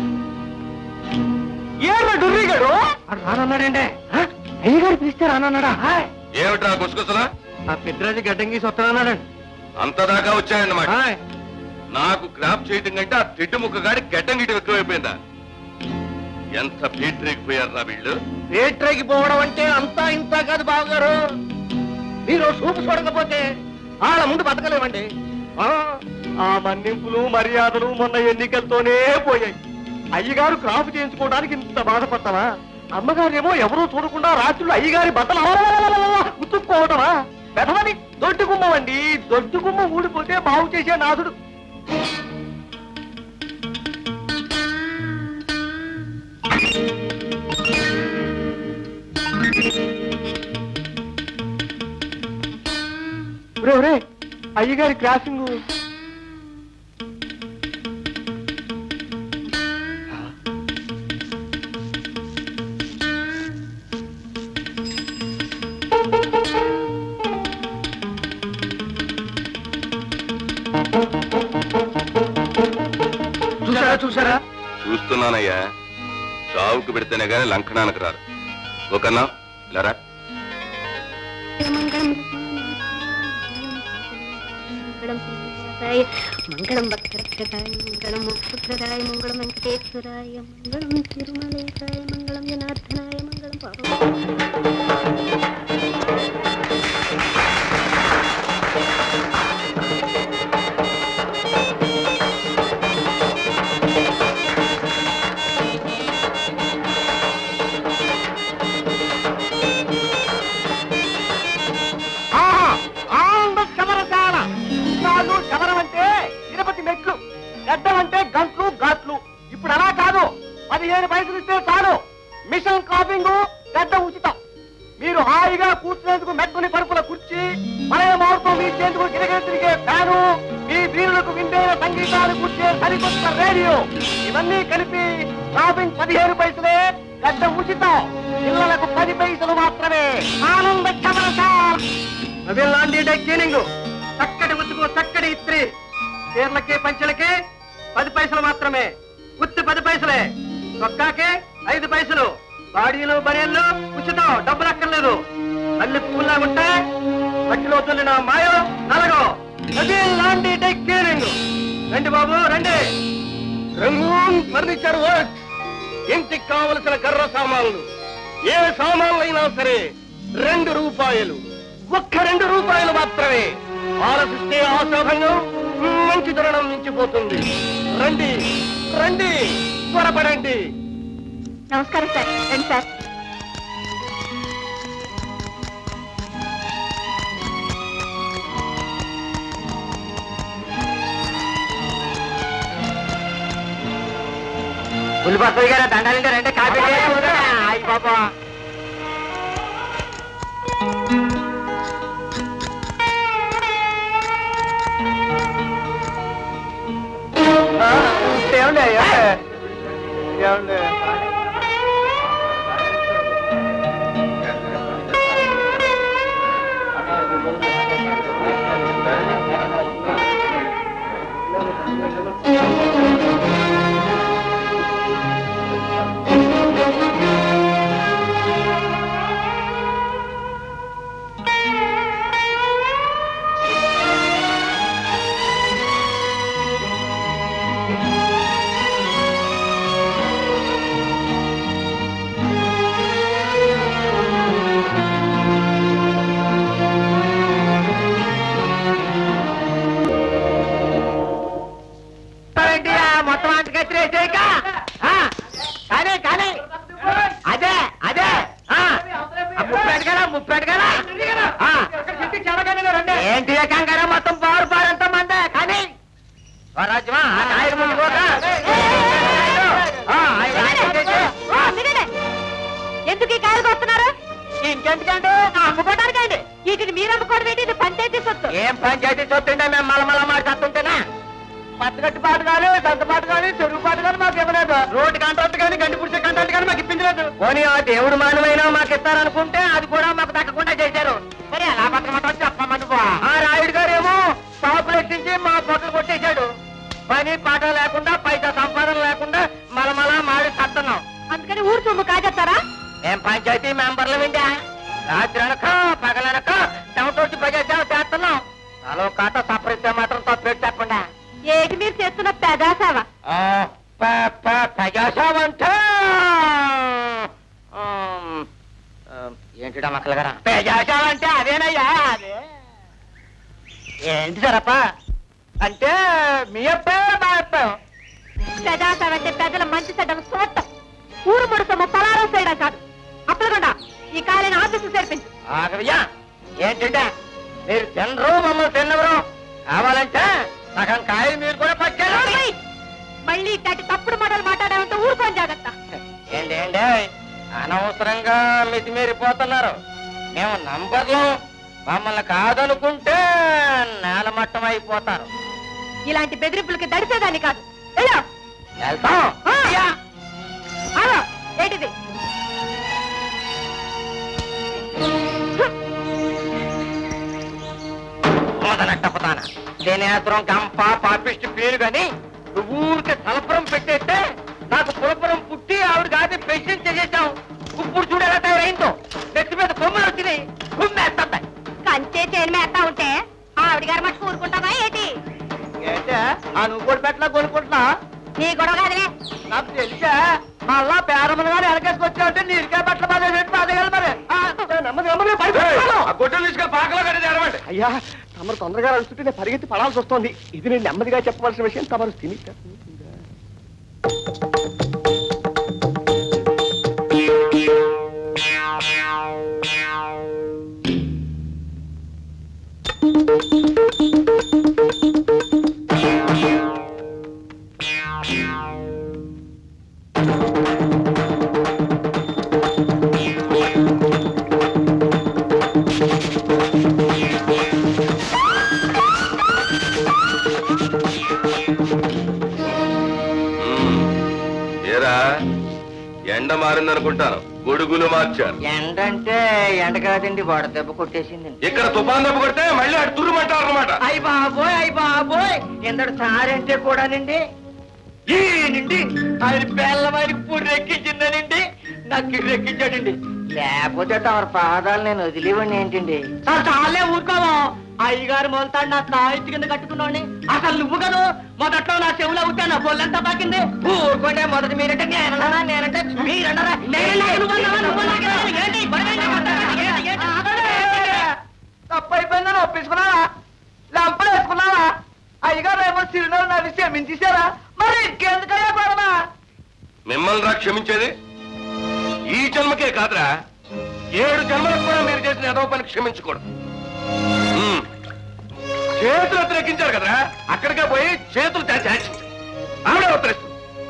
Speaker 2: ఏర్ర డుర్రిగాడు రానన్నాడండి అయ్యగారు పిలిస్తే రానన్నాడా
Speaker 5: ఏమిట్రా గుసగుసలా
Speaker 2: ఆ పెద్దరాజు గడ్డం గీసి వస్తానన్నాడండి
Speaker 5: అంతదాకా వచ్చాయన్నమాట
Speaker 2: హాయ్.
Speaker 5: నాకు క్రాప్ చేయటం కంటే ఆ తిట్టు ముక్క గాడి గడ్డం గిట్టు ఎక్కువైపోయిందా ఎంత పీట్రేకిపోయారా వీళ్ళు
Speaker 2: రేట్రైకి పోవడం అంటే అంతా ఇంత కాదు బావగారు మీరు చూపు చూడకపోతే వాళ్ళ ముందు బతకలేమండి ఆ, ఆ మన్నింపులు మర్యాదలు మొన్న ఎన్నికలతోనే పోయాయి అయ్యగారు క్రాప్ చేయించుకోవడానికి ఇంత బాధపడతావా అమ్మగారేమో ఎవరూ చూడకుండా రాత్రులు అయ్యగారి బట్టలు అలలలలలల ఉతుక్కోవటమా పెదవని దొడ్డు గుమ్మమండి దొడ్డు గుమ్మ ఊడిపోతే బాగు చేసే నాథుడు ఒరే ఒరే అయ్యగారి క్రాసింగ్ చూసారా చూసారా
Speaker 5: చూస్తున్నానయ్యా చావుకు పెడితేనే గాని లంకనానికి రారు ఒకన్నా లరా
Speaker 7: మంగళం భక్తరక్షకాయ మంగళం మోక్షప్రదాయ మంగళం వెంకటేశ్వరాయ మంగళం తిరుమలేశాయ మంగళం జనార్దనాయ మంగళం పార్వతీ
Speaker 2: ఆహా! ఆనంద శబరశాల నాడు శబరం అంటే తిరుపతి మెట్లు గడ్డం అంటే గంట్లు ఘాట్లు ఇప్పుడు అలా కాదు పదిహేను పైసలు ఇస్తే చాలు మిషన్ కాపింగ్ గడ్డ ఉచితం మీరు హాయిగా కూర్చునేందుకు మెట్టుని పరుపుల కుర్చీ మలయ మారుతూ మీ చేతుకు గిరగిర తిరిగే ఫ్యాను మీ వీరులకు విండైన సంగీతాలు కూర్చే సరికొత్త రేడియో ఇవన్నీ కలిపి షాపింగ్ పదిహేను పైసలే గడ్డ ఉచితం పిల్లలకు పది పైసలు మాత్రమే ఆనంద శబరశాల నవీన్ డెక్కినింగ్ చక్కటి ఉతుకు చక్కటి ఇస్త్రీ చీరలకి పంచలకి పది పైసలు మాత్రమే ఉత్తి పది పైసలే చొక్కాకి ఐదు పైసలు బాడీలు బనియన్లు ఉచితం డబ్బులు అక్కర్లేదు తల్లి పువ్వులా ఉంటే మట్టిలో తల్లిన మాయో నలగో నవీన్ లాంటి డెక్కినింగ్ రండి బాబు రండి రంగూన్ ఫర్నిచర్ వర్క్ ఇంటికి కావలసిన కర్ర సామాన్లు ఏ సామాన్లైనా సరే రెండు రూపాయలు ఒక్క రెండు రూపాయలు మాత్రమే ఆలోచిస్తే ఆశాభంగం మంచి ధరణం మించిపోతుంది రండి రండి త్వరపడండి
Speaker 1: నమస్కారం సార్ రండి సార్
Speaker 2: పులిపత్రి గారు దండాలంటే రండి కాపీ అయ్యి బాబా ఏమండి ఏమండి
Speaker 6: ముప్పెట్టుగా ఏంటి ఏ కంగారు మొత్తం బారు బారంత మందే కానీ స్వరాజ్యమా ఆ నాయుడు ముందు పోక. ఆ, ఆయన ఆశించేసి.
Speaker 4: ఓ, మీరేనే. ఎందుకు ఈ కాయలు కొస్తున్నారు
Speaker 6: ఇంకెందుకంటే
Speaker 4: అమ్ముకోవడానికండి వీటిని మీరు అమ్ముకోవడం ఏంటి ఇది పంచాయతీ సొత్తు
Speaker 6: ఏం పంచాయతీ చూస్తుంటే మేము మలమల మాట చస్తుంటేనా పచ్చగట్టు పాటు కానీ సంత పాటు కానీ చెరువు పాటు కానీ మాకు ఇవ్వలేదు రోడ్డు కాంట్రాక్ట్ కానీ గండి పుడిచే కాంట్రాక్ట్ కానీ మాకు ఇప్పించలేదు పోనీ ఆ దేవుడు మానవైనా మాకు ఇస్తారనుకుంటే అది కూడా మాకు దక్కకుండా చేశారు మరి ఎలా బతకమంటావు చెప్పమని ఆ రాయుడు గారు ఏమో షాపులు ఎట్టించి మా పొట్టలు కొట్టేశాడు పని పాట లేకుండా పైసా సంపాదన లేకుండా మలమల మాడి చస్తున్నాం
Speaker 4: అందుకని ఊరు సొమ్ము కాజేస్తారా
Speaker 6: ఏం పంచాయతీ మెంబర్లు వింటా రాత్రి అనక పగలనక చెమటోటి ప్రజాసేవ చేస్తున్నాం నాలో కాట సపరిస్తే మాత్రం తప్పేటి చెప్పండి
Speaker 4: ఏటి మీరు చేస్తున్న పెదాసేవ
Speaker 6: ప్రజాసేవ అంటే ఆమ్, ఆమ్, ఏంటిడా మక్కల గారా ప్రజాసేవ అంటే అదేనయ్యా అదే ఏంటి సరప్ప అంటే మీ అబ్బాయి మా అబ్బాయి
Speaker 4: పెదాసేవ అంటే ప్రజల మంచి చెడ్డలు చూడటం ఊరు ముడు సొమ్ము పలారం చేయడం కాదు అప్పలకుండా ఈ కాయలను ఆఫీసు చేర్పించు
Speaker 6: ఆగయ్యా ఏంటంటే మీరు తినరు మమ్మల్ని తిన్నవరు కావాలంటే సగం కాయలు మీరు కూడా పట్టుకెళ్ళండి
Speaker 4: ఓయ్! మళ్ళీ ఇట్లాంటి తప్పుడు మాటలు మాట్లాడామంటే ఊరుకోని జాగ్రత్త
Speaker 6: ఏంటి ఏంటి అనవసరంగా మితిమీరిపోతున్నారు మేము నంబర్లు మమ్మల్ని కాదనుకుంటే నేలమట్టం అయిపోతారు
Speaker 4: ఇలాంటి బెదిరింపులకి దడిసేదాన్ని కాదు వెళ్ళు.
Speaker 6: వెళ్తాం
Speaker 4: ఆ!
Speaker 6: అయ్యా.
Speaker 4: ఆగు. ఏంటిది
Speaker 6: మొదలెట్టపతాన దేనేత్రం గంప పాపిష్టి పేరు గాని నువ్వు ఊరికే తలపురం పెట్టేస్తే నాకు పులపురం పుట్టి ఆవిడ కాదు పెన్షన్ చేసేసాం ఇప్పుడు చూడు ఎలా తయారైందో నెత్తి మీద కొమ్మలు వచ్చినాయి కుమ్మేస్తుంది
Speaker 4: కంచే చేయని మేస్తా ఉంటే ఆవిడ గారు మట్టుకు ఊరుకుంటావా ఏంటి
Speaker 6: ఏంటే ఆ నువ్వు కూడా పెట్టలా కొనుక్కుంటున్నా
Speaker 4: నీ గొడవ కాదులే
Speaker 6: నాకు తెలిసా మళ్ళా పేరమ్మలు గారు వెనకేసుకొచ్చావంటే నీరికే బట్టలు పదేసేట్టు పదేయాలి మరి ఆ, నెమ్మది నెమ్మది పైకి పట్టుకో.
Speaker 5: ఆ గొడ్డలు తీసుకెళ్ళి పాకలో కట్టేది ఎడమండి
Speaker 2: అయ్యా తమరు తొందరగా నడుస్తుంటే నేను పరిగెత్తి పడాల్సి వస్తోంది ఇది నేను నెమ్మదిగా చెప్పవలసిన విషయం తమరు తిని
Speaker 5: ఏరా ఎండ మారిందనుకుంటాను గొడుగులు మార్చారు
Speaker 6: ఎండంటే ఎండ కాదండి వాడ దెబ్బ కొట్టేసింది
Speaker 5: ఇక్కడ తుఫాన్ దెబ్బ కొడితే మళ్ళీ అటు తురుమంటారు అనమాట
Speaker 6: అయ్య బాబోయ్ అయ్య బాబోయ్ ఇందడు సారంటే కూడానండి ఈయనండి ఆయన పిల్లల వారికి పూడి రెక్కించిందనండి నాకు రెక్కించాడండి లేకపోతే తమరి పాదాలు నేను వదిలేవండి ఏంటండి చాలే ఊరుకోవా అయ్యగారు మొలతాడు నా తాయిత్తు కింద కట్టుకున్నాండి అసలు నువ్వు కదా మొదట్లో నా చెవులో అవుతా నా బొల్లంతా పాకింది ఊరుకోండి మొదటి మీరంటే నేనన్నారా నేనంటే మీరన్నారా నేనన్నా, నువ్వన్నావా, నువ్వన్నావా, ఏంటి? బలమైన కొట్టారా? ఏంటి? ఏంటి? తప్పు అయిపోయిందని ఒప్పించుకున్నావా లంపలు వేసుకున్నావా అయ్యగారు ఏమో చిరునవ్వు నవ్వి క్షమించేశారా మరి ఇంకెందుకయ్యా పడమా
Speaker 5: మిమ్మల్ని రా క్షమించేది ఈ జన్మకే కాదురా ఏడు జన్మలకు కూడా మీరు చేసిన ఏదో పని క్షమించకూడదు ఉమ్. చేతులు వ్యతిరేకించారు కదరా అక్కడికే పోయి చేతులు తెచ్చి యాక్షన్ చేయి. ఆవిడే ఉత్తరిస్తుంది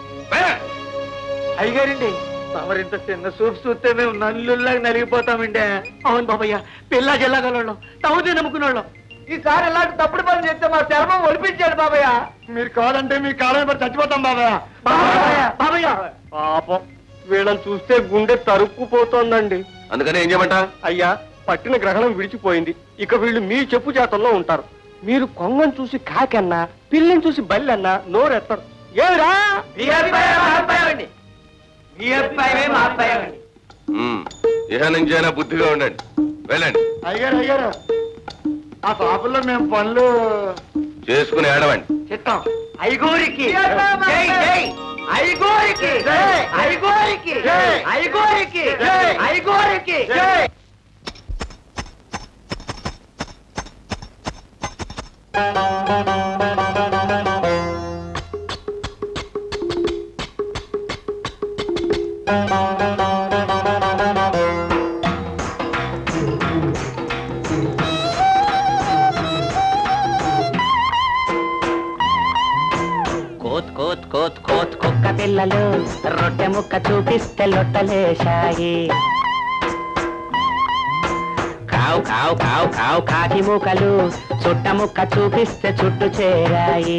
Speaker 6: అయ్యగారండి తమరింత చిన్న సూప్ చూస్తే మేము నల్లుల్లాగా నలిగిపోతామండి అవును బాబయ్య పిల్ల జిల్లాగలం తవుదే నమ్ముకున్నాళ్ళం ఈసారి ఇలాంటి తప్పుడు పని చేస్తే మా చర్మం ఒలిపించాడు బాబయ్య
Speaker 2: మీరు కాదంటే మీ కాలం పడి చచ్చిపోతాం బాబా
Speaker 6: బాబయ్య బాబయ్య
Speaker 2: పాపం వీళ్ళని చూస్తే గుండె తరుక్కుపోతోందండి
Speaker 5: అందుకని ఏం చేయమంటా
Speaker 2: అయ్యా పట్టిన గ్రహణం విడిచిపోయింది ఇక వీళ్ళు మీ చెప్పు చేతల్లో ఉంటారు మీరు కొంగను చూసి కాకన్నా పిల్లని చూసి బల్లన్నా నోరెత్తరు ఏరా
Speaker 6: మీ అబ్బాయి మా అబ్బాయి మీ అబ్బాయి మా అబ్బాయి
Speaker 5: ఉమ్. ఇహ నుంచైనా బుద్ధిగా ఉండండి వెళ్ళండి
Speaker 2: అయ్యారు అయ్యారు ఆ షాపుల్లో మేము పనులు
Speaker 5: చేసుకుని ఏడవండి
Speaker 6: చిత్తం ఐగోరికి జై జై ఐగోరికి ఐగోరికి ఐగోరికి ఐగోరికి
Speaker 9: కోత్ కోత్ కోత్ కోత్ కుక్క పిల్లలు రొట్టె ముక్క చూపిస్తే లొట్టలేశాయి కావు కావు కావు కావు కాకి మూకలు చుట్ట ముక్క చూపిస్తే చుట్టు చేరాయి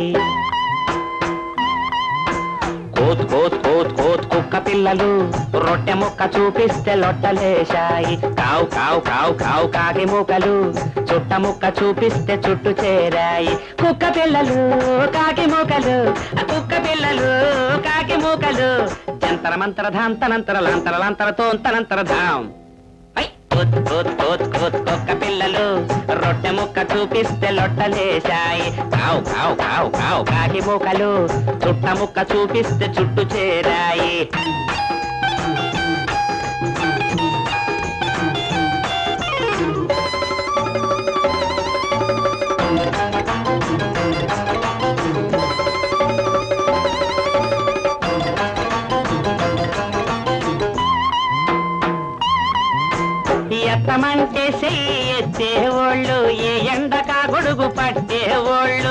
Speaker 9: కోత్ కోత్ కోత్ కోత్ కుక్క పిల్లలు రొట్టె ముక్క చూపిస్తే లొట్టలేశాయి కావు కావు కావు కావు కాకి మూకలు చుట్ట ముక్క చూపిస్తే చుట్టు చేరాయి కుక్క పిల్లలు కాకి మూకలు ఆ కుక్క పిల్లలు కాకి మూకలు జంతర మంతర ధాంతనంతర లాంతర లాంతర తోంతనంతర ధాం ఐ! కోత్ కోత్ కోత్ కోత్ కుక్క పిల్లలు రొట్టె ముక్క చూపిస్తే లొట్టలేశాయి కావు కావు కావు కావు కాకి మూకలు చుట్ట ముక్క చూపిస్తే చుట్టు చేరాయి ఎత్తమంటే చెయ్యి ఎత్తేవాళ్ళు ఏ ఎండకా గొడుగు పట్టేవాళ్ళు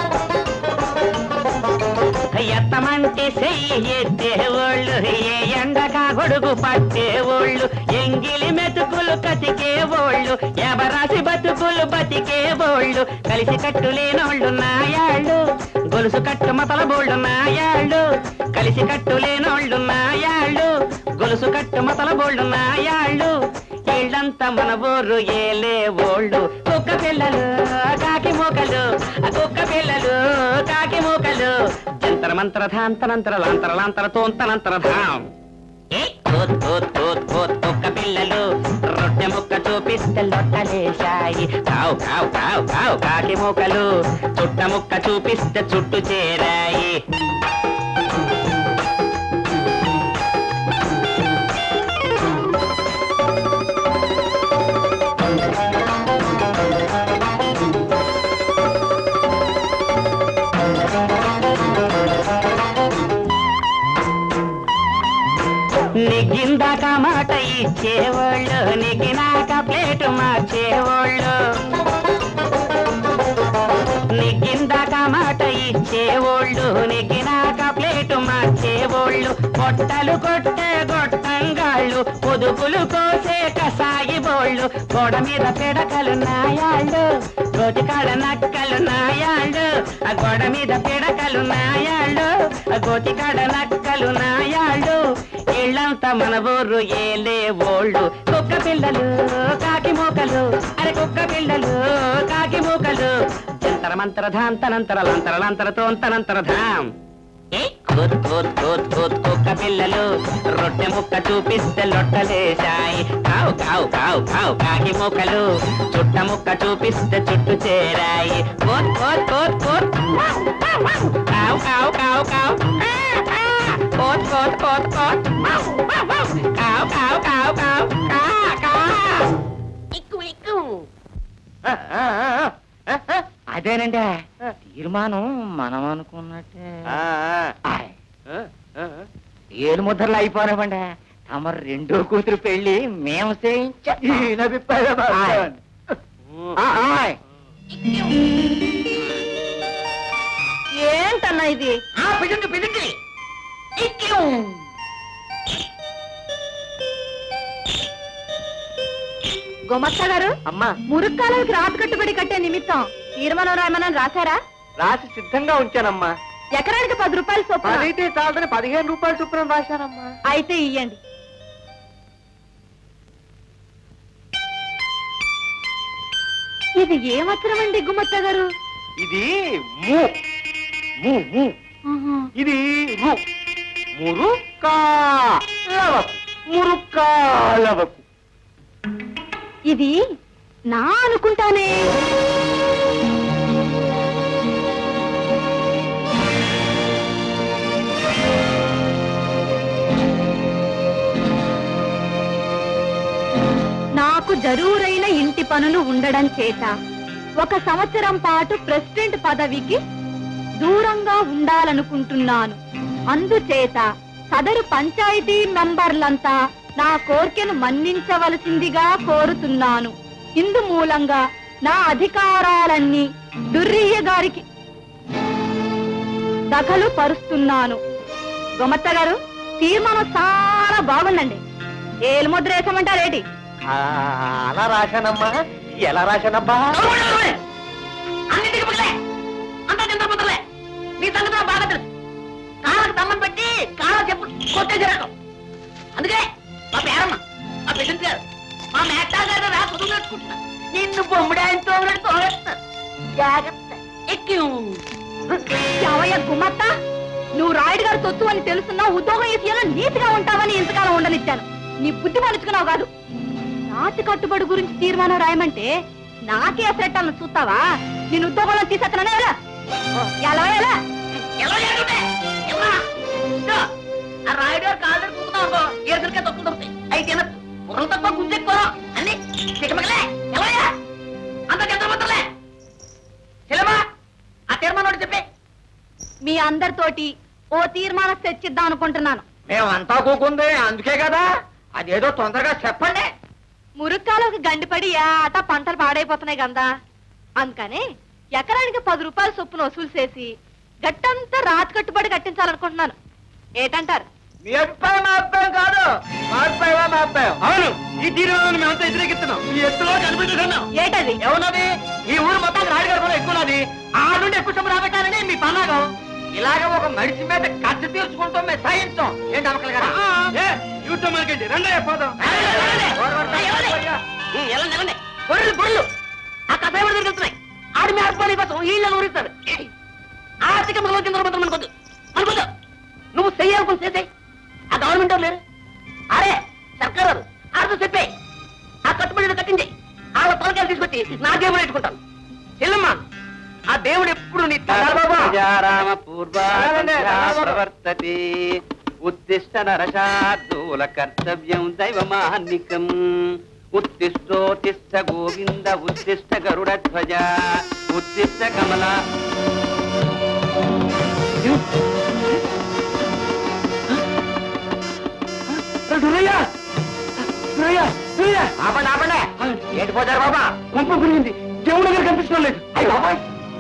Speaker 9: ఎత్తమంటే చెయ్యి ఎత్తేవాళ్ళు ఏ ఎండగా గొడుగు పట్టేవాళ్ళు ఎంగిలి మెతుకులు కతికేవాళ్ళు ఎవరాసి బతుకులు బతికేవాళ్ళు కలిసి కట్టు లేనోళ్ళు నాయాళ్ళు గొలుసు కట్టు మతల బోళ్ళు నాయాళ్ళు కలిసి కట్టు లేనోళ్ళు నాయాళ్ళు గొలుసు కట్టు మతల బోళ్ళు నాయాళ్ళు ఇళ్ళంతా మన ఊరు ఏలే ఓళ్ళు కుక్క పిల్లలు కాకి మూకలు ఆ కుక్క పిల్లలు కాకి మూకలు జంతర మంతర ధాంతనంతర లాంతర లాంతర తోంతనంతర ధాం ఏ కోత్ కోత్ కోత్ కోత్ కుక్క పిల్లలు రొట్టె ముక్క చూపిస్తే లొట్టలేశాయి కావు కావు కావు కావు కాకి మూకలు చుట్ట ముక్క చూపిస్తే చుట్టు చేరాయి నెగ్గిందాక మాట ఇచ్చేవాళ్ళు నెగ్గినాక ప్లేటు మార్చేవాళ్ళు నెగ్గిందాక మాట ఇచ్చేవాళ్ళు నెగ్గినాక ప్లేటు మార్చేవాళ్ళు పొట్టలు కొట్టే గొట్టంగాళ్ళు పొదుపులు కోసే కసాయి బోళ్ళు గోడ మీద పిడకలు నాయాళ్ళు గోతికాడ నక్కలు నాయాళ్ళు ఆ గోడ మీద పిడకలు నాయాళ్ళు ఆ గోతికాడ నక్కలు నాయాళ్ళు ఇళ్ళంతా మన ఊరు ఏలే ఓళ్ళు కుక్క పిల్లలు కాకి మూకలు అరే కుక్క పిల్లలు కాకి మూకలు జంతర మంతర ధాంతనంతర లంతర లంతర తోంతనంతర ధాం ఏ కోత్ కోత్ కోత్ కోత్ కుక్క పిల్లలు రొట్టె ముక్క చూపిస్తే లొట్టలేశాయి కావు కావు కావు కావు కాకి మూకలు చుట్ట ముక్క చూపిస్తే చుట్టు చేరాయి కోత్ కోత్ కోత్ కోత్ కావు కావు కావు కావు కోత్ కోత్ కోత్ కోత్ కావు కావు కావు కావు కా కా
Speaker 6: ఎక్కువ ఎక్కువ
Speaker 9: అదేనండి తీర్మానం మనం అనుకున్నట్టే ఆయ్. ఏలు ముద్రలు అయిపోయినామండి తమరు రెండో కూతురు పెళ్లి మేము చేయించా ఆయ్. ఆ, ఆయ్.
Speaker 1: ఏంటన్నా ఇది
Speaker 6: ఆ పిజుండి పిజుండి ఎక్కువ
Speaker 1: గుమస్తా గారు
Speaker 2: అమ్మా
Speaker 1: మురుక్కాలకి రాత కట్టుబడి కట్టే నిమిత్తం తీర్మానం రాయమని రాశారా
Speaker 2: రాసి సిద్ధంగా ఉంచానమ్మా
Speaker 1: ఎకరానికి పది రూపాయలు చొప్పున
Speaker 2: పదైతే చాలని పదిహేను రూపాయలు చొప్పున రాశానమ్మా
Speaker 1: అయితే ఇయ్యండి ఇది ఏమత్రం అండి గుమత్త గారు
Speaker 2: ఇది ము ము ము ఇది రు మురుక్కాలవకు మురుక్కాలవకు
Speaker 1: ఇది నా అనుకుంటానే నాకు జరూరైన ఇంటి పనులు ఉండడం చేత ఒక సంవత్సరం పాటు ప్రెసిడెంట్ పదవికి దూరంగా ఉండాలనుకుంటున్నాను అందుచేత సదరు పంచాయతీ మెంబర్లంతా నా కోర్కెను మన్నించవలసిందిగా కోరుతున్నాను ఇందు మూలంగా నా అధికారాలన్నీ దుర్రియ్య గారికి
Speaker 4: దఖలు పరుస్తున్నాను గుమత్త గారు తీర్మానం చాలా బాగుందండి ఏలు ముద్ర వేసామంటారేటి
Speaker 2: అలా రాశానమ్మా ఎలా రాశానమ్మా
Speaker 6: అన్నింటికి పగలే అంతా తింటపోతలే నీ సంగతి నాకు బాగా తెలుసు కాళ్ళకు దమ్మం పెట్టి కాళ్ళ చెప్పు కొట్టేసి రకం అందుకే మా పేరమ్మ మా పెద్ద గారు మా మేటా గారు రా కుదురు కట్టుకుంటున్నా నిన్ను బొమ్మిడి ఆయన తోడు తోడేస్తారు జాగ్రత్త ఎక్కి
Speaker 4: ఎవయ్య గుమత్త నువ్వు రాయుడు గారు తొత్తు అని తెలుసున్నా ఉద్యోగం చేసేలా నీతిగా ఉంటావని ఇంతకాలం ఉండనిచ్చాను నీ బుద్ధి మలుచుకున్నావు కాదు నాటి కట్టుబడి గురించి తీర్మానం రాయమంటే నాకే అసెట్టాలను చూస్తావా నేను ఉద్యోగంలో తీసేస్తున్నానే ఎలా ఎలా ఎలా
Speaker 6: ఎలా చేస్తుంటే ఎలా ఇదో, ఆ రాయుడు గారు కాళ్ళు కూతున్నావు ఏసులకే తక్కువ దొరుకుతాయి అయితే తినచ్చు బుర్రలు తక్కువ గుంజెక్కువ అన్ని చిక్కమగలే ఎలా అంత తింటపోతలే చెల్లమా ఆ తీర్మానం చెప్పే
Speaker 4: మీ అందరితోటి ఓ తీర్మానం తెచ్చిద్దాం అనుకుంటున్నాను
Speaker 2: మేమంతా కూకుంది అందుకే కదా అదేదో తొందరగా చెప్పండి
Speaker 4: మురుక్కాలోకి గండిపడి ఆట పంటలు పాడైపోతున్నాయి కదా అందుకని ఎకరానికి పది రూపాయల చొప్పున వసూలు చేసి గట్టంతా రాతి కట్టుబడి కట్టించాలనుకుంటున్నాను ఏటంటారు
Speaker 2: మీ అభిప్రాయం మా అభిప్రాయం కాదు మా అభిప్రాయం మా అభిప్రాయం
Speaker 3: అవును ఈ తీర్మానాన్ని మేమంతా వ్యతిరేకిస్తున్నాం ఈ ఎత్తులో కనిపించుకున్నాం
Speaker 4: ఏటది
Speaker 2: ఏమున్నది ఈ ఊరు మొత్తం రాయుడు గారు ఎక్కువ ఉన్నది ఆ నుండి ఎక్కువ సొమ్ము రాబట్టాలని మీ పన్నాగం ఇలాగ ఒక మనిషి మీద ఖర్చు తీర్చుకుంటాం మేము సాయించాం ఏంటి అమ్మకల్ గారు
Speaker 3: ఏ, యూటో మనకండి రండి పోదాం
Speaker 6: ఎలాండి గొర్రెలు గొర్రెలు ఆ కథాయి దొరుకుతున్నాయి ఆడి మీ ఆత్మని కోసం వీళ్ళని ఊరిస్తారు ఆర్థిక మగల కింద మాత్రం అనుకోద్దు అనుకోద్దు నువ్వు చెయ్యాలనుకుని చేసే ఆ గవర్నమెంట్ వాళ్ళు లేరు అరే సర్కారు ఆడితో చెప్పే ఆ కట్టుబడి కట్టించి వాళ్ళ తొలకాయలు తీసుకొచ్చి నాకేమో పెట్టుకుంటాను చెల్లమ్మ ఆ దేవుడు ఎప్పుడు నీ
Speaker 9: రామ ప్రవర్తతి ఉత్తిష్ట నరశార్దూల కర్తవ్యం దైవమాన్నికం ఉత్తిష్టోత్తిష్ట గోవింద ఉత్తిష్ట గరుడధ్వజ ఉత్తిష్ట కమల
Speaker 2: ఆపండి ఆపండి ఏంటి పోతారు బాబా
Speaker 3: పంప గురింది దేవుడి దగ్గర కనిపించడం లేదు
Speaker 2: అయ్యి బాబాయ్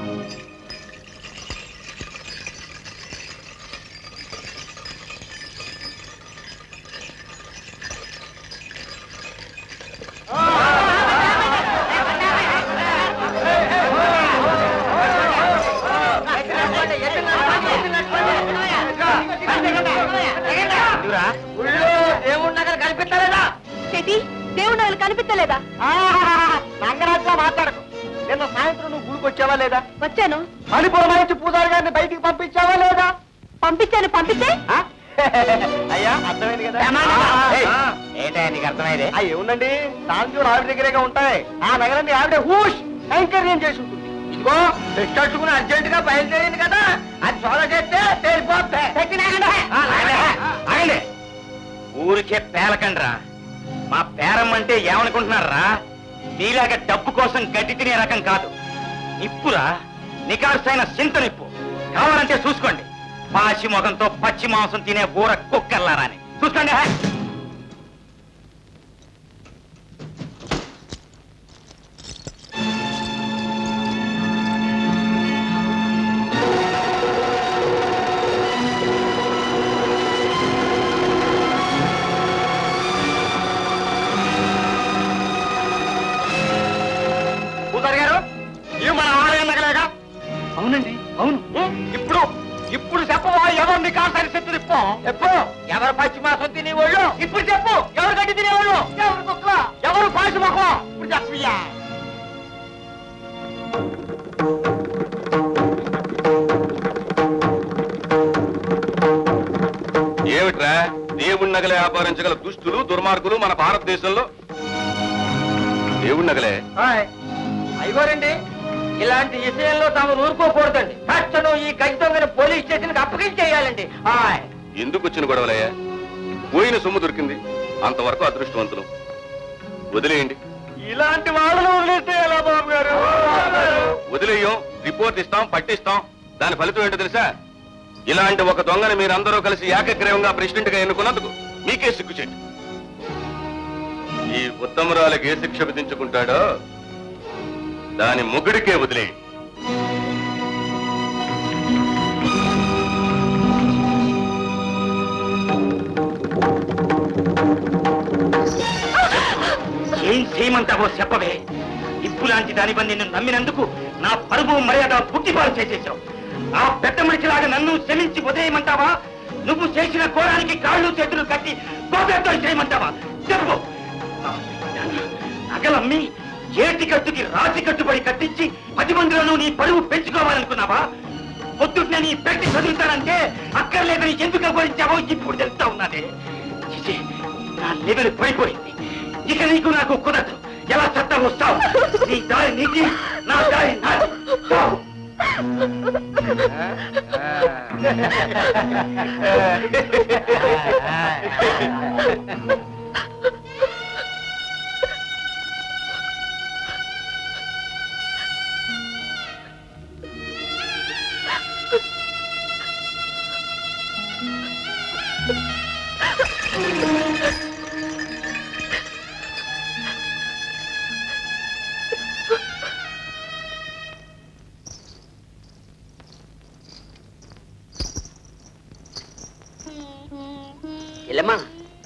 Speaker 2: ఊళ్ళో దేవుడి నగర కనిపించలేదా
Speaker 4: చెటి దేవుడు నాకు కనిపించలేదా
Speaker 2: నంగరాజుగా మాట్లాడకు నిన్న సాయంత్రం నువ్వు గుడికి వచ్చావా లేదా
Speaker 4: వచ్చాను
Speaker 2: మణిపురం నుంచి పూజారి గారిని బయటికి పంపించావా లేదా
Speaker 4: పంపించాను పంపిస్తే
Speaker 2: ఆ? అయ్యా అర్థమైంది కదా ఏయ్,
Speaker 9: ఏంటయ్యా నీకు అర్థమైంది
Speaker 2: అయ్యి ఉండండి దాంట్లో ఆవిడ దగ్గరేగా ఉంటాయి ఆ నగరాన్ని ఆవిడ హూష్ కైంకర్యం చేసి ఉంటుంది ఇదిగో పెట్టుకుని అర్జెంట్ గా బయలుదేరింది కదా అది సోద చేస్తే తేలిపోతే
Speaker 8: ఆగండి ఊరికే పేలకండ్రా మా పేరమ్మంటే ఏమనుకుంటున్నారా మీలాగా డబ్బు కోసం గడ్డి తినే రకం కాదు నిప్పురా నికార్సైన సింత నిప్పు కావాలంటే చూసుకోండి పాచి మొగంతో పచ్చి మాంసం తినే ఊర కుక్కల్లారా అని చూసుకోండి హే.
Speaker 2: పూజారి గారు ఇవి మన ఆలయం నగలేగా
Speaker 3: అవునండి అవును
Speaker 2: ఇప్పుడు ఇప్పుడు చెప్పవా ఎవరు నీ కాసారి చెట్టు తిప్పు ఎప్పుడు ఎవరు పచ్చి మాసం తినేవాళ్ళు ఇప్పుడు చెప్పు ఎవరు గడ్డి తినేవాళ్ళు ఎవరు కుక్క ఎవరు పాసి మొహం ఇప్పుడు చెప్పయ్యా
Speaker 5: ఏమిట్రా దేవుడి నగలే వ్యాపారించగల దుష్టులు దుర్మార్గులు మన భారతదేశంలో దేవుడి నగలే
Speaker 2: అయిగోరండి ఇలాంటి విషయంలో తాము ఊరుకోకూడదండి తక్షణం ఈ గజ దొంగని పోలీస్ స్టేషన్ కి అప్పగించేయాలండి ఆయ్
Speaker 5: ఎందుకు వచ్చిన గొడవలయ్యా పోయిన సొమ్ము దొరికింది అంతవరకు అదృష్టవంతులు వదిలేయండి
Speaker 2: ఇలాంటి వాళ్ళను వదిలేస్తే ఎలా బాబు గారు
Speaker 5: వదిలేయం రిపోర్ట్ ఇస్తాం పట్టిస్తాం దాని ఫలితం ఏంటో తెలుసా ఇలాంటి ఒక దొంగని మీరందరూ కలిసి ఏకగ్రీవంగా ప్రెసిడెంట్ గా ఎన్నుకున్నందుకు మీకే సిగ్గుచేయండి ఈ ఉత్తమరాలకి ఏ శిక్ష విధించుకుంటాడో దాని ముగ్గుడికే వదిలేయండి
Speaker 8: చేయమంటావో చెప్పవే ఇప్పు లాంటి దానివని నిన్ను నమ్మినందుకు నా పరువు మర్యాద పుట్టిపాలు చేసేసావు ఆ పెద్ద మనిషిలాగా నన్ను క్షమించి వదిలేయమంటావా నువ్వు చేసిన ఘోరానికి కాళ్ళు చేతులు కట్టి గోపెత్తం చేయమంటావా చెప్పు ఆ నగలమ్మి ఏటి కట్టుకి రాతి కట్టుబడి కట్టించి పది మందిలోనూ నీ పరువు పెంచుకోవాలనుకున్నావా పొద్దున్నే నీ పెట్టి చదువుతానంటే అక్కర్లేదని ఎందుకు అవ్వరించావో ఇప్పుడు తెలుస్తా ఉన్నదే చిచి, నా లెవెల్ పడిపోయింది ఇక నీకు నాకు కుదరదు ఎలా చట్టం వస్తావు నీ దారి నీకి నా దారి నాది చావు.
Speaker 6: ఎల్లమ్మా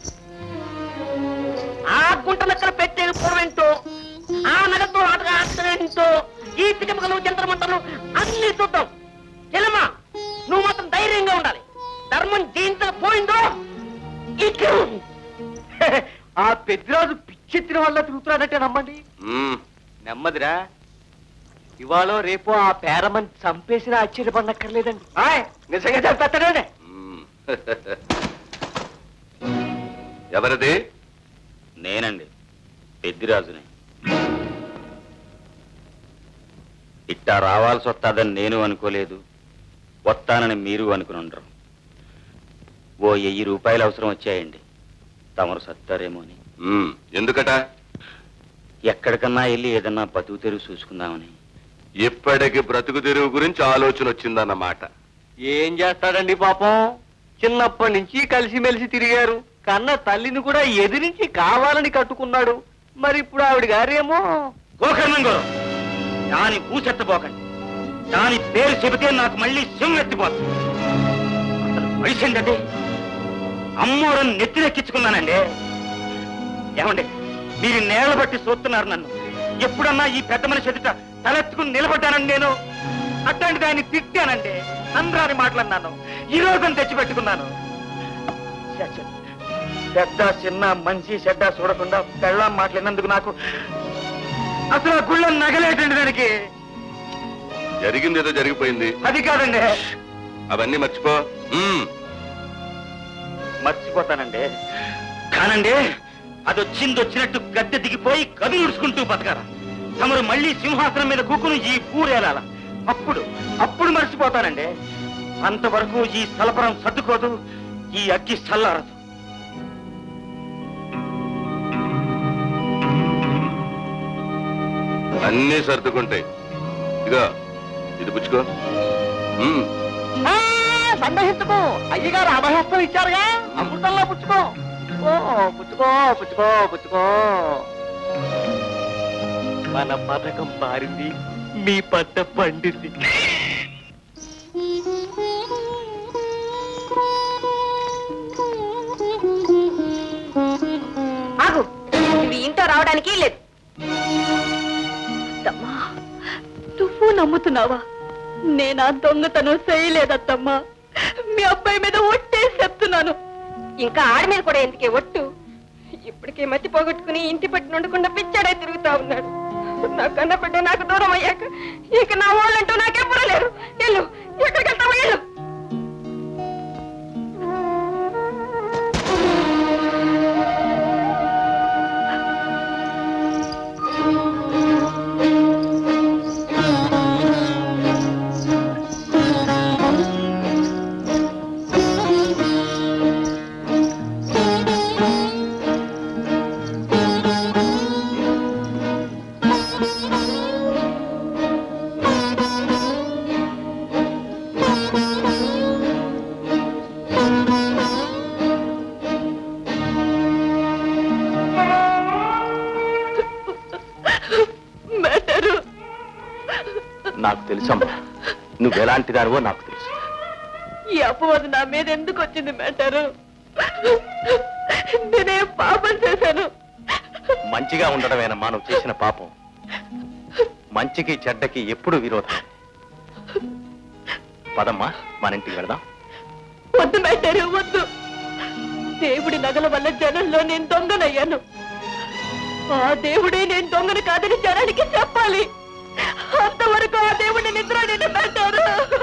Speaker 6: ఆ గుంట లెక్కన పెట్టేది పూర్వేంటో ఆ నగతో ఆటగా ఆటేంటో ఈ తికమకలు చంద్రమంటలు అన్ని చూద్దాం ఎల్లమ్మా నువ్వు మాత్రం ధైర్యంగా ఉండాలి ధర్మం జయించకపోయిందో ఇక్కడ
Speaker 2: ఆ పెద్దిరాజు పిచ్చెత్తిన వల్ల తిరుగుతున్నాడంటే నమ్మండి
Speaker 5: మ్మ్.
Speaker 2: నెమ్మదిరా ఇవాళ రేపు ఆ పేరమని చంపేసిన ఆశ్చర్యపడనక్కర్లేదండి ఆయ్ నిజంగా చంపేస్తాడండి
Speaker 5: మ్మ్. ఎవరిది
Speaker 8: నేనండి పెద్దిరాజుని ఇట్టా రావాల్సి వస్తాదని నేను అనుకోలేదు వస్తానని మీరు అనుకుని ఉండరు ఓ వెయ్యి రూపాయలు అవసరం వచ్చాయండి తమరు సత్తారేమో అని
Speaker 5: మ్మ్. ఎందుకట
Speaker 8: ఎక్కడికన్నా వెళ్ళి ఏదన్నా బతుకు తెరువు చూసుకుందామని
Speaker 5: ఇప్పటికి బ్రతుకు తెరువు గురించి ఆలోచన వచ్చిందన్నమాట
Speaker 2: ఏం చేస్తాడండి పాపం చిన్నప్పటి నుంచి కలిసిమెలిసి తిరిగారు కన్న తల్లిని కూడా ఎదిరించి కావాలని కట్టుకున్నాడు మరి ఇప్పుడు ఆవిడ గారేమో
Speaker 8: గోకర్ణం గారు దాని ఊసెత్తబోకండి దాని పేరు చెబితే నాకు మళ్ళీ సింహం ఎత్తిపోతుంది అసలు వయసండి అమ్మోరని నెత్తినెక్కించుకున్నానండి ఏమండి మీరు నేల బట్టి చూస్తున్నారు నన్ను ఎప్పుడన్నా ఈ పెద్ద మనిషి ఎదుట తలెత్తుకుని నిలబడ్డానండి నేను అట్లాంటి దాన్ని తిట్టానండి సంద్రాన్ని మాట్లాడినాను ఈ రోజుని తెచ్చిపెట్టుకున్నాను ఛ, ఛ. పెద్ద చిన్న మంచి చెడ్డ చూడకుండా పెళ్ళాం మాట్లాడినందుకు నాకు అసలు ఆ గుళ్ళ నగలేటండి దానికి
Speaker 5: జరిగింది ఏదో జరిగిపోయింది
Speaker 8: అది కాదండి
Speaker 5: అవన్నీ మర్చిపో మ్మ్.
Speaker 8: మర్చిపోతానండి కానండి అది వచ్చింది వచ్చినట్టు గద్దె దిగిపోయి కవి ఉడుచుకుంటూ బతకాల తమరు మళ్ళీ సింహాసనం మీద కూకుని ఈ పూరేలాల అప్పుడు అప్పుడు మర్చిపోతానండి అంతవరకు ఈ సలపరం సర్దుకోదు ఈ అగ్గి చల్లారదు
Speaker 5: అన్నీ సర్దుకుంటాయి ఇదిగో ఇది పుచ్చుకో మ్మ్.
Speaker 2: సందేహించుకో అయ్యగారు అభయస్తం ఇచ్చారుగా అమృతంలో పుచ్చుకో పుచ్చుకో పుచ్చుకో పుచ్చుకో పుచ్చుకో మన పథకం మారింది మీ పట్ట పండింది
Speaker 1: ఆగు నువ్వు ఇంట్లో రావడానికి లేదు అత్తమ్మా నువ్వు నమ్ముతున్నావా నేనా దొంగతనం చేయలేదత్తమ్మా మీ అబ్బాయి మీద ఒట్టేసి చెప్తున్నాను ఇంకా ఆడి మీద కూడా ఎందుకే ఒట్టు ఇప్పటికే మతి పోగొట్టుకుని ఇంటి పట్టి ఉండకుండా పిచ్చాడే తిరుగుతా ఉన్నాడు నా కన్న బిడ్డ నాకు దూరం అయ్యాక ఇక నా వాళ్ళంటూ నాకెవ్వరూ లేరు ఎల్లు ఎక్కడికి వెళ్తావా ఎల్లు మెటరు
Speaker 8: నాకు తెలుసమ్మా నువ్వెలాంటి దానివో నాకు తెలుసు
Speaker 1: ఈ అపవాదు నా మీద ఎందుకు వచ్చింది మెటరు నేనేం పాపం చేశాను
Speaker 8: మంచిగా ఉండడమేనమ్మా నువ్వు చేసిన పాపం మంచికి చెడ్డకి ఎప్పుడు విరోధం పదమ్మా మన ఇంటికి వెళదాం
Speaker 1: వద్దు మేస్టారు వద్దు దేవుడి నగల వల్ల జనంలో నేను దొంగనయ్యాను ఆ దేవుడే నేను దొంగను కాదని జనానికి చెప్పాలి అంతవరకు ఆ దేవుడిని నిద్ర నేను పెట్టారు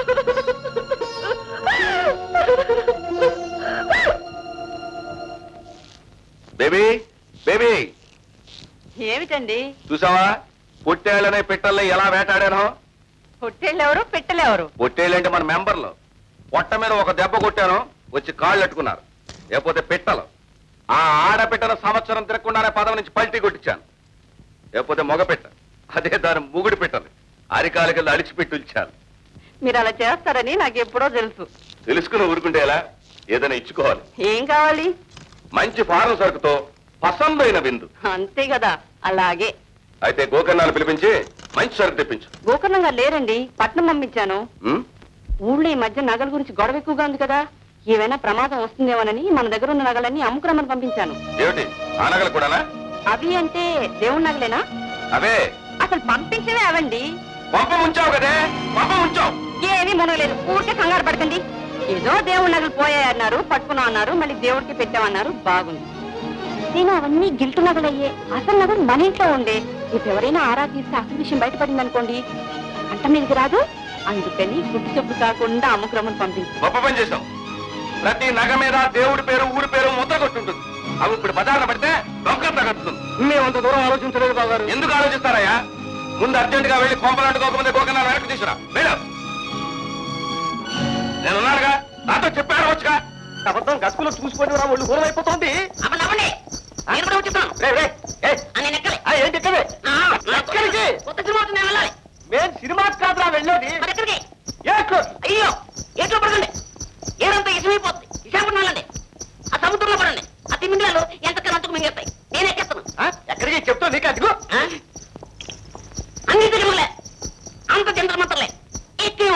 Speaker 5: బేబీ బేబీ
Speaker 1: ఏమిటండి
Speaker 5: చూసావా పొట్టేళ్ళనే పిట్టల్ని ఎలా వేటాడానో
Speaker 1: పొట్టేళ్ళెవరు పెట్టలేవరు
Speaker 5: పొట్టేళ్ళంటే మన మెంబర్లు పొట్ట మీద ఒక దెబ్బ కొట్టాను వచ్చి కాళ్ళు అట్టుకున్నారు లేకపోతే పిట్టలు ఆ ఆడపిట్టను సంవత్సరం తిరగకుండానే పదవి నుంచి పల్టీ కొట్టించాను లేకపోతే మగ పిట్ట అదే దాని ముగుడు పిట్టలు అరికాలకి అలిచిపెట్టి ఉంచాను
Speaker 1: మీరు అలా చేస్తారని నాకు ఎప్పుడో తెలుసు
Speaker 5: తెలుసుకుని ఊరుకుంటే ఎలా ఏదైనా ఇచ్చుకోవాలి
Speaker 1: ఏం కావాలి
Speaker 5: మంచి ఫారం సరుకుతో పసందైన విందు
Speaker 1: అంతే కదా అలాగే
Speaker 5: అయితే గోకర్ణాలు పిలిపించి మంచి సరుకు తెప్పించు
Speaker 1: గోకర్ణంగా లేరండి పట్నం పంపించాను
Speaker 5: ఉం?
Speaker 1: ఊళ్ళో ఈ మధ్య నగల గురించి గొడవ ఎక్కువగా ఉంది కదా ఏమైనా ప్రమాదం వస్తుందేమోనని మన దగ్గర ఉన్న నగలన్నీ అమ్ముకురమ్మని పంపించాను
Speaker 5: ఏమిటి ఆ నగలు కూడానా
Speaker 1: అవి అంటే దేవుడి నగలేనా
Speaker 5: అవే
Speaker 1: అసలు పంపించవే అవండి
Speaker 5: పంప ఉంచావు కదే పంప ఉంచావు
Speaker 1: ఏమీ మునగలేదు ఊరికే కంగారు పడకండి ఏదో దేవుడి నగలు పోయాయన్నారు పట్టుకున్నాం అన్నారు మళ్ళీ దేవుడికి పెట్టామన్నారు బాగుంది నేను అవన్నీ గిల్టు నగలయ్యే అసలు నగలు మన ఇంట్లో ఉండే ఇప్పుడు ఎవరైనా ఆరా తీస్తే అసలు విషయం బయటపడింది అనుకోండి అంట మీదకి రాదు అందుకని గుడ్డు చెప్పు కాకుండా అమ్ముకురమ్మని పంపించి
Speaker 5: గొప్ప పని చేశావు ప్రతి నగ మీద దేవుడి పేరు ఊరి పేరు ముద్ర కొట్టుంటుంది అవి ఇప్పుడు బజార్న పడితే దొంగ తగ్గుతుంది
Speaker 2: మేమంత దూరం ఆలోచించలేదు బాగారు
Speaker 5: ఎందుకు ఆలోచిస్తారయ్యా ముందు అర్జెంట్ గా వెళ్ళి కొంపలాంటి గోకన్నా వెనక్కి తీసుకురా వెళ్ళు నేనున్నానుగా నాతో చెప్పాడు వచ్చుగా
Speaker 2: అబద్ధం గతుకులో చూసుకొని రా ఒళ్ళు దూరం అయిపోతుంది
Speaker 6: అవ్వండి అవ్వండి నేను కూడా వచ్చేస్తాను
Speaker 2: రే, రే, ఏయ్,
Speaker 6: ఆ, నేను ఎక్కాలి
Speaker 2: ఆ, ఏంటి ఎక్కవే
Speaker 6: ఆ, నా
Speaker 2: ఎక్కడికి?
Speaker 6: కొత్త సినిమా వస్తుంది, నేను వెళ్ళాలి
Speaker 2: మేం సినిమా కాదురా వెళ్ళేది
Speaker 6: మరి ఎక్కడికి
Speaker 2: ఏట్లు.
Speaker 6: అయ్యో ఏట్లో పడకండి ఏడంతా ఇసమైపోతుంది విశాఖపట్నం వెళ్ళండి ఆ సముద్రంలో పడండి ఆ తిమింగళాలు ఎంత అంతకు మింగేస్తాయి నేను ఎక్కేస్తాను
Speaker 2: ఆ, ఎక్కడికి చెప్తావు నీకు అదిగో
Speaker 6: ఆ? అన్ని తిరుగులే అంత జంతర మంత్రలే ఎక్కి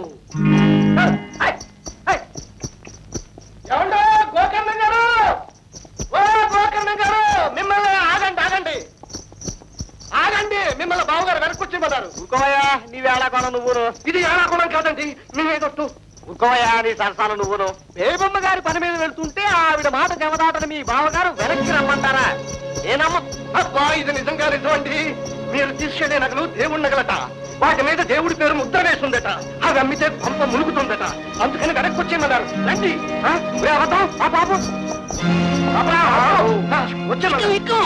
Speaker 2: ఏమండో గోకర్ణం గారు ఓ గోకర్ణం గారు మిమ్మల్ని ఆగండి ఆగండి ఆగండి మిమ్మల్ని బావగారు వెనక్కొచ్చిమన్నారు ఊరుకోవయ్యా నీ వేళాకోణం నువ్వును ఇది వేళాకోణం కాదండి మేమేదొట్టు ఊరుకోవయ్యా నీ సరసాలు నువ్వును బేబమ్మ గారి పని మీద వెళ్తుంటే ఆవిడ మాట జమదాటని మీ బావగారు వెనక్కి రమ్మంటారా నేనమ్మ అబ్బా ఇది నిజంగా నిజమండి మీరు తీసుకెళ్లే నగలు దేవుడి నగలట వాటి మీద దేవుడి పేరు ముద్ర వేస్తుందట అవి అమ్మితే పంప ములుగుతుందట అందుకని వెనక్కి వచ్చేయమన్నారు రండి ఆ, ఒరే అబద్ధం, ఆ బాబు అబ్బా, ఆ, వచ్చేయమన్నారు.
Speaker 6: ఎక్కు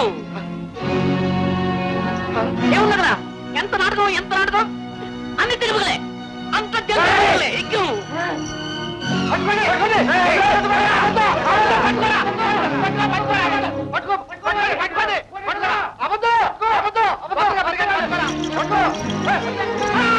Speaker 6: ఏమున్నదరా ఎంత నాటకం ఎంత నాటకం అన్ని తిరుగులే అంత జంతువులే ఎక్కు
Speaker 2: పట్టుకోండి, పట్టుకోండి. ఏయ్, పట్టుకో, పట్టుకో, పట్టుకోండి, పట్టుకోండి, పట్టుకో. అబద్ధం, అబద్ధం, అబద్ధం, పట్టుకో, పట్టుకో.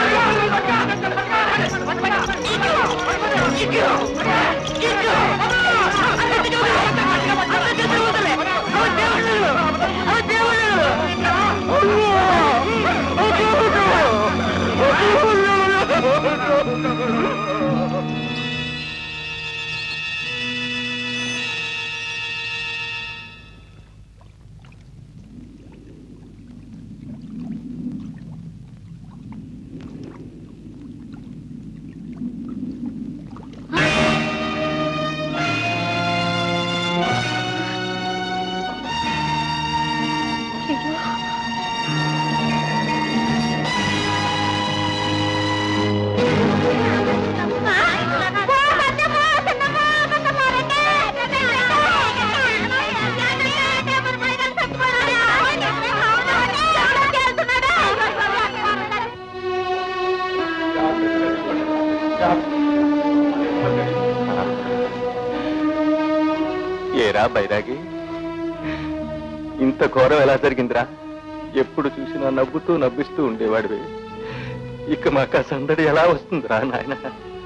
Speaker 8: ఏరా బైరాగి ఇంత ఘోరం ఎలా జరిగిందిరా ఎప్పుడు చూసినా నవ్వుతూ నవ్విస్తూ ఉండేవాడివి ఇక మాకు ఆ సందడి ఎలా వస్తుందిరా నాయన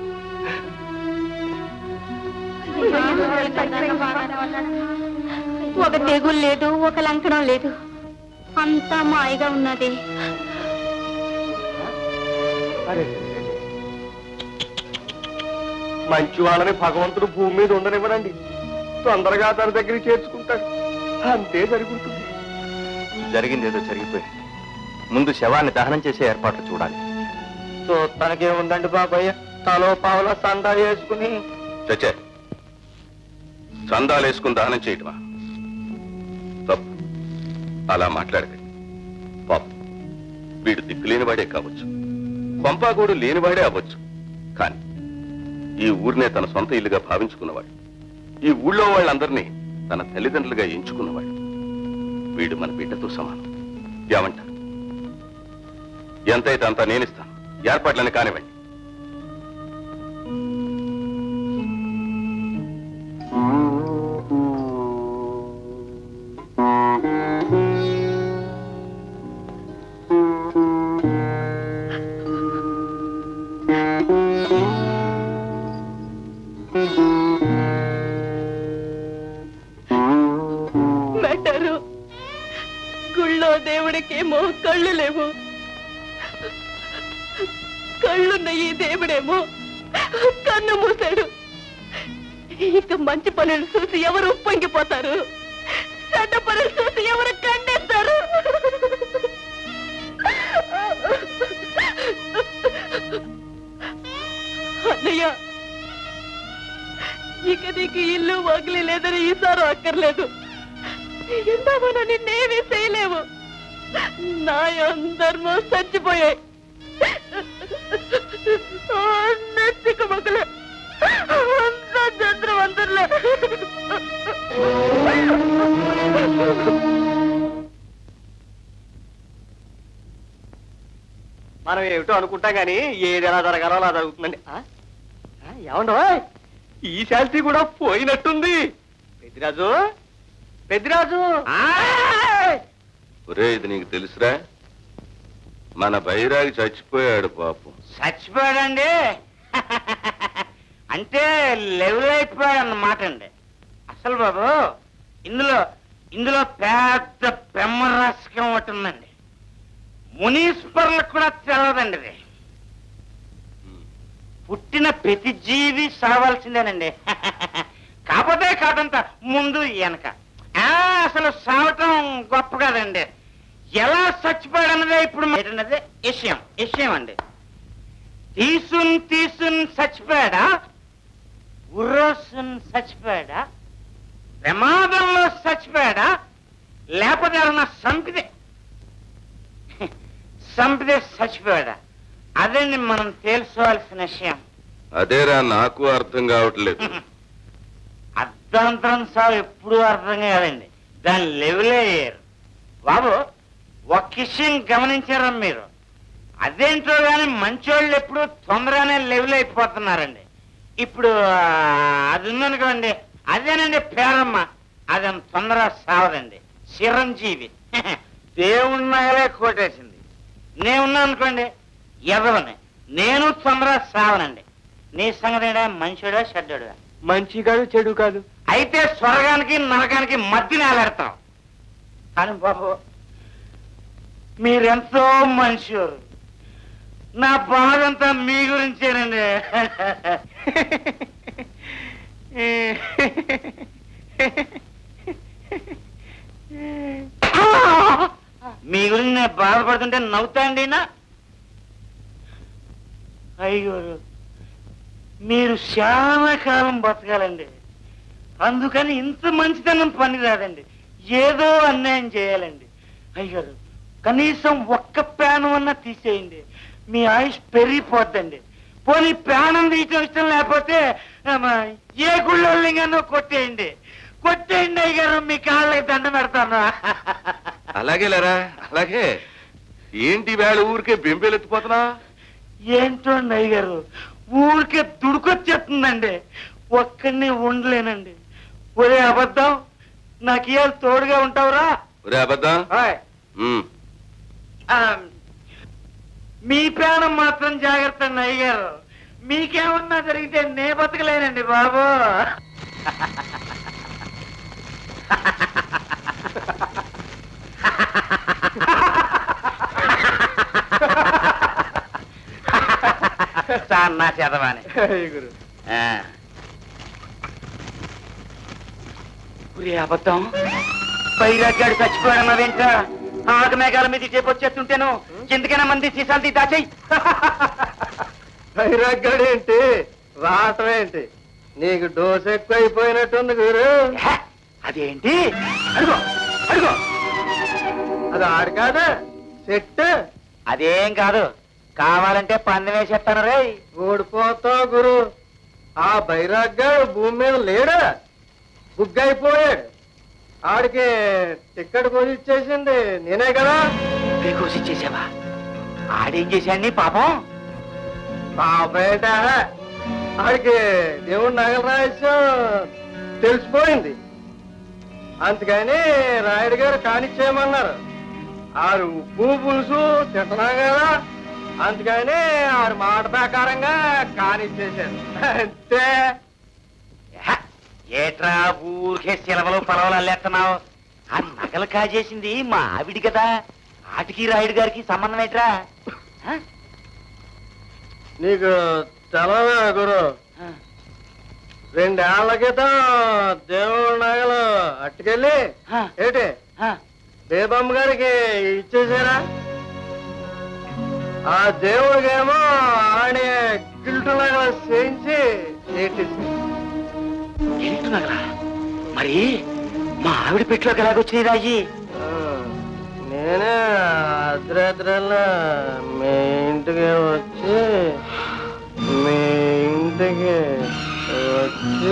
Speaker 1: ఒక తెగులు లేదు ఒక లంకణం లేదు అంతా మాయగా ఉన్నది
Speaker 2: మంచి వాళ్ళని భగవంతుడు భూమి మీద ఉండనివ్వడండి తొందరగా తన దగ్గరికి చేర్చుకుంటాడు అంతే జరుగుతుంది
Speaker 8: జరిగింది ఏదో జరిగిపోయింది ముందు శవాన్ని దహనం చేసే ఏర్పాట్లు చూడాలి
Speaker 2: సో తనకేముందండి బాబాయ్ తలో పావులో సందా వేసుకుని
Speaker 5: చచ్చే చందాలు వేసుకుని దహనం చేయటమా తప్పు అలా మాట్లాడకండి పాపం వీడు దిక్కులేనివాడే కావచ్చు పంపాగోడు లేనివాడే అవ్వచ్చు కానీ ఈ ఊరినే తన సొంత ఇల్లుగా భావించుకున్నవాడు ఈ ఊళ్ళో వాళ్ళందరినీ తన తల్లిదండ్రులుగా ఎంచుకున్నవాడు వీడు మన బిడ్డతో సమానం ఏమంటారు ఎంతైతే అంత నేనిస్తాను ఏర్పాట్లని కానివ్వండి
Speaker 1: మెటరు గుళ్ళో దేవుడికేమో కళ్ళు లేవు కళ్ళున్న ఈ దేవుడేమో కన్ను మూసాడు ఇక మంచి పనులు చూసి ఎవరు పొంగిపోతారు చెడ్డ పనులు చూసి ఎవరు ఖండిస్తారు అన్నయ్య ఇక నీకు ఇల్లు వాకిలి లేదని ఈసారి అక్కర్లేదు ఎందామనో నిన్నేమీ చేయలేవు న్యాయం ధర్మం చచ్చిపోయాయి నెత్తిక మొక్కలే అంతా చంద్రవంతులే
Speaker 2: మనం ఏమిటో అనుకుంటాం గాని ఏదైనా జరగాలో అలా జరుగుతుందండి ఆ? ఆ, ఏమండో ఈ శాంతి కూడా పోయినట్టుంది పెద్దిరాజు పెద్దిరాజు
Speaker 5: ఒరే ఇది నీకు తెలుసురా మన బైరాగి చచ్చిపోయాడు పాపం
Speaker 9: చచ్చిపోయాడండి అంటే లెవెల్ అయిపోయాడు అన్నమాట అండి అసలు బాబు ఇందులో ఇందులో పెద్ద బ్రహ్మరాశకం ఒకటి ఉందండి మునీశ్వరులకు కూడా తెలవదండి ఇది పుట్టిన ప్రతి జీవి సావాల్సిందేనండి కాకపోతే కాదంత ముందు వెనక ఆ, అసలు సావటం గొప్ప కదండి ఎలా చచ్చిపోయాడు అన్నదే ఇప్పుడు ఏంటన్నది విషయం విషయం అండి తీసున్ తీసున్ చచ్చిపోయాడా ఉర్రోసున్ చచ్చిపోయాడా ప్రమాదంలో చచ్చిపోయాడా లేకపోతే ఎవరన్నా సంపితే సంపితే చచ్చిపోయాడా అదండి మనం తెలుసుకోవాల్సిన విషయం
Speaker 5: అదేరా నాకు అర్థం కావట్లేదు
Speaker 9: అర్ధాంతరం సాగు ఎప్పుడూ అర్థం కాదండి దాని లెవెలే అయ్యారు బాబు ఒక విషయం గమనించారా మీరు అదేంటో కానీ మంచోళ్ళు ఎప్పుడు తొందరగానే లెవెల్ అయిపోతున్నారండి ఇప్పుడు ఆ, అది ఉందనుకోండి అదేనండి పేరమ్మ అది అంత తొందరగా సావదండి చిరంజీవి దేవుడి నగలే కొట్టేసింది నేనున్నా అనుకోండి ఎదవని నేను తొందరగా సావనండి నీ సంగతి ఏంటా మనిషిడా చెడ్డడా
Speaker 2: మంచి కాదు చెడు కాదు
Speaker 9: అయితే స్వర్గానికి నరకానికి మధ్య నేలెడతాం కానీ బాబు మీరెంతో మనుషులు నా బాధ అంతా మీ గురించేనండి మీ గురించి నేను బాధపడుతుంటే నవ్వుతా అండి నా అయ్యో మీరు చాలా కాలం బతకాలండి అందుకని ఇంత మంచితనం పని రాదండి ఏదో అన్యాయం చేయాలండి అయ్యారు కనీసం ఒక్క ప్రాణం అన్నా తీసేయండి మీ ఆయుష్ పెరిగిపోద్దండి పోనీ ప్రాణం తీయటం ఇష్టం లేకపోతే ఆమ, ఏ గుళ్ళో లింగానో కొట్టేయండి కొట్టేయండి అయ్యారు మీ కాళ్ళకి దండ పెడతాను
Speaker 5: అలాగే లేరా అలాగే ఏంటి వేళ ఊరికే బెంబేలెత్తిపోతున్నా
Speaker 9: ఏంటో అయ్య గారు ఊరికే దుడుకొచ్చేస్తుందండి ఒక్కడిని ఉండలేనండి ఒరే అబద్ధం నాకు ఇవాళ తోడుగా ఉంటావురా
Speaker 5: ఒరే అబద్ధం
Speaker 9: హాయ్.
Speaker 5: ఉమ్.
Speaker 9: ఆ, మీ ప్రాణం మాత్రం జాగ్రత్త అండి అయ్యారు మీకేమన్నా జరిగితే నే బతకలేనండి బాబు సార్ నా చదవాని
Speaker 2: గురు
Speaker 9: పురి అబద్ధం బైరాగ్గాడు చచ్చిపోయాడన్నదేంట ఆగ మేఘాల మీద చెప్పు వచ్చేస్తుంటేను ఎందుకైనా మంది సీసాలు తీ దాచేయి
Speaker 2: వైరాగ్గాడేంటి రావటం ఏంటి నీకు డోస్ ఎక్కువ అయిపోయినట్టుంది గురు
Speaker 9: అదేంటి అడుగో అడుగో
Speaker 2: అది ఆడు కాదా సెట్
Speaker 9: అదేం కాదు కావాలంటే పందెం వేసేస్తాను రే
Speaker 2: ఓడిపోతావు గురు ఆ బైరాగ్గాడు భూమి మీద లేడా బుగ్ అయిపోయాడు ఆడికి టిక్కెట్ కొని ఇచ్చేసింది నేనే కదా
Speaker 9: కోసి ఇచ్చేసావా ఆడేం చేశాడు పాపం
Speaker 2: బాబేట ఆడికి దేవుడు నగల రహస్యం తెలిసిపోయింది అందుకని రాయుడు గారు కానిచ్చేయమన్నారు ఆరు ఉప్పు పులుసు తింటున్నాం కదా అందుకని ఆరు మాట ప్రకారంగా కానిచ్చేశారు అంతే
Speaker 9: ఏహ, ఏట్రా ఊరికే సెలవులు పొలవలు అల్లేస్తున్నావు ఆ నగలు కాజేసింది మా ఆవిడి కదా ఆటికి రాయుడు గారికి సంబంధం ఏంట్రా ఆ?
Speaker 2: నీకు తెలవదా గురు
Speaker 9: ఆ.
Speaker 2: రెండేళ్ల క్రితం దేవుడు నగలు అట్టుకెళ్ళి
Speaker 9: ఆ.
Speaker 2: ఏంటి
Speaker 9: ఆ.
Speaker 2: బేబమ్మ గారికి ఇచ్చేసారా ఆ దేవుడికేమో ఆడ గిల్టు నగలు చేయించి ఏటిసి
Speaker 9: ఏంటి నగలా మరి మా ఆవిడ పెట్టిలోకి ఎలాగొచ్చినాయి రాజీ
Speaker 2: నేనే అర్ధరాత్రిలో మీ ఇంటికి వచ్చి మీ ఇంటికి వచ్చి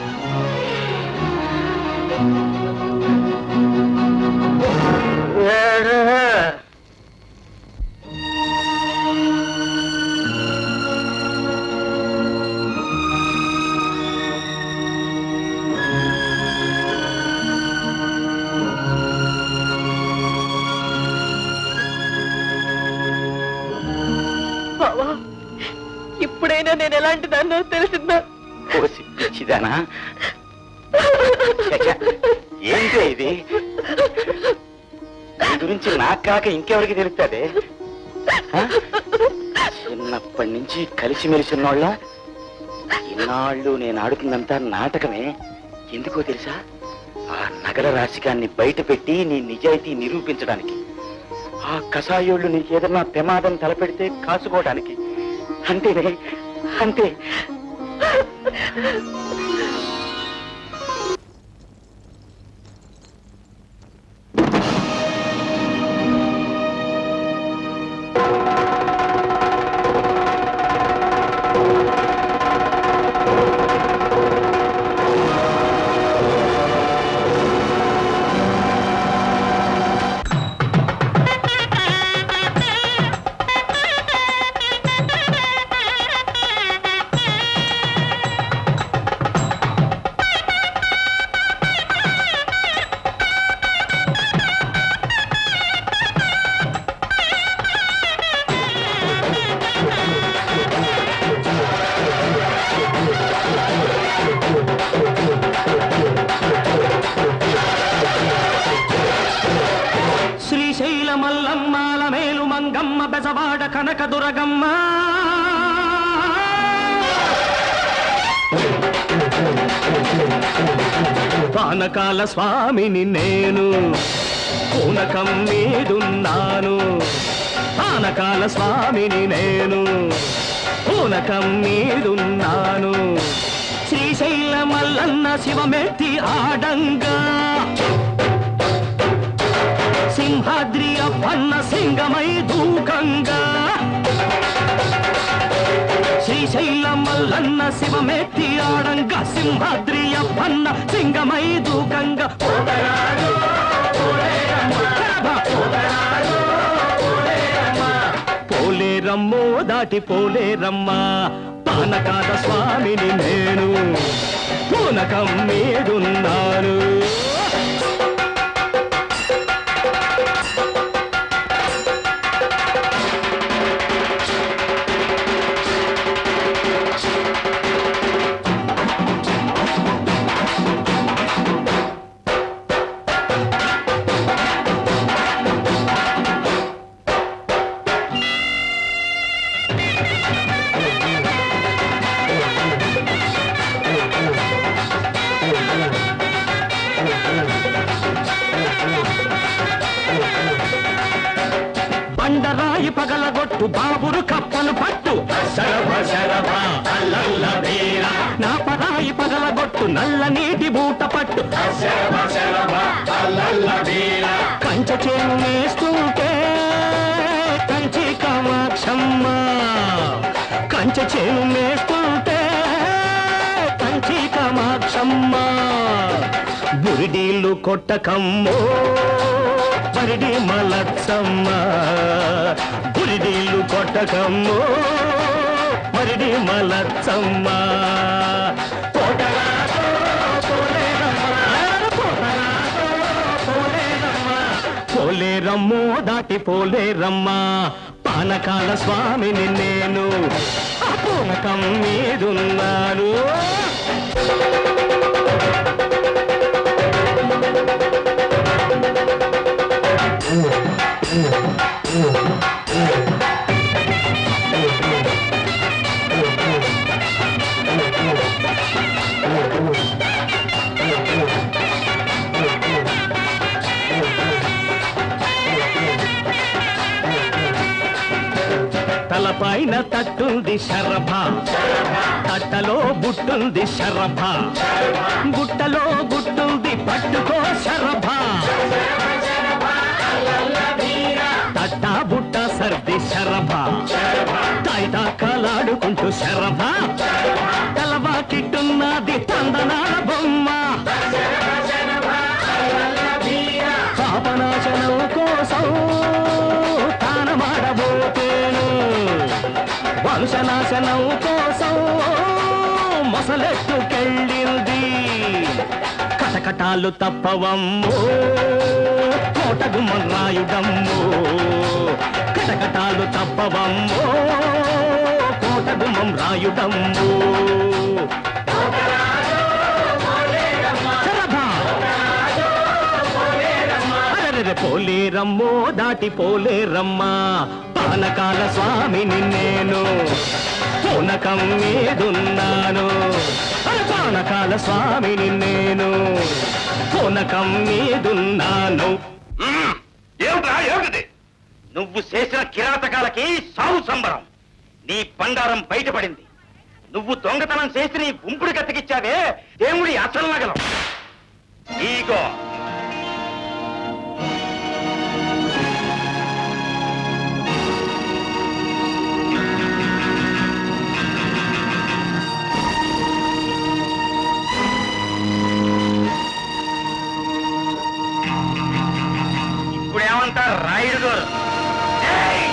Speaker 2: ఏడు
Speaker 1: బావా ఇప్పుడైనా నేను ఎలాంటి దాన్నో తెలిసిందా
Speaker 9: కోసి పిచ్చిదానా ఛ, ఛ, ఏంటి ఇది నీ గురించి నాకు కాక ఇంకెవరికి తెలుస్తుంది చిన్నప్పటి నుంచి కలిసిమెలిసి ఉన్నోళ్ళ ఇన్నాళ్ళు నేను ఆడుతుందంతా నాటకమే ఎందుకో తెలుసా ఆ నగల రాశికాన్ని బయట పెట్టి నీ నిజాయితీ నిరూపించడానికి ఆ కషాయోళ్ళు నీకేదన్నా ప్రమాదం తలపెడితే కాసుకోవడానికి అంతేనే అంతే
Speaker 10: శ్రీశైల మల్లమ్మాల మేలు మంగమ్మ బెజవాడ కనక దురగమ్మ పానకాల స్వామిని నేను పూనకం మీదున్నాను పానకాల స్వామిని నేను పూనకం మీదున్నాను శ్రీశైల మల్లన్న శివమెత్తి ఆడంగా సింహాద్రి అప్పన్న సింగమై దూకంగా శ్రీశైల మల్లన్న శివమెత్తి ఆడంగా సింహాద్రి అప్పన్న సింగమై దూకంగా పోతరాజు, పోలేరమ్మ. పోలేరమ్మో దాటి పోలేరమ్మా పానకాల స్వామిని నేను పూనకం మీదున్నాను నీకు బాబురు కప్పలు పట్టు శరభ శరభ అల్లల్ల వీర నా పరాయి పగలగొట్టు నల్ల నీటి బూట పట్టు శరభ శరభ అల్లల్ల వీర కంచ చేను వేస్తుంటే కంచి కామాక్షమ్మ కంచ చేను మేస్తుంటే కంచి కామాక్షమ్మ బురిడీళ్ళు కొట్టకమ్మో బరిడి మలచ్చమ్మ బురిడీళ్ళు కొట్టకమ్మో బరిడి మలచ్చమ్మ పోటరాజో పోలేరమ్మ, పోటరాజో పోలేరమ్మ. పోలేరమ్మో దాటి పోలేరమ్మా పానకాల స్వామిని నేను ఆ పూనకం మీదున్నాను తలపైన తట్టుంది శరభ తట్టలో బుట్టుంది శరభ గుట్టలో గుట్టుంది పట్టుకో శరభ తట్ట బుట్ట సర్ది శరభ తాయితా కలాడుకుంటూ శరభ తలవాకిట్టున్నది తందనాల బొమ్మ పాపనాశనం కోసం తానమాడబోతేను వంశనాశనం కోసం మొసలెట్టుకెళ్ళింది కటకటాలు తప్పవమ్ము కోటగుమ్మ రాయుడమ్ము కటకటాలు తప్పవమ్ము కోటగుమ్మం రాయుడమ్ము శరభ! అరెరెరె పోలేరమ్మో దాటి పోలేరమ్మా పానకాల స్వామిని నేను పూనకం మీదున్నాను అరె పానకాల స్వామిని నేను పూనకం మీదున్నాను
Speaker 8: ఏమిట్రా ఏమిటిది నువ్వు చేసిన కిరాతకాలకి సావు సంబరం నీ బండారం బయటపడింది నువ్వు దొంగతనం చేసి నీ గుంపుడు కత్తికిచ్చావే దేవుడి అసలు నగలం ఈగో ఇప్పుడేమంటారు రాయుడు గారు ఏయ్!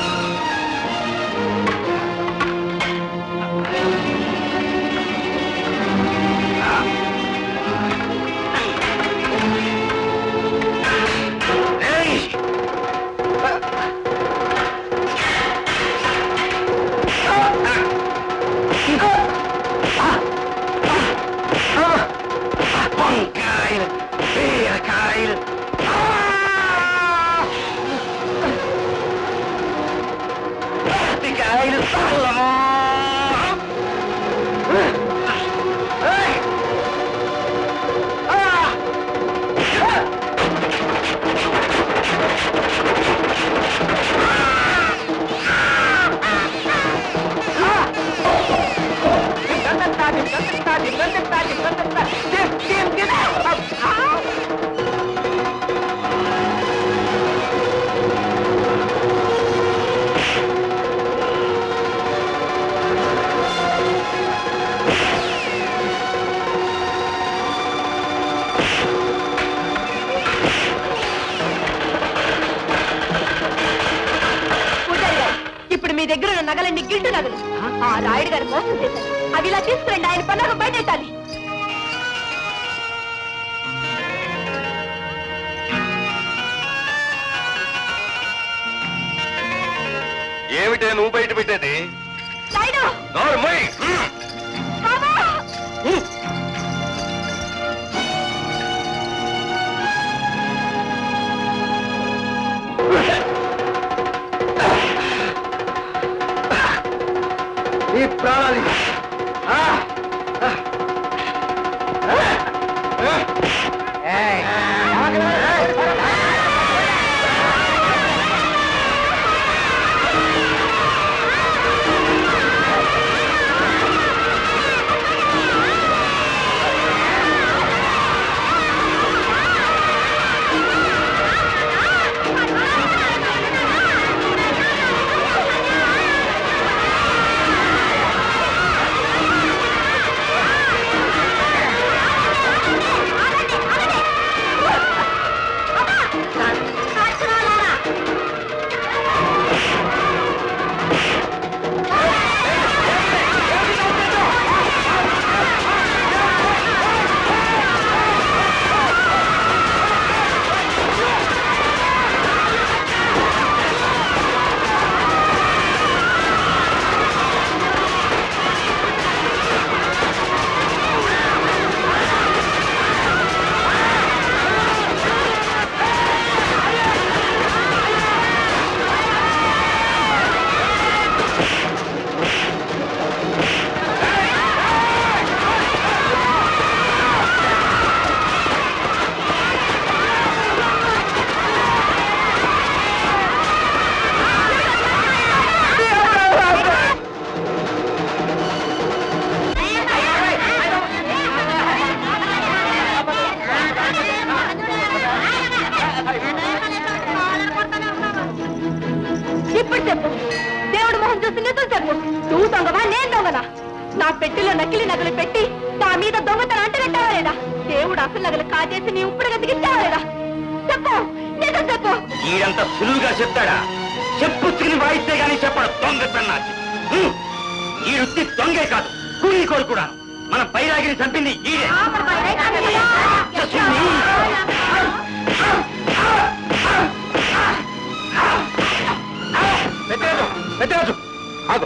Speaker 8: ఏయ్! వంకాయలు బీరకాయలు అరటికాయలు అల్లమో ఏయ్! ఆ!
Speaker 1: పూజారి గారు, ఇప్పుడు మీ దగ్గర ఉన్న నగలన్నీ గిల్టు నగలు ఆ రాయుడు గారు మోసం చేశారు అవి ఇలా తీసుకురండి ఆయన పన్నాగ బయటెట్టాలి
Speaker 5: ఏమిటే నువ్వు బయట పెట్టేది
Speaker 1: రాయుడు
Speaker 5: నోరు మొయ్.
Speaker 1: బాబా
Speaker 2: నీ ప్రాణాలు ఆ! ఆ! ఆ! ఏయ్! ఆగరా! ఏయ్!
Speaker 1: పెట్టిలో నకిలీ నగలు పెట్టి నా మీద దొంగతనం అంటే పెట్టావా లేదా దేవుడు అసలు నగలు కాజేసి నీ ఇప్పుడు గతికిచ్చావా లేదా చెప్పు నిజం చెప్పు
Speaker 8: ఈడంత సులువుగా చెప్తాడా చెప్పుచ్చుకుని వాయిస్తే గాని చెప్పడు దొంగ సన్నాసి హ్మ్. ఈ వృత్తి దొంగే కాదు కూలీ కూడా మన పైరాగిని చంపింది ఈడే రాక్షసుని. పెద్దరాజు పెద్దరాజు ఆగు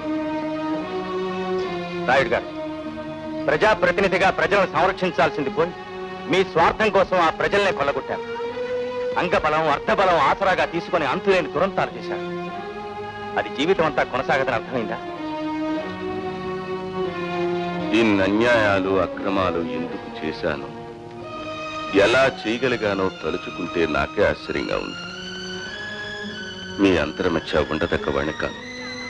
Speaker 8: రాయుడు గారు ప్రజాప్రతినిధిగా ప్రజలను సంరక్షించాల్సింది పోయి మీ స్వార్థం కోసం ఆ ప్రజల్నే కొల్లగొట్టారు అంగబలం అర్ధబలం ఆసరాగా తీసుకుని అంతులేని దురంతాలు చేశారు అది జీవితం అంతా కొనసాగదని అర్థమైందా
Speaker 5: ఇన్ని అన్యాయాలు అక్రమాలు ఎందుకు చేశాను ఎలా చేయగలిగానో తలుచుకుంటే నాకే ఆశ్చర్యంగా ఉంది మీ అంతరమచ్చ ఉండదగ్గవాణ్ణి కాదు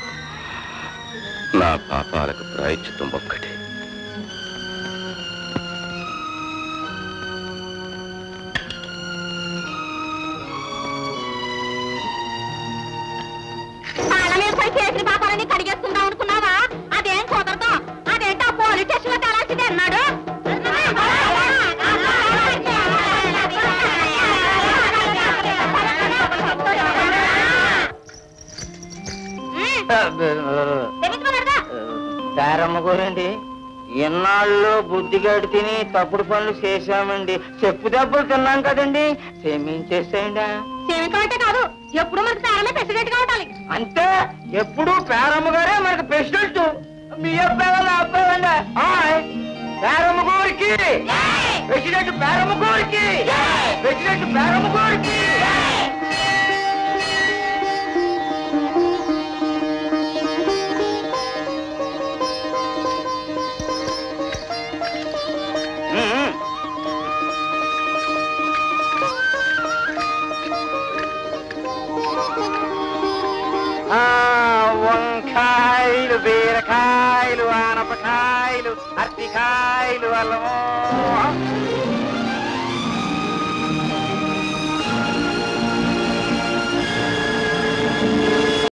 Speaker 5: నా పాపాలకు ప్రాయశ్చితం ఒక్కటే
Speaker 1: వాళ్ళ మీద పై చేసిన పాపాలని కడిగేస్తుందాం అనుకున్నావా అదేం కుదరదు అదేంటో పోలీస్ స్టేషన్ లో తేలాల్సిందే అన్నాడు
Speaker 6: దారమ్మ గారండి ఎన్నాళ్ళు బుద్ధిగాడి తిని తప్పుడు పనులు చేశామండి చెప్పు దెబ్బలు తిన్నాం కదండి క్షమించేసేయండి
Speaker 1: సేమికం కాదు ఎప్పుడు మనకు తారమే ప్రెసిడెంట్ గా ఉండాలి
Speaker 6: అంతే ఎప్పుడు పేరమ్మ గారే మనకు ప్రెసిడెంట్ మీ అబ్బాయి నా అబ్బాయి హాయ్ పేరమ్మ గారికి ప్రెసిడెంట్ పేరమ్మ గారికి ప్రెసిడెంట్ పేరమ్మ గారికి ఆ, వంకాయలు బీరకాయలు ఆనపకాయలు అరటికాయలు అల్లము